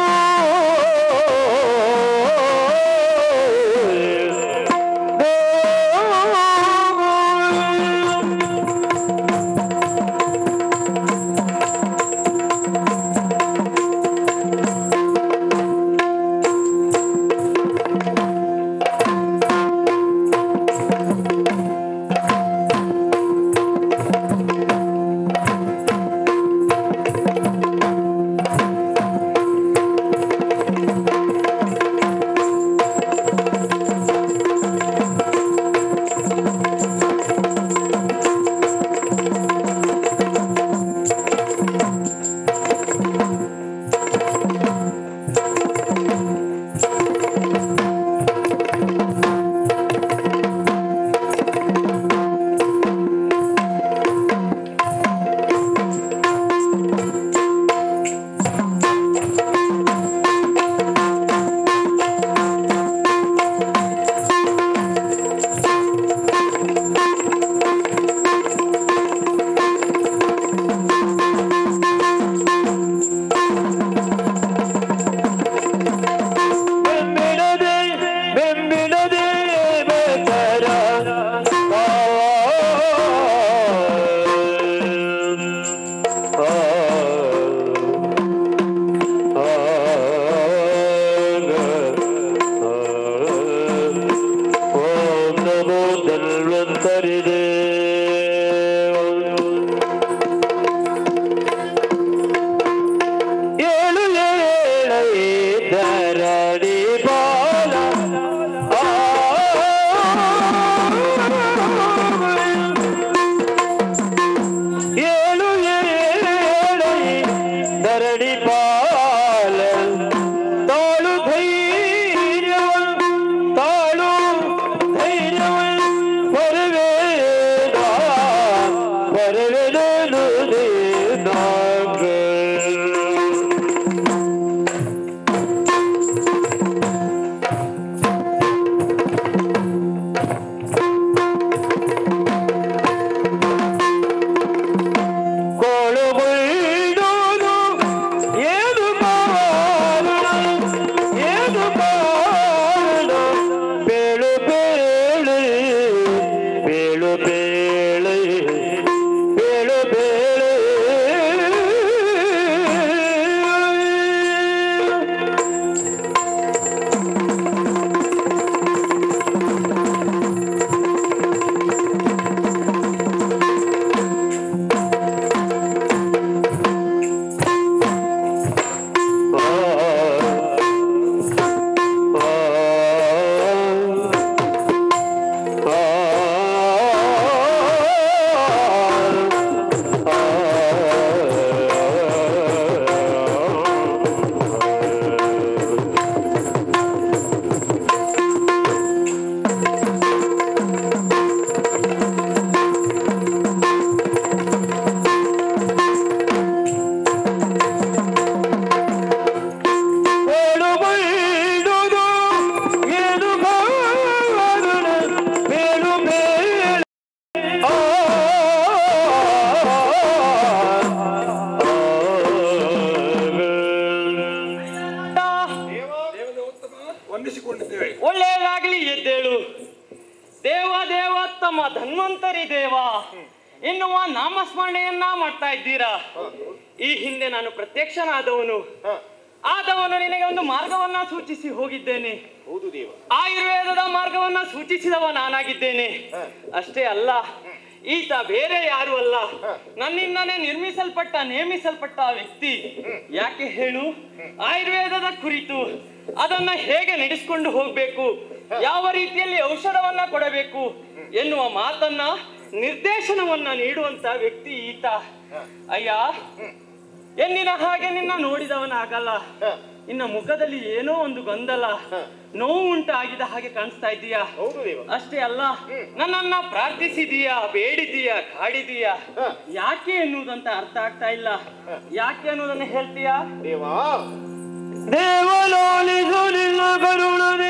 ಮನ್ನಿಸಿಕೊಂಡಿದ್ದೇವೆ ಒಳ್ಳೆಯದಾಗ್ಲಿ ಎದ್ದೇಳು ದೇವ ದೇವೋತ್ತಮ ಧನ್ವಂತರಿ ದೇವ ಎನ್ನುವ ನಾಮಸ್ಮರಣೆಯನ್ನ ಮಾಡ್ತಾ ಇದ್ದೀರಾ ಈ ಹಿಂದೆ ನಾನು ಪ್ರತ್ಯಕ್ಷನಾದವನು ಆದವನು ನಿನಗೆ ಒಂದು ಮಾರ್ಗವನ್ನ ಸೂಚಿಸಿ ಹೋಗಿದ್ದೇನೆ ಹೌದು ದೇವ ಆಯುರ್ವೇದದ ಮಾರ್ಗವನ್ನ ಸೂಚಿಸಿದವ ನಾನಾಗಿದ್ದೇನೆ ಅಷ್ಟೇ ಅಲ್ಲ ಈತ ಬೇರೆ ಯಾರು ಅಲ್ಲ ನನ್ನಿಂದನೇ ನಿರ್ಮಿಸಲ್ಪಟ್ಟ ನೇಮಿಸಲ್ಪಟ್ಟ ವ್ಯಕ್ತಿ ಯಾಕೆ ಹೇಳು ಆಯುರ್ವೇದದ ಕುರಿತು ಅದನ್ನ ಹೇಗೆ ನಡೆಸ್ಕೊಂಡು ಹೋಗ್ಬೇಕು ಯಾವ ರೀತಿಯಲ್ಲಿ ಔಷಧವನ್ನ ಕೊಡಬೇಕು ಎನ್ನುವ ಮಾತನ್ನ ನಿರ್ದೇಶನವನ್ನ ನೀಡುವಂತ ವ್ಯಕ್ತಿ ಈತ ಅಯ್ಯ ಎಂದಿನ ಹಾಗೆ ನಿನ್ನ ನೋಡಿದವನಾಗಲ್ಲ ನಿನ್ನ ಮುಖದಲ್ಲಿ ಏನೋ ಒಂದು ಗೊಂದಲ ನೋವು ಉಂಟಾಗಿದ ಹಾಗೆ ಕಾಣಿಸ್ತಾ ಇದ್ದೀಯಾ ಹೌದು ದೇವ ಅಷ್ಟೇ ಅಲ್ಲ ನನ್ನನ್ನ ಪ್ರಾರ್ಥಿಸಿದೀಯಾ ಬೇಡಿದೀಯಾ ಕಾಡಿದೀಯಾ ಯಾಕೆ ಎನ್ನುವುದಂತ ಅರ್ಥ ಆಗ್ತಾ ಇಲ್ಲ ಯಾಕೆ ಅನ್ನೋದನ್ನ ಹೇಳ್ತೀಯಾ ದೇವಾ ದೇವಲಾಲಿಸು ನಿನ್ನ ಕರುಣನೆ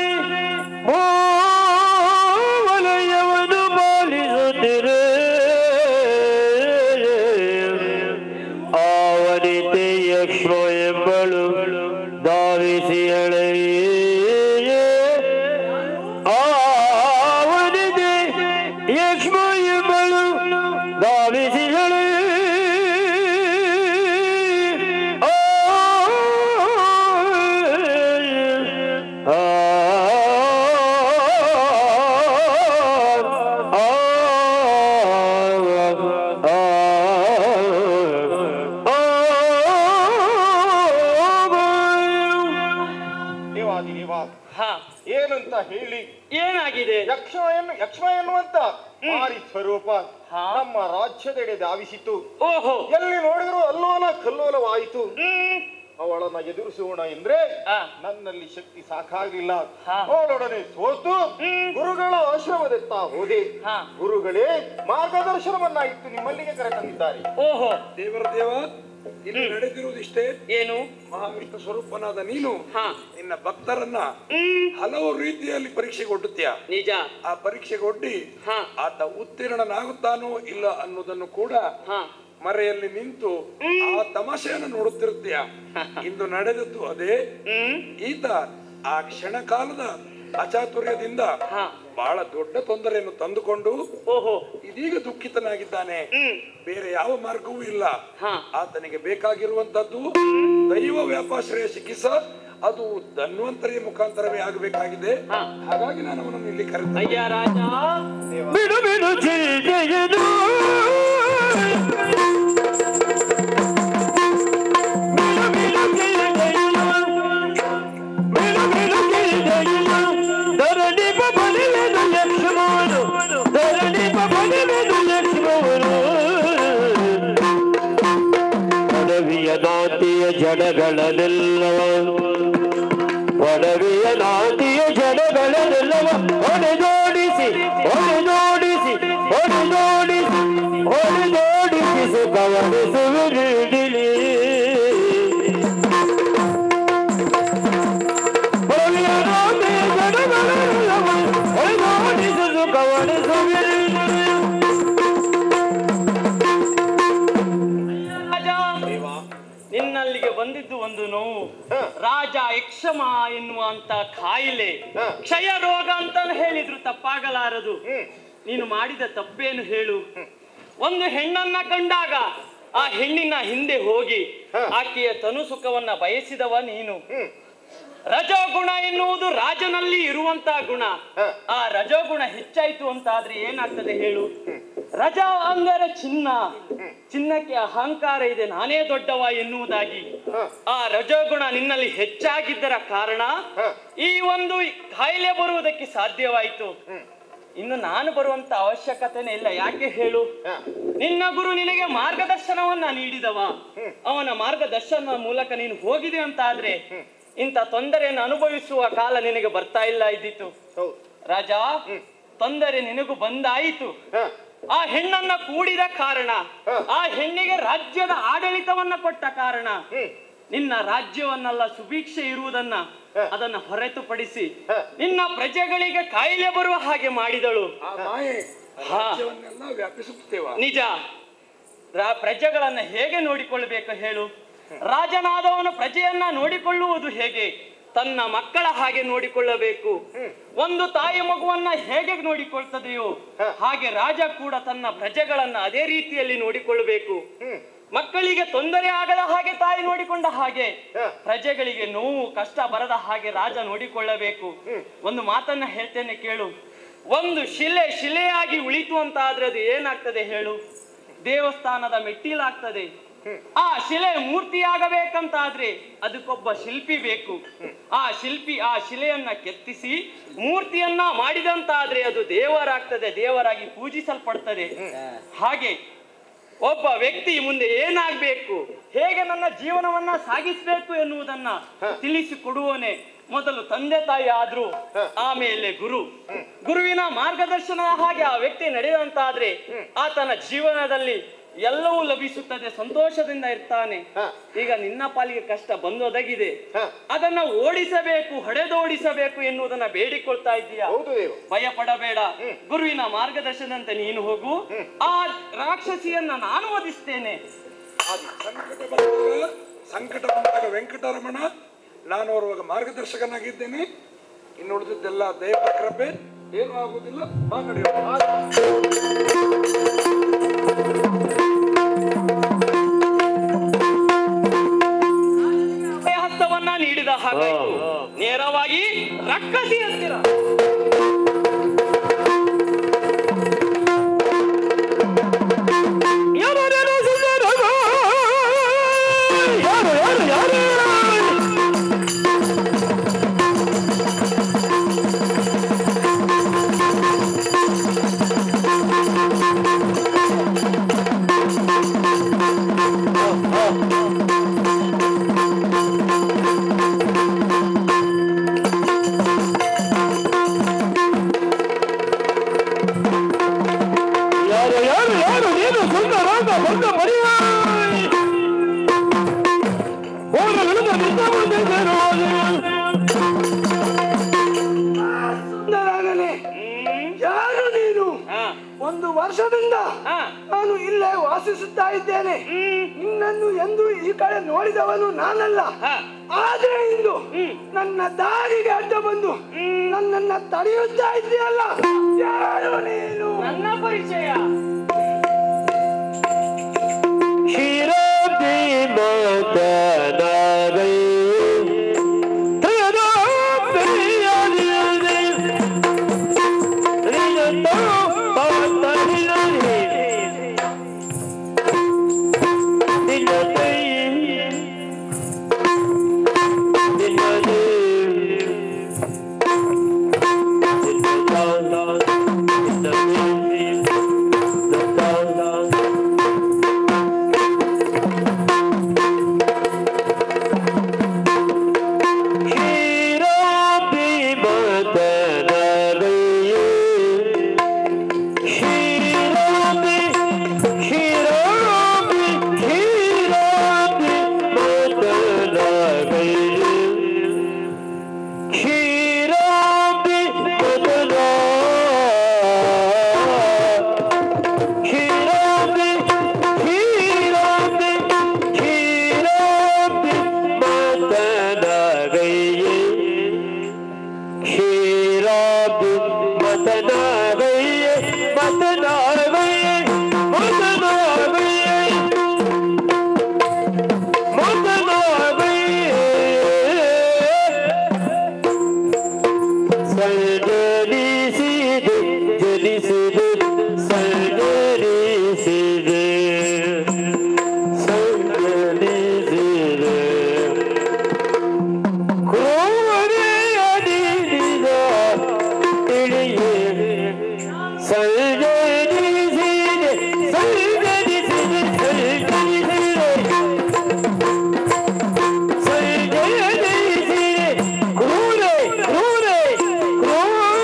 ವಲಯವನ್ನು ಪಾಲಿಸುತ್ತಿರೆ ಆವನಿತೆ ಯಕ್ಷ್ಮ ಎಂಬಳು ಧಾವಿಸಿ ಎಳೆಯೇ ಆವನಿತೆ ಯಕ್ಷ್ಮ ಎಂಬಳು ಧಾವಿಸಿ ದೇವಾದಿ ದೇವ ಹಾ ಏನಂತ ಹೇಳಿ ಏನಾಗಿದೆ ಯಕ್ಷ ಎನ್ನು ಯಕ್ಷ ಎನ್ನುವಂತ ಮಾರಿ ಸ್ವರೂಪ ಹಾ. ನಮ್ಮ ರಾಜ್ಯದೆಡೆ ಧಾವಿಸಿತು ಓಹೋ ಎಲ್ಲಿ ನೋಡಿದ್ರು ಅಲ್ಲೋಲ ಕಲ್ಲೋಲವಾಯಿತು ಹ್ಮ್ ಅವಳನ್ನ ಎದುರಿಸೋಣ ಎಂದ್ರೆ ಆ. ನನ್ನಲ್ಲಿ ಶಕ್ತಿ ಸಾಕಾಗ್ಲಿಲ್ಲ ಹಾ. ಅವಳೊಡನೆ ಸೋತು ಗುರುಗಳ ಆಶ್ರಮದತ್ತ ಹೋದೆ ಹಾ. ಗುರುಗಳೇ ಮಾರ್ಗದರ್ಶನವನ್ನ ಇಟ್ಟು ನಿಮ್ಮಲ್ಲಿಗೆ ಕರೆತಂದಿದ್ದಾರೆ ಓಹೋ ದೇವರ ದೇವ ಇಲ್ಲಿ ನಡೆದಿರುವುದಿಷ್ಟೇ ಏನು ಮಹಾವಿಷ್ಣು ಸ್ವರೂಪನಾದ ನೀನು ಹಾ ನಿನ್ನ ಭಕ್ತರನ್ನ ಹ್ಮ್ ಹಲವು ರೀತಿಯಲ್ಲಿ ಪರೀಕ್ಷೆಗೊಡ್ಡುತ್ತೀಯ ನಿಜ ಆ ಪರೀಕ್ಷೆಗೊಡ್ಡಿ ಹಾ ಆತ ಉತ್ತೀರ್ಣನಾಗುತ್ತಾನೋ ಇಲ್ಲ ಅನ್ನೋದನ್ನು ಕೂಡ ಹಾ ಮರೆಯಲ್ಲಿ ನಿಂತು ಆ ತಮಾಷೆಯನ್ನು ನೋಡುತ್ತಿರುತ್ತೀಯ ಇಂದು ನಡೆದದ್ದು ಅದೇ ಹ್ಮ್ ಈತ ಆ ಕ್ಷಣ ಕಾಲದ ಅಚಾತುರ್ಯದಿಂದ ಹಾ ಬಹಳ ದೊಡ್ಡ ತೊಂದರೆಯನ್ನು ತಂದುಕೊಂಡು ಓಹೋ ಇದೀಗ ದುಃಖಿತನಾಗಿದ್ದಾನೆ ಹ್ಮ್ ಬೇರೆ ಯಾವ ಮಾರ್ಗವೂ ಇಲ್ಲ ಹಾ ಆತನಿಗೆ ಬೇಕಾಗಿರುವಂತದ್ದು ದೈವ ವ್ಯಾಪಾಶ್ರಯ ಚಿಕಿತ್ಸಾ ಅದು ಧನ್ವಂತರಿಯ ಮುಖಾಂತರವೇ ಆಗಬೇಕಾಗಿದೆ ಹಾ. ಹಾಗಾಗಿ ನಾನು ಅವನನ್ನು ಇಲ್ಲಿ ಕರೆದ ಅಯ್ಯ ರಾಜ ಬಿಡು ಬಿಡು ಚಿಂತೆಯದು ಬಿಡು ಬಿಡು ಚಿಂತೆಯದು ಬಿಡು ಬಿಡು ಚಿಂತೆಯದು ಧರಣಿಪ ಬಲಿವೆದು ಲಕ್ಷ್ಮಣನು ಧರಣಿಪ ಬಲಿವೆದು ಲಕ್ಷ್ಮಣನು ಪದವಿಯ ನಾತಿಯ ಜಡಗಳನ್ನೆಲ್ಲವ ಒಡವೆಯ ನಾಟಿಯ ಜಡಗಳನ್ನೆಲ್ಲವ ಹೊಡೆದೋಡಿಸಿ ಹೊಡೆದೋಡಿಸಿ ಹೊಡೆದೋಡಿಸಿ ಹೊಡೆದೋಡಿಸಿ ಸುಖವಡಿಸುವಿಡಿಲಿ ಒಡವೆಯ ನಾಟಿಯ ಜಡಗಳನ್ನೆಲ್ಲವ ಹೊಡೆದೋಡಿಸಿ ಸುಖವಡಿಸುವಿಡಿಲಿ ರಾಜ ನಿನ್ನಲ್ಲಿಗೆ ಬಂದಿದ್ದು ಒಂದು ನೋವು ರಾಜ ಯಕ್ಷಮ ಎನ್ನುವಂತ ಕಾಯಿಲೆ ಕ್ಷಯ ರೋಗ ಅಂತ ಹೇಳಿದ್ರು ತಪ್ಪಾಗಲಾರದು ನೀನು ಮಾಡಿದ ತಪ್ಪೇನು ಹೇಳು ಒಂದು ಹೆಣ್ಣನ್ನ ಕಂಡಾಗ ಆ ಹೆಣ್ಣಿನ ಹಿಂದೆ ಹೋಗಿ ಆಕೆಯ ತನು ಸುಖವನ್ನ ಬಯಸಿದವ ನೀನು ರಜೋಗುಣ ಎನ್ನುವುದು ರಾಜನಲ್ಲಿ ಇರುವಂತ ಗುಣ ಆ ರಜೋಗುಣ ಹೆಚ್ಚಾಯ್ತು ಅಂತ ಆದ್ರೆ ಏನಾಗ್ತದೆ ಹೇಳು ರಜ ಅಂದರೆ ಚಿನ್ನ ಚಿನ್ನಕ್ಕೆ ಅಹಂಕಾರ ಇದೆ ನಾನೇ ದೊಡ್ಡವ ಎನ್ನುವುದಾಗಿ ಆ ರಜೋಗುಣ ನಿನ್ನಲ್ಲಿ ಹೆಚ್ಚಾಗಿದ್ದರ ಕಾರಣ ಈ ಒಂದು ಕಾಯಿಲೆ ಬರುವುದಕ್ಕೆ ಸಾಧ್ಯವಾಯಿತು ಇನ್ನು ನಾನು ಬರುವಂತ ಅವಶ್ಯಕತೆನೇ ಇಲ್ಲ ಯಾಕೆ ಹೇಳು ನಿನ್ನ ಗುರು ನಿನಗೆ ಮಾರ್ಗದರ್ಶನವನ್ನ ನೀಡಿದವ ಅವನ ಮಾರ್ಗದರ್ಶನ ಮೂಲಕ ನೀನು ಹೋಗಿದೆ ಅಂತ ಆದ್ರೆ ಇಂಥ ತೊಂದರೆಯನ್ನು ಅನುಭವಿಸುವ ಕಾಲ ನಿನಗೆ ಬರ್ತಾ ಇಲ್ಲ ಇದ್ದಿತ್ತು ಹೌದು ರಾಜ ತೊಂದರೆ ನಿನಗೂ ಬಂದಾಯಿತು ಆ ಹೆಣ್ಣನ್ನ ಕೂಡಿದ ಕಾರಣ ಆ ಹೆಣ್ಣಿಗೆ ರಾಜ್ಯದ ಆಡಳಿತವನ್ನ ಕೊಟ್ಟ ಕಾರಣ ನಿನ್ನ ರಾಜ್ಯವನ್ನೆಲ್ಲ ಸುಭಿಕ್ಷೆ ಇರುವುದನ್ನ ಅದನ್ನ ಹೊರತುಪಡಿಸಿ ನಿನ್ನ ಪ್ರಜೆಗಳಿಗೆ ಕಾಯಿಲೆ ಬರುವ ಹಾಗೆ ಮಾಡಿದಳು ಆ ಮಾಯೆ ಹಾ. ರಾಜ್ಯವನ್ನೆಲ್ಲ ವ್ಯಾಪಿಸುತ್ತೇವ ನಿಜ ರಾ- ಪ್ರಜೆಗಳನ್ನ ಹೇಗೆ ನೋಡಿಕೊಳ್ಳಬೇಕು ಹೇಳು ರಾಜನಾದವನು ಪ್ರಜೆಯನ್ನ ನೋಡಿಕೊಳ್ಳುವುದು ಹೇಗೆ ತನ್ನ ಮಕ್ಕಳ ಹಾಗೆ ನೋಡಿಕೊಳ್ಳಬೇಕು ಒಂದು ತಾಯಿ ಮಗುವನ್ನ ಹೇಗೆ ನೋಡಿಕೊಳ್ತದೆಯೋ ಹಾಗೆ ರಾಜ ಕೂಡ ತನ್ನ ಪ್ರಜೆಗಳನ್ನ ಅದೇ ರೀತಿಯಲ್ಲಿ ನೋಡಿಕೊಳ್ಳಬೇಕು ಮಕ್ಕಳಿಗೆ ತೊಂದರೆ ಆಗದ ಹಾಗೆ ತಾಯಿ ನೋಡಿಕೊಂಡ ಹಾಗೆ ಪ್ರಜೆಗಳಿಗೆ ನೋವು ಕಷ್ಟ ಬರದ ಹಾಗೆ ರಾಜ ನೋಡಿಕೊಳ್ಳಬೇಕು ಒಂದು ಮಾತನ್ನ ಹೇಳ್ತೇನೆ ಕೇಳು ಒಂದು ಶಿಲೆ ಶಿಲೆಯಾಗಿ ಉಳಿತು ಅಂತ ಆದ್ರೆ ಅದು ಏನಾಗ್ತದೆ ಹೇಳು ದೇವಸ್ಥಾನದ ಮೆಟ್ಟಿಲಾಗ್ತದೆ ಆ ಶಿಲೆ ಮೂರ್ತಿಯಾಗಬೇಕಂತಾದ್ರೆ ಅದಕ್ಕೊಬ್ಬ ಶಿಲ್ಪಿ ಬೇಕು ಆ ಶಿಲ್ಪಿ ಆ ಶಿಲೆಯನ್ನ ಕೆತ್ತಿಸಿ ಮೂರ್ತಿಯನ್ನ ಮಾಡಿದಂತಾದ್ರೆ ಅದು ದೇವರಾಗ್ತದೆ ದೇವರಾಗಿ ಪೂಜಿಸಲ್ಪಡ್ತದೆ ಹಾಗೆ ಒಬ್ಬ ವ್ಯಕ್ತಿ ಮುಂದೆ ಏನಾಗ್ಬೇಕು ಹೇಗೆ ನನ್ನ ಜೀವನವನ್ನ ಸಾಗಿಸ್ಬೇಕು ಎನ್ನುವುದನ್ನ ತಿಳಿಸಿಕೊಡುವನೆ ಮೊದಲು ತಂದೆ ತಾಯಿ ಆದ್ರು ಆಮೇಲೆ ಗುರು ಗುರುವಿನ ಮಾರ್ಗದರ್ಶನದ ಹಾಗೆ ಆ ವ್ಯಕ್ತಿ ನಡೆದಂತಾದ್ರೆ ಆತನ ಜೀವನದಲ್ಲಿ ಎಲ್ಲವೂ ಲಭಿಸುತ್ತದೆ ಸಂತೋಷದಿಂದ ಇರ್ತಾನೆ ಈಗ ನಿನ್ನ ಪಾಲಿಗೆ ಕಷ್ಟ ಬಂದೊದಗಿದೆ ಅದನ್ನ ಓಡಿಸಬೇಕು ಹೊಡೆದೋಡಿಸಬೇಕು ಎನ್ನುವುದನ್ನ ಬೇಡಿಕೊಳ್ತಾ ಇದ್ದೀಯಾ ಹೌದು ದೇವ ಭಯ ಪಡಬೇಡ ಗುರುವಿನ ಮಾರ್ಗದರ್ಶನದಂತೆ ನೀನು ಹೋಗು ಆ ರಾಕ್ಷಸಿಯನ್ನ ನಾನು ವಧಿಸ್ತೇನೆ ಸಂಕಟ ಬಂದಾಗ ಸಂಕಟ ಬಂದಾಗ ವೆಂಕಟರಮಣ ನಾನು ಅವರ ಮಾರ್ಗದರ್ಶಕನಾಗಿದ್ದೇನೆ ಇನ್ನು ಉಳಿದಿದ್ದೆಲ್ಲ ದೇವರ ಕೃಪೆ ಏನೂ ಆಗುವುದಿಲ್ಲ ಬಾ ನಡೆಯೋಣ. ಅಭಯ ಹಸ್ತವನ್ನ ನೀಡಿದ ಹಾಗಾಯ್ತು ನೇರವಾಗಿ ರಕ್ಕಸಿ ಹತ್ತಿರ ಯಾರು ಯಾರು ಸುಂದರಗ? ಯಾರು ಯಾರು ಯಾರು ಯಾರು ಯಾರು ಯಾರು ನೀನು ಸುಂದರಾಂಗ ಬಂದ ಮರಿಯ ಓಡಲಿಳಿದ ನಿನ್ನ ಮುಂದೆ ಸೇರುವುದು. ಸುಂದರಾಗಲೇ ಯಾರು ನೀನು ಹಾ, ಒಂದು ವರ್ಷದಿಂದ ಹಾ. ನಾನು ಇಲ್ಲೇ ವಾಸಿಸುತ್ತಾ ಇದ್ದೇನೆ ನಿನ್ನನ್ನು ಎಂದು ಈ ಕಡೆ ನೋಡಿದವನು ನಾನಲ್ಲ ಹಾ. ಆದ್ರೆ ಇಂದು ನನ್ನ ದಾರಿಗೆ ಅಡ್ಡ ಬಂದು ನನ್ನನ್ನ ತಡೆಯುತ್ತಾ ಇದೆಯಲ್ಲ ಯಾರು ನೀನು ನನ್ನ ಪರಿಚಯ ಕ್ಷೀರಾಬ್ಧಿ ಮಾತನಾಗೈ. ತ್ರಿರಾಬ್ಧಿಯಾದಿಯಾದಿ. ನಿನ್ನನ್ನು ಮಾತನಿರಲಿ. ನಿನ್ನ ಕೈ ನಿನ್ನದೇ. ನಿನ್ನ ದಾನ, ನಿನ್ನ ಪ್ರೀತಿ, ನಿನ್ನ ದಾನ. ಕ್ಷೀರಾಬ್ಧಿ ಮಾತನಾಗೈಯೇ. ಕ್ಷೀರಾಬ್ಧಿ, ಕ್ಷೀರಾಬ್ಧಿ, ಕ್ಷೀರಾಬ್ಧಿ ಮಾತನಾಗೈಯೇ. ಕ್ಷೀರಾಬ್ಧಿ ಮಾತನಾ- ಕ್ಷೀರಾಬ್ಧಿ, ಕ್ಷೀರಾಬ್ಧಿ, ಕ್ಷೀರಾಬ್ಧಿ ಮಾತನಾಗೈಯೇ. ಕ್ಷೀರಾಬ್ಧಿ ಮಾತನಾಗೈಯೇ, ಮಾತನಾಗೈಯೇ, ಮಾತನಾಗೈಯೇ, ಮಾತನಾಗೈಯೇ. ಸಲ್ಗರಿಸಿದೆ, ಜಲಿಸಿದೆ, ಸಲ್ಗರಿಸಿದೆ, ಸಲ್ಗರಿಸಿದೆ. ಕೋರೆಯಡಿದ ಇಳಿಯೇ ಸಲ್ಗರಿಸಿದೆ, ಸಲ್ಗರಿಸಿದೆ, ಸಲ್ಗರಿಸಿದೆ. ಸಲ್ಗರಿಸಿದೆ, ಕ್ರೂರೆ, ಕ್ರೂರೆ, ಕ್ರೂರೆ.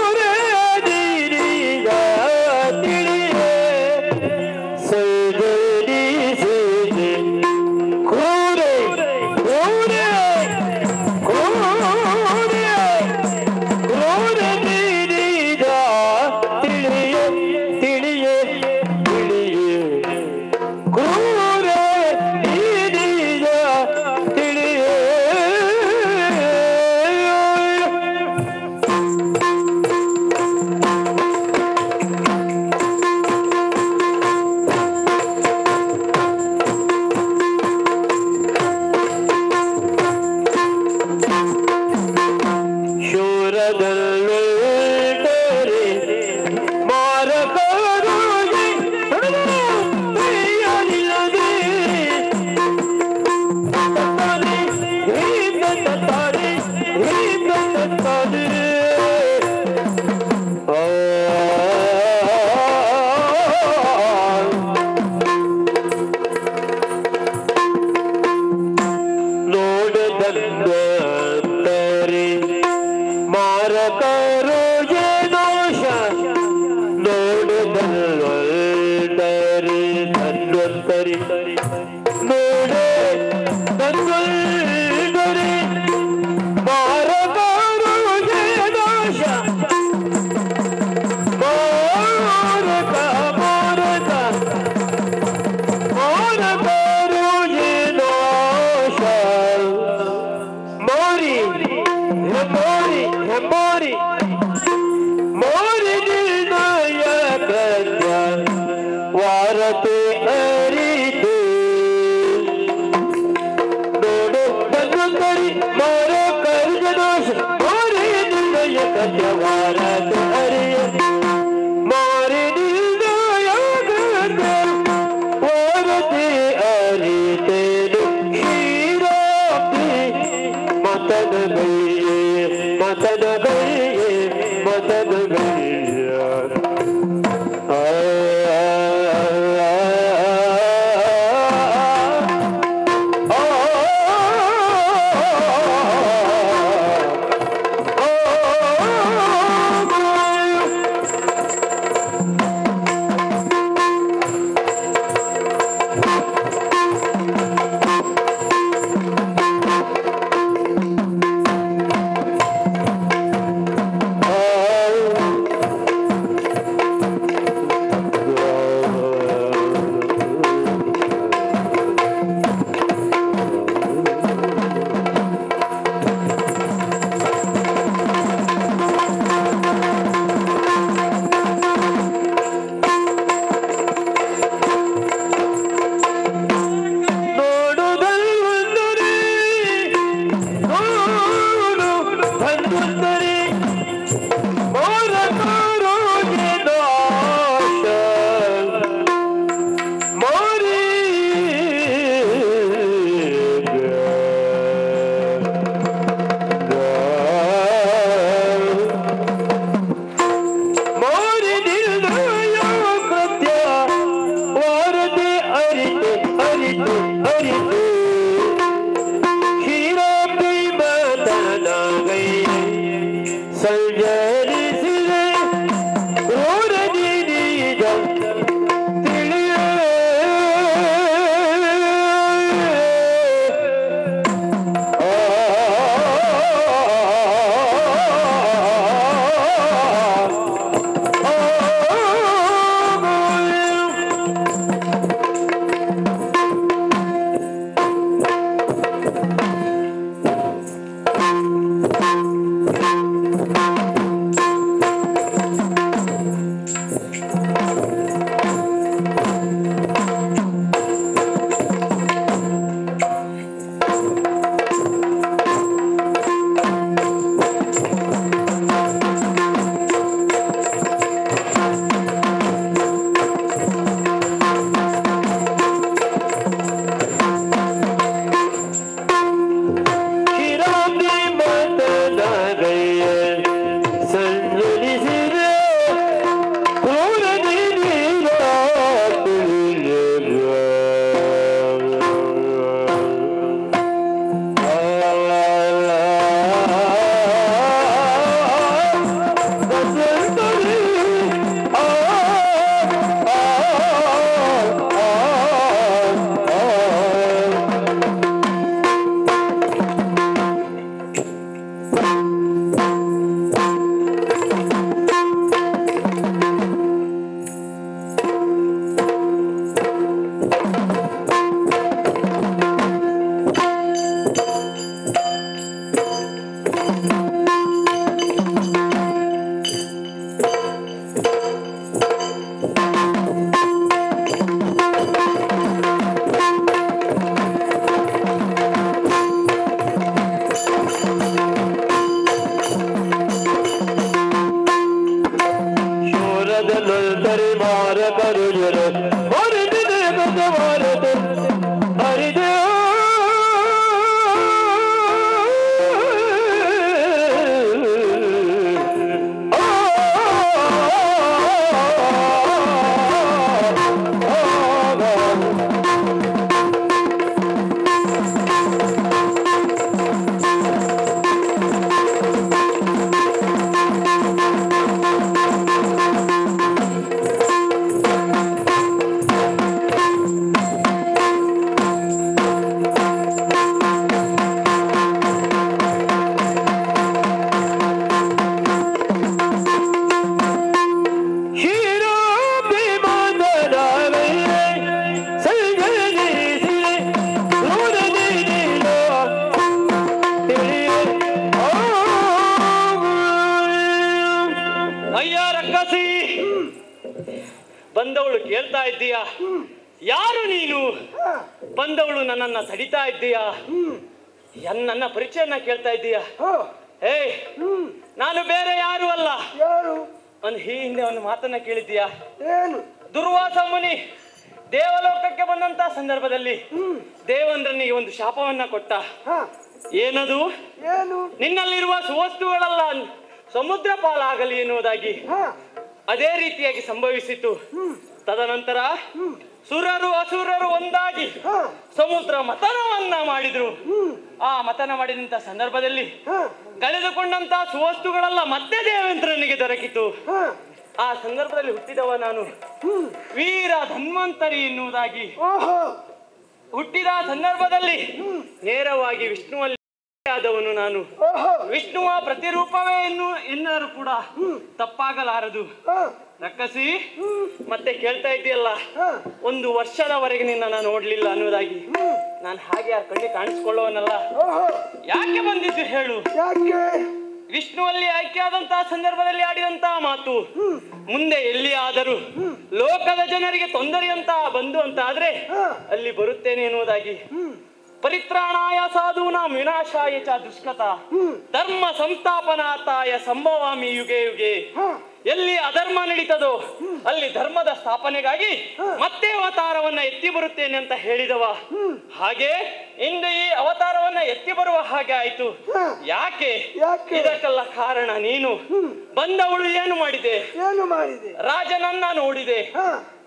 ನೋಡದಂದರೆ ಮಾರಕರು ಏನೋಷ ನೋಡದಲ್ಲರಿ ಧನ್ವಂತರಿ ನೋಡೆ ಧನ್ವಂತರಿ ಮಾರಕರು ಏನೋಷ ಮಾರಕ ಮಾರಕ ಮಾರಕರು ಏನೋಷ ಮೋರಿ ಹೆಮ್ಮೋರಿ ಹೆಮ್ಮೋರಿ ಮೋರಿ ನಿರ್ಣಯ ಕೃತ್ಯ ವಾರತೆ ಅರಿತು ನೋಡು ಬಂದುಂದರಿ ಮೋರ ಕರ್ಜ ದೋಷ ಮೋರಿ ನಿರ್ಣಯ ಕೃತ್ಯ ವಾರತೆ ಅರಿಯ ಮೋರಿ ನಿರ್ಣಯ ಕೃತ್ಯ ವಾರತೆ ಅರಿತೇನು ಕ್ಷೀರಾಬ್ಧಿ ಮತನಗೈಯೇ ಮತನಗೈಯೇ ಮತನಗೈಯ ಆ ನೋಡುವುದಲ್ಲೊಂದರೆ ನೋಡು ಬಂದುಂದರೆ ಮೋರಕಾರೋಗೆ ದೋಷ ಮೋರಿ ಮೋರಿ ನಿರ್ಣಯ ಕೃತ್ಯ ವಾರದೆ ಅರಿತು ಅರಿತು ಅರಿತು ಕ್ಷೀರಾಬ್ಧಿ ಮತನಾಗೈ ಸಂಜರಿಸಿದೆ ಕ್ರೂರದಿ ನೀಗ ತಿಳಿಯ ಆ करे मार करो जरो और दिल को मार दे हरि हीरो विमान डाले संजनी से रोड दी लो ಅಯ್ಯ ರಕ್ಕಸಿ ಬಂದವಳು ಕೇಳ್ತಾ ಇದ್ದೀಯಾ ಯಾರು ನೀನು ಬಂದವಳು ನನ್ನನ್ನ ತಡಿತಾ ಇದ್ದೀಯಾ ಎನ್- ನನ್ನ ಪರಿಚಯನ ಕೇಳ್ತಾ ಇದ್ದೀಯಾ ಏ ನಾನು ಬೇರೆ ಯಾರು ಅಲ್ಲ ಯಾರು ಒಂದು ಈ ಹಿಂದೆ ಒಂದು ಮಾತನ್ನ ಕೇಳಿದ್ದೀಯಾ ಏನು ದುರ್ವಾಸ ಮುನಿ ದೇವಲೋಕಕ್ಕೆ ಬಂದಂತ ಸಂದರ್ಭದಲ್ಲಿ ದೇವಂದ್ರನಿಗೆ ಒಂದು ಶಾಪವನ್ನ ಕೊಟ್ಟ ಹ ಏನದು ಏನು ನಿನ್ನಲ್ಲಿರುವ ಸುವಸ್ತುಗಳೆಲ್ಲ ಸಮುದ್ರ ಪಾಲಾಗಲಿ ಎನ್ನುವುದಾಗಿ ಹ ಅದೇ ರೀತಿಯಾಗಿ ಸಂಭವಿಸಿತು ತದನಂತರ ಸುರರು ಅಸುರರು ಒಂದಾಗಿ ಹ ಸಮುದ್ರ ಮತನವನ್ನ ಮಾಡಿದ್ರು ಆ ಮತನ ಮಾಡಿದಂತ ಸಂದರ್ಭದಲ್ಲಿ ಹ ಕಳೆದುಕೊಂಡಂತ ಸುವಸ್ತುಗಳೆಲ್ಲ ಮತ್ತೆ ದೇವೇಂದ್ರನಿಗೆ ದೊರಕಿತು ಹ ಆ ಸಂದರ್ಭದಲ್ಲಿ ಹುಟ್ಟಿದವ ನಾನು ವೀರ ಧನ್ವಂತರಿ ಎನ್ನುವುದಾಗಿ ಓಹೋ ಹುಟ್ಟಿದ ಸಂದರ್ಭದಲ್ಲಿ ನೇರವಾಗಿ ವಿಷ್ಣುವಲ್ಲಿ ಆದವನು ನಾನು ಓಹೋ ವಿಷ್ಣುವ ಪ್ರತಿರೂಪವೇ ಎನ್ನು ಎನ್ನರು ಕೂಡ ತಪ್ಪಾಗಲಾರದು ಹ ರಕ್ಕಸಿ ಮತ್ತೆ ಕೇಳ್ತಾ ಇದ್ದೀಯಲ್ಲ ಹ ಒಂದು ವರ್ಷದವರೆಗೆ ನಿನ್ನ ನಾನು ನೋಡ್ಲಿಲ್ಲ ಅನ್ನೋದಾಗಿ ನಾನು ಹಾಗೆ ಆ ಕಣ್ಣಿ ಕಾಣಿಸ್ಕೊಳ್ಳೋನಲ್ಲ ಓಹೋ ಯಾಕೆ ಬಂದಿದ್ದು ಹೇಳು ಯಾಕೆ ವಿಷ್ಣುವಲ್ಲಿ ಆಯ್ಕೆಯಾದಂತಹ ಸಂದರ್ಭದಲ್ಲಿ ಆಡಿದಂತಹ ಮಾತು ಮುಂದೆ ಎಲ್ಲಿ ಆದರೂ ಲೋಕದ ಜನರಿಗೆ ತೊಂದರೆಯಂತ ಬಂದು ಅಂತ ಆದ್ರೆ ಅಲ್ಲಿ ಬರುತ್ತೇನೆ ಎನ್ನುವುದಾಗಿ ಪರಿತ್ರಾಣಾಯ ಸಾಧೂನಾಂ ವಿನಾಶಾಯ ಚ ದುಷ್ಕೃತ ಧರ್ಮ ಸಂಸ್ಥಾಪನಾರ್ಥಾಯ ಸಂಭವಾಮಿ ಯುಗೆ ಯುಗೆ ಎಲ್ಲಿ ಅಧರ್ಮ ನಡೀತದೋ ಅಲ್ಲಿ ಧರ್ಮದ ಸ್ಥಾಪನೆಗಾಗಿ ಮತ್ತೆ ಅವತಾರವನ್ನ ಎತ್ತಿ ಬರುತ್ತೇನೆ ಅಂತ ಹೇಳಿದವ ಹಾಗೆ ಇಂದು ಈ ಅವತಾರವನ್ನ ಎತ್ತಿ ಬರುವ ಹಾಗೆ ಆಯ್ತು ಯಾಕೆ ಯಾಕೆ? ಇದಕ್ಕೆಲ್ಲ ಕಾರಣ ನೀನು ಬಂದವಳು ಏನು ಮಾಡಿದೆ ಏನು ಮಾಡಿದೆ ರಾಜನನ್ನ ನೋಡಿದೆ ಹ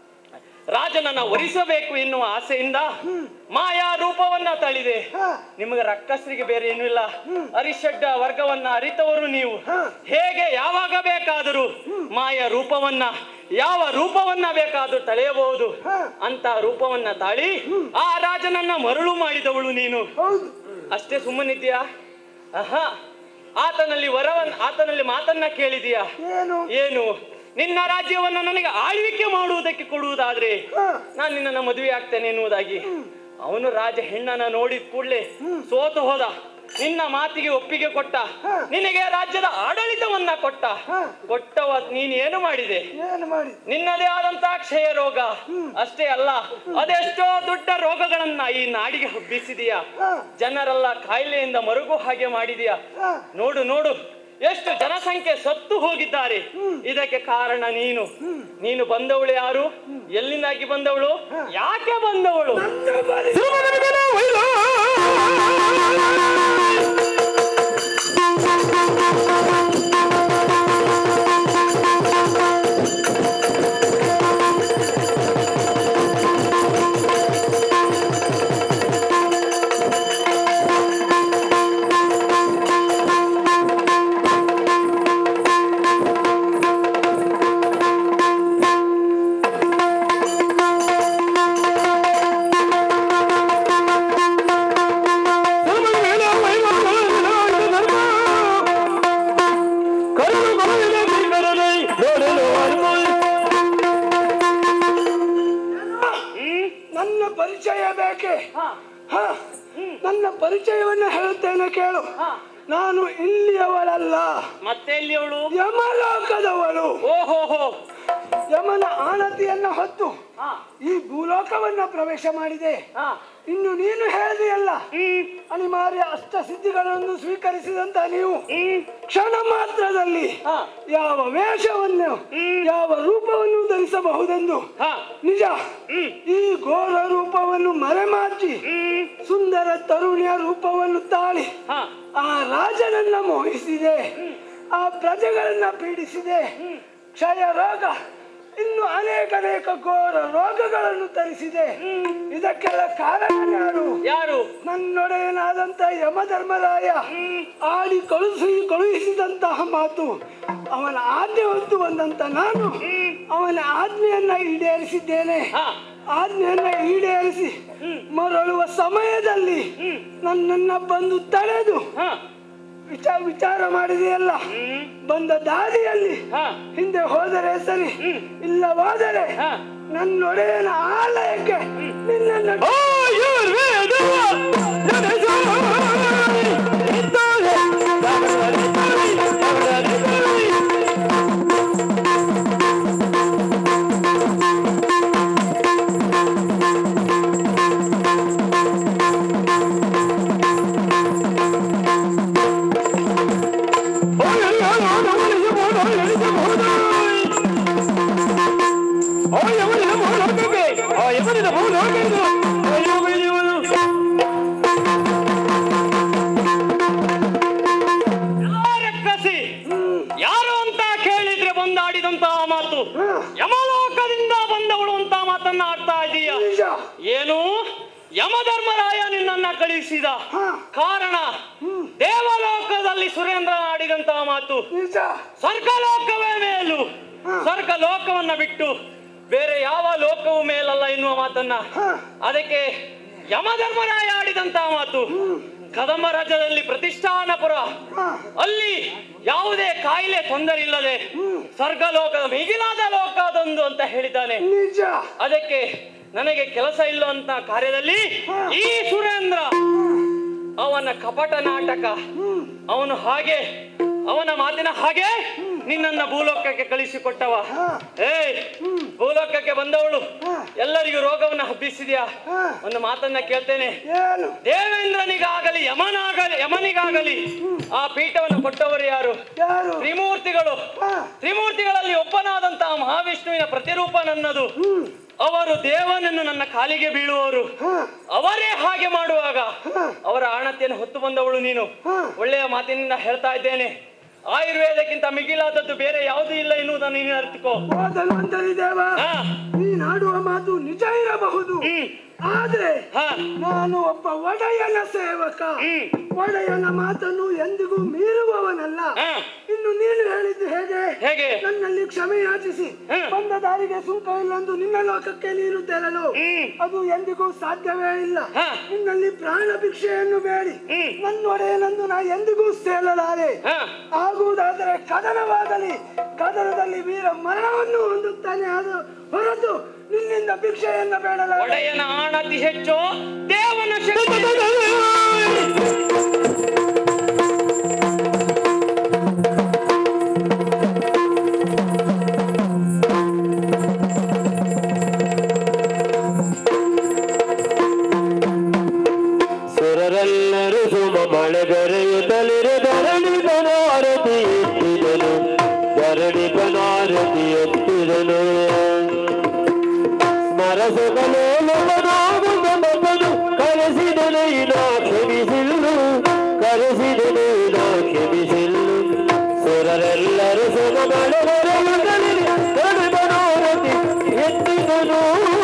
ರಾಜನನ್ನ ಒರಿಸಬೇಕು ಎನ್ನುವ ಆಸೆಯಿಂದ ಮಾಯಾ ರೂಪವನ್ನ ತಳಿದೆ ಹ ನಿಮಗೆ ರಕ್ಕಸರಿಗೆ ಬೇರೆ ಏನೂ ಇಲ್ಲ ಅರಿಷಡ್ಡ ವರ್ಗವನ್ನ ಅರಿತವರು ನೀವು ಹೇಗೆ ಯಾವಾಗ ಬೇಕಾದರೂ ಮಾಯ ರೂಪವನ್ನ ಯಾವ ರೂಪವನ್ನ ಬೇಕಾದರೂ ತಳೆಯಬಹುದು ಅಂತ ರೂಪವನ್ನ ತಾಳಿ ಆ ರಾಜನನ್ನ ಮರಳು ಮಾಡಿದವಳು ನೀನು ಹೌದು ಅಷ್ಟೇ ಸುಮ್ಮನಿದ್ಯಾ ಆಹಾ ಆತನಲ್ಲಿ ವರವನ್ ಆತನಲ್ಲಿ ಮಾತನ್ನ ಕೇಳಿದೀಯಾ ಏನು ಏನು ನಿನ್ನ ರಾಜ್ಯವನ್ನ ನನಗೆ ಆಳ್ವಿಕೆ ಮಾಡುವುದಕ್ಕೆ ಕೊಡುವುದಾದ್ರೆ ಹ ನಾನು ನಿನ್ನನ್ನ ಮದುವೆ ಆಗ್ತೇನೆ ಎನ್ನುವುದಾಗಿ ಅವನು ರಾಜ ಹೆಣ್ಣನ್ನ ನೋಡಿದ ಕೂಡಲೇ ಸೋತು ಹೋದ ನಿನ್ನ ಮಾತಿಗೆ ಒಪ್ಪಿಗೆ ಕೊಟ್ಟ ನಿನಗೆ ರಾಜ್ಯದ ಆಡಳಿತವನ್ನ ಕೊಟ್ಟ ಕೊಟ್ಟವ ನೀನ್ ಏನು ಮಾಡಿದೆ ಏನು ಮಾಡಿದೆ ನಿನ್ನದೇ ಆದಂತಹ ಕ್ಷಯ ರೋಗ ಅಷ್ಟೇ ಅಲ್ಲ ಅದೆಷ್ಟೋ ದೊಡ್ಡ ರೋಗಗಳನ್ನ ಈ ನಾಡಿಗೆ ಹಬ್ಬಿಸಿದೀಯ ಜನರೆಲ್ಲ ಕಾಯಿಲೆಯಿಂದ ಮರುಗು ಹಾಗೆ ಮಾಡಿದೀಯ ನೋಡು ನೋಡು ಎಷ್ಟು ಜನಸಂಖ್ಯೆ ಸತ್ತು ಹೋಗಿದ್ದಾರೆ ಇದಕ್ಕೆ ಕಾರಣ ನೀನು ನೀನು ಬಂದವಳು ಯಾರು ಎಲ್ಲಿಂದಾಗಿ ಬಂದವಳು ಯಾಕೆ ಬಂದವಳು ನನ್ನ ಪರಿಚಯ ಬೇಕೆ ಹ ನನ್ನ ಪರಿಚಯವನ್ನ ಹೇಳುತ್ತೇನೆ ಕೇಳು ನಾನು ಇಲ್ಲಿಯವಳಲ್ಲ ಮತ್ತೆ ಎಲ್ಲಿ ಅವಳು ಯಮಲೋಕದವಳು ಓಹೋ ಹೋ ಯಮನ ಆನತಿಯನ್ನ ಹೊತ್ತು ಈ ಭೂಲೋಕವನ್ನ ಪ್ರವೇಶ ಮಾಡಿದೆ ಹಾ ಇನ್ನು ನೀನು ಹೇಳಿದೆಯಲ್ಲ ಅನಿವಾರ್ಯ ಅಷ್ಟ ಸಿದ್ಧಿಗಳನ್ನು ಸ್ವೀಕರಿಸಿದಂತ ನೀವು ಕ್ಷಣ ಮಾತ್ರದಲ್ಲಿ ಹಾ. ಯಾವ ವೇಷವನ್ನು ಯಾವ ರೂಪವನ್ನು ಧರಿಸಬಹುದೆಂದು ಹಾ ನಿಜ ಈ ಘೋರ ರೂಪವನ್ನು ಮರೆಮಾಚಿ ಸುಂದರ ತರುಣಿಯ ರೂಪವನ್ನು ತಾಳಿ ಹಾ ಆ ರಾಜನನ್ನ ಮೋಹಿಸಿದೆ ಆ ಪ್ರಜೆಗಳನ್ನ ಪೀಡಿಸಿದೆ ಕ್ಷಯ ರೋಗ ಇನ್ನು ಅನೇಕ ಅನೇಕ ಘೋರ ರೋಗಗಳನ್ನು ತರಿಸಿದೆ ಇದಕ್ಕೆಲ್ಲ ಕಾರಣ ಯಾರು ಯಾರು ನನ್ನೊಡೆಯನಾದಂತ ಯಮಧರ್ಮರಾಯ ಆಡಿ ಕಳುಹಿಸಿ ಕಳುಹಿಸಿದಂತಹ ಮಾತು ಅವನ ಆಜ್ಞೆ ಹೊತ್ತು ಬಂದಂತ ನಾನು ಅವನ ಆಜ್ಞೆಯನ್ನ ಈಡೇರಿಸಿದ್ದೇನೆ ಹಾ ಆಜ್ಞೆಯನ್ನ ಈಡೇರಿಸಿ ಮರಳುವ ಸಮಯದಲ್ಲಿ ನನ್ನನ್ನ ಬಂದು ತಡೆದು ಹಾ ವಿಚಾರ ವಿಚಾರ ಮಾಡಿದೆಯಲ್ಲ ಬಂದ ದಾರಿಯಲ್ಲಿ ಹಾ ಹಿಂದೆ ಹೋದರೆ ಸರಿ ಇಲ್ಲವಾದರೆ ಹಾ. ನನ್ನೊಡೆಯನ ಆಲಯಕ್ಕೆ ನಿನ್ನನ್ನು ಆಯುರ್ವೇದ ನಡೆಸಾಯಿ ಇದ್ದಾರೆ ರಕ್ಕಸಿ ಯಾರು ಅಂತ ಕೇಳಿದ್ರೆ ಬಂದಾಡಿದಂತಹ ಮಾತು ಯಮಲೋಕದಿಂದ ಬಂದವಳು ಅಂತ ಮಾತನ್ನ ಆಡ್ತಾ ಇದೀಯ ನಿಜ ಏನು ಯಮಧರ್ಮರಾಯ ನಿನ್ನನ್ನ ಕಳಿಸಿದ ಹಾ. ಕಾರಣ ದೇವಲೋಕದಲ್ಲಿ ಸುರೇಂದ್ರ ಆಡಿದಂತಹ ಮಾತು ನಿಜ ಸ್ವರ್ಗಲೋಕವೇ ಮೇಲು ಸ್ವರ್ಗ ಲೋಕವನ್ನ ಬಿಟ್ಟು ಬೇರೆ ಯಾವ ಲೋಕವು ಮೇಲಲ್ಲ ಎನ್ನುವ ಮಾತನ್ನ ಹಾ. ಅದಕ್ಕೆ ಯಮಧರ್ಮರಾಯ ಆಡಿದಂತಹ ಮಾತು ಕದಂಬ ರಾಜ್ಯದಲ್ಲಿ ಪ್ರತಿಷ್ಠಾನಪುರ ಹಾ. ಅಲ್ಲಿ ಯಾವುದೇ ಕಾಯಿಲೆ ತೊಂದರೆ ಇಲ್ಲದೆ ಸ್ವರ್ಗಲೋಕದ ಮಿಗಿಲಾದ ಲೋಕ ಅದೊಂದು ಅಂತ ಹೇಳಿದ್ದಾನೆ ನಿಜ ಅದಕ್ಕೆ ನನಗೆ ಕೆಲಸ ಇಲ್ಲುವಂತ ಕಾರ್ಯದಲ್ಲಿ ಈ ಸುರೇಂದ್ರ ಅವನ ಕಪಟ ನಾಟಕ ಅವನು ಹಾಗೆ ಅವನ ಮಾತಿನ ಹಾಗೆ ನಿನ್ನನ್ನ ಭೂಲೋಕಕ್ಕೆ ಕಳಿಸಿಕೊಟ್ಟವ ಏಯ್ ಭೂಲೋಕಕ್ಕೆ ಬಂದವಳು ಎಲ್ಲರಿಗೂ ರೋಗವನ್ನ ಹಬ್ಬಿಸಿದ್ಯಾ ಒಂದು ಮಾತನ್ನ ಕೇಳ್ತೇನೆ ಏನು ದೇವೇಂದ್ರನಿಗಾಗಲಿ ಯಮನಾಗಲಿ ಯಮನಿಗಾಗಲಿ ಆ ಪೀಠವನ್ನು ಕೊಟ್ಟವರು ಯಾರು ಯಾರು ತ್ರಿಮೂರ್ತಿಗಳು ಹಾ. ತ್ರಿಮೂರ್ತಿಗಳಲ್ಲಿ ಒಬ್ಬನಾದಂತಹ ಮಹಾವಿಷ್ಣುವಿನ ಪ್ರತಿರೂಪ ನನ್ನದು ಅವರು ದೇವನನ್ನು ನನ್ನ ಕಾಲಿಗೆ ಬೀಳುವವರು ಅವರೇ ಹಾಗೆ ಮಾಡುವಾಗ ಅವರ ಆಣತಿಯನ್ನು ಹೊತ್ತು ಬಂದವಳು ನೀನು ಒಳ್ಳೆಯ ಮಾತಿನಿಂದ ಹೇಳ್ತಾ ಇದ್ದೇನೆ ಆಯುರ್ವೇದಕ್ಕಿಂತ ಮಿಗಿಲಾದದ್ದು ಬೇರೆ ಯಾವುದೂ ಇಲ್ಲ ಎನ್ನುವುದನ್ನು ನೀನು ಅರ್ಥಕೋ ಓ ಧನ್ವಂತರಿ ದೇವ ಹಾ ನೀನಾಡುವ ಮಾತು ನಿಜ ಇರಬಹುದು ಆದ್ರೆ ಹಾ ನಾನು ಒಬ್ಬ ಒಡೆಯನ ಸೇವಕ ಒಡೆಯನ ಮಾತನ್ನು ಎಂದಿಗೂ ಮೀರುವವನಲ್ಲ ಹಾ. ಇನ್ನು ನೀನು ಹೇಳಿದ್ದು ಹೇಗೆ ಹೇಗೆ ನನ್ನಲ್ಲಿ ಕ್ಷಮೆ ಯಾಚಿಸಿ ಹ್ಮ್. ಬಂದ ದಾರಿಗೆ ಸುಂಕ ಇಲ್ಲಂದು ನಿನ್ನ ಲೋಕಕ್ಕೆ ನೀನು ತೆರಳು ಅದು ಎಂದಿಗೂ ಸಾಧ್ಯವೇ ಇಲ್ಲ ಹಾ. ನಿನ್ನಲ್ಲಿ ಪ್ರಾಣ ಭಿಕ್ಷೆಯನ್ನು ಬೇಡಿ ನನ್ನ ಒಡೆಯನಂದು ನಾ ಎಂದಿಗೂ ಸೇರಲಾರೆ ಹಾ ಆಗುವುದಾದರೆ ಕದನವಾಗಲಿ ಕದನದಲ್ಲಿ ವೀರ ಮರಣವನ್ನು ಹೊಂದುತ್ತಾನೆ ಅದು ಹೊರತು ನಿನ್ನಿಂದ ಭಿಕ್ಷೆಯನ್ನ ಬೇಡಲಾರೆ ಒಡೆಯನ ಆಣತಿ ಹೆಚ್ಚು ದೇವನ ಶಕ್ತಿ ಸುರರೆಲ್ಲರೂ ಸುಮ ಮಳೆಗರೆಯುತ್ತಲಿರೆ ಧರಣಿ ಬನಾರತಿ ಎತ್ತಿದನು ಧರಣಿ ಬನಾರತಿ ಎತ್ತಿದನು ಸ್ಮರಸಕಲೋಲನಾಗುವ ಮಗನು ಕರೆಸಿದನು ಇನ ಕ್ಷಮಿಸಿಲ್ಲು ಕರೆಸಿದನು ಇನ ಕ್ಷಮಿಸಿಲ್ಲು ಸುರರೆಲ್ಲರೂ ಸುಮ ಮಳೆಗರೆಯುತ್ತಲಿರೆ ಧರಣಿ ಬನಾರತಿ ಎತ್ತಿದನು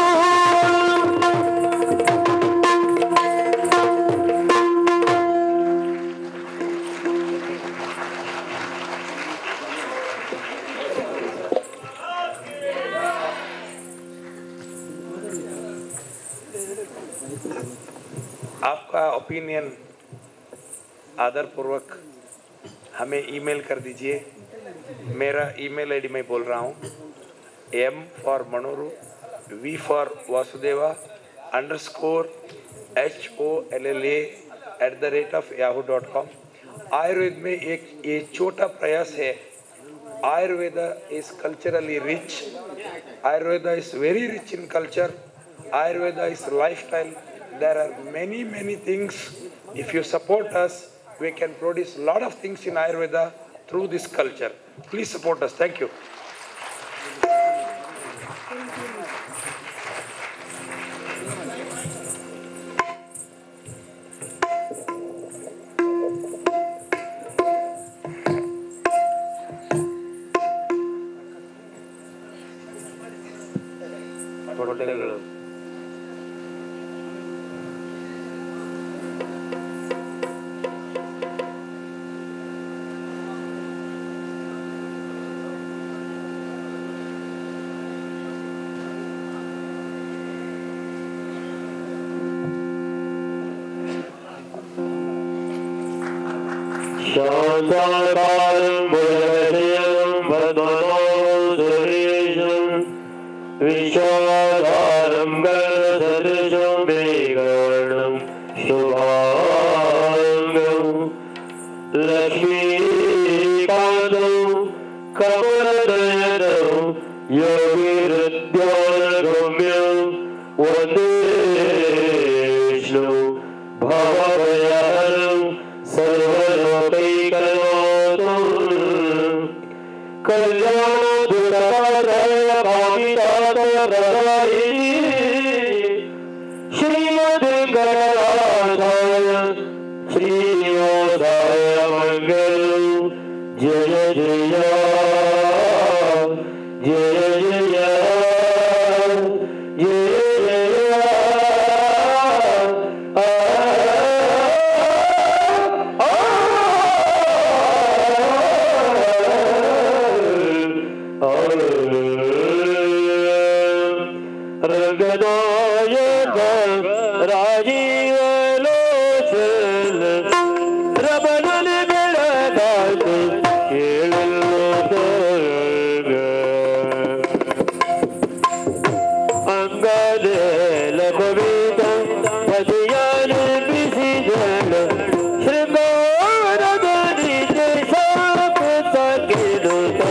आपका ओपिनियन आदर पूर्वक हमें ईमेल कर दीजिए मेरा ईमेल आईडी मैं बोल रहा हूँ एम फॉर मनोरू V for Vasudeva underscore H O L L A at the rate of Yahoo dot com Ayurveda में एक ये छोटा प्रयास है Ayurveda is culturally rich. Ayurveda is very rich in culture. Ayurveda is lifestyle. There are many, many things. If you support us, we can produce a lot of things in Ayurveda through this culture. Please support us. Thank you. शान्ताकारं भुजगशयनं पद्मनाभसुरेशं विशालाकारं गणसदृशं मेघवर्णं शुभाङ्गं लक्ष्मीकान्तौ कमलदयनौ योगिहृद्यानगम्यं वन्दे विष्णु भवभयहरं सर्वलोकैकनाथम् कल्याणोदुरकामितातरदायिनी श्रीमद्वेङ्कटनाथाय श्रीनिवासाय मङ्गलम् जय जय जय जय जय रंगनायक राजीव लोचन रबनन ಬೆಳಗಾದ ಕೇಳಲು ತೊರಗ. ಅಂಗದ ಲಭವಿತ ಪದಿಯಲು ಬಿಸಿದಳ ಶೃಂಗಾರದ ನಿಜ ಶಾಪ ತಗಿಡುತ್ತ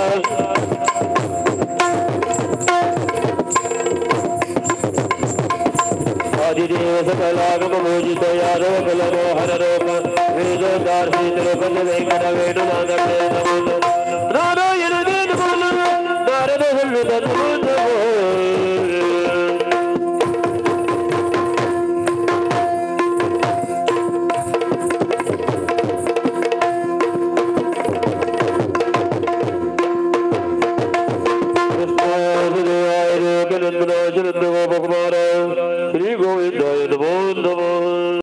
ಆದಿದೇವ ಸಕಲಾಗಮ ಮೋಜಿತ ಯಾರೋ ಕಲಮೋ ಹರರೋಪ ವೇದೋದಾರ್ಶೀತರೋಪದ ವೆಂಕಟ ವೇಣು ನಾರಾಯಣ ನಾರಾಯಣ ನಾರದ ಹುಲ್ಲು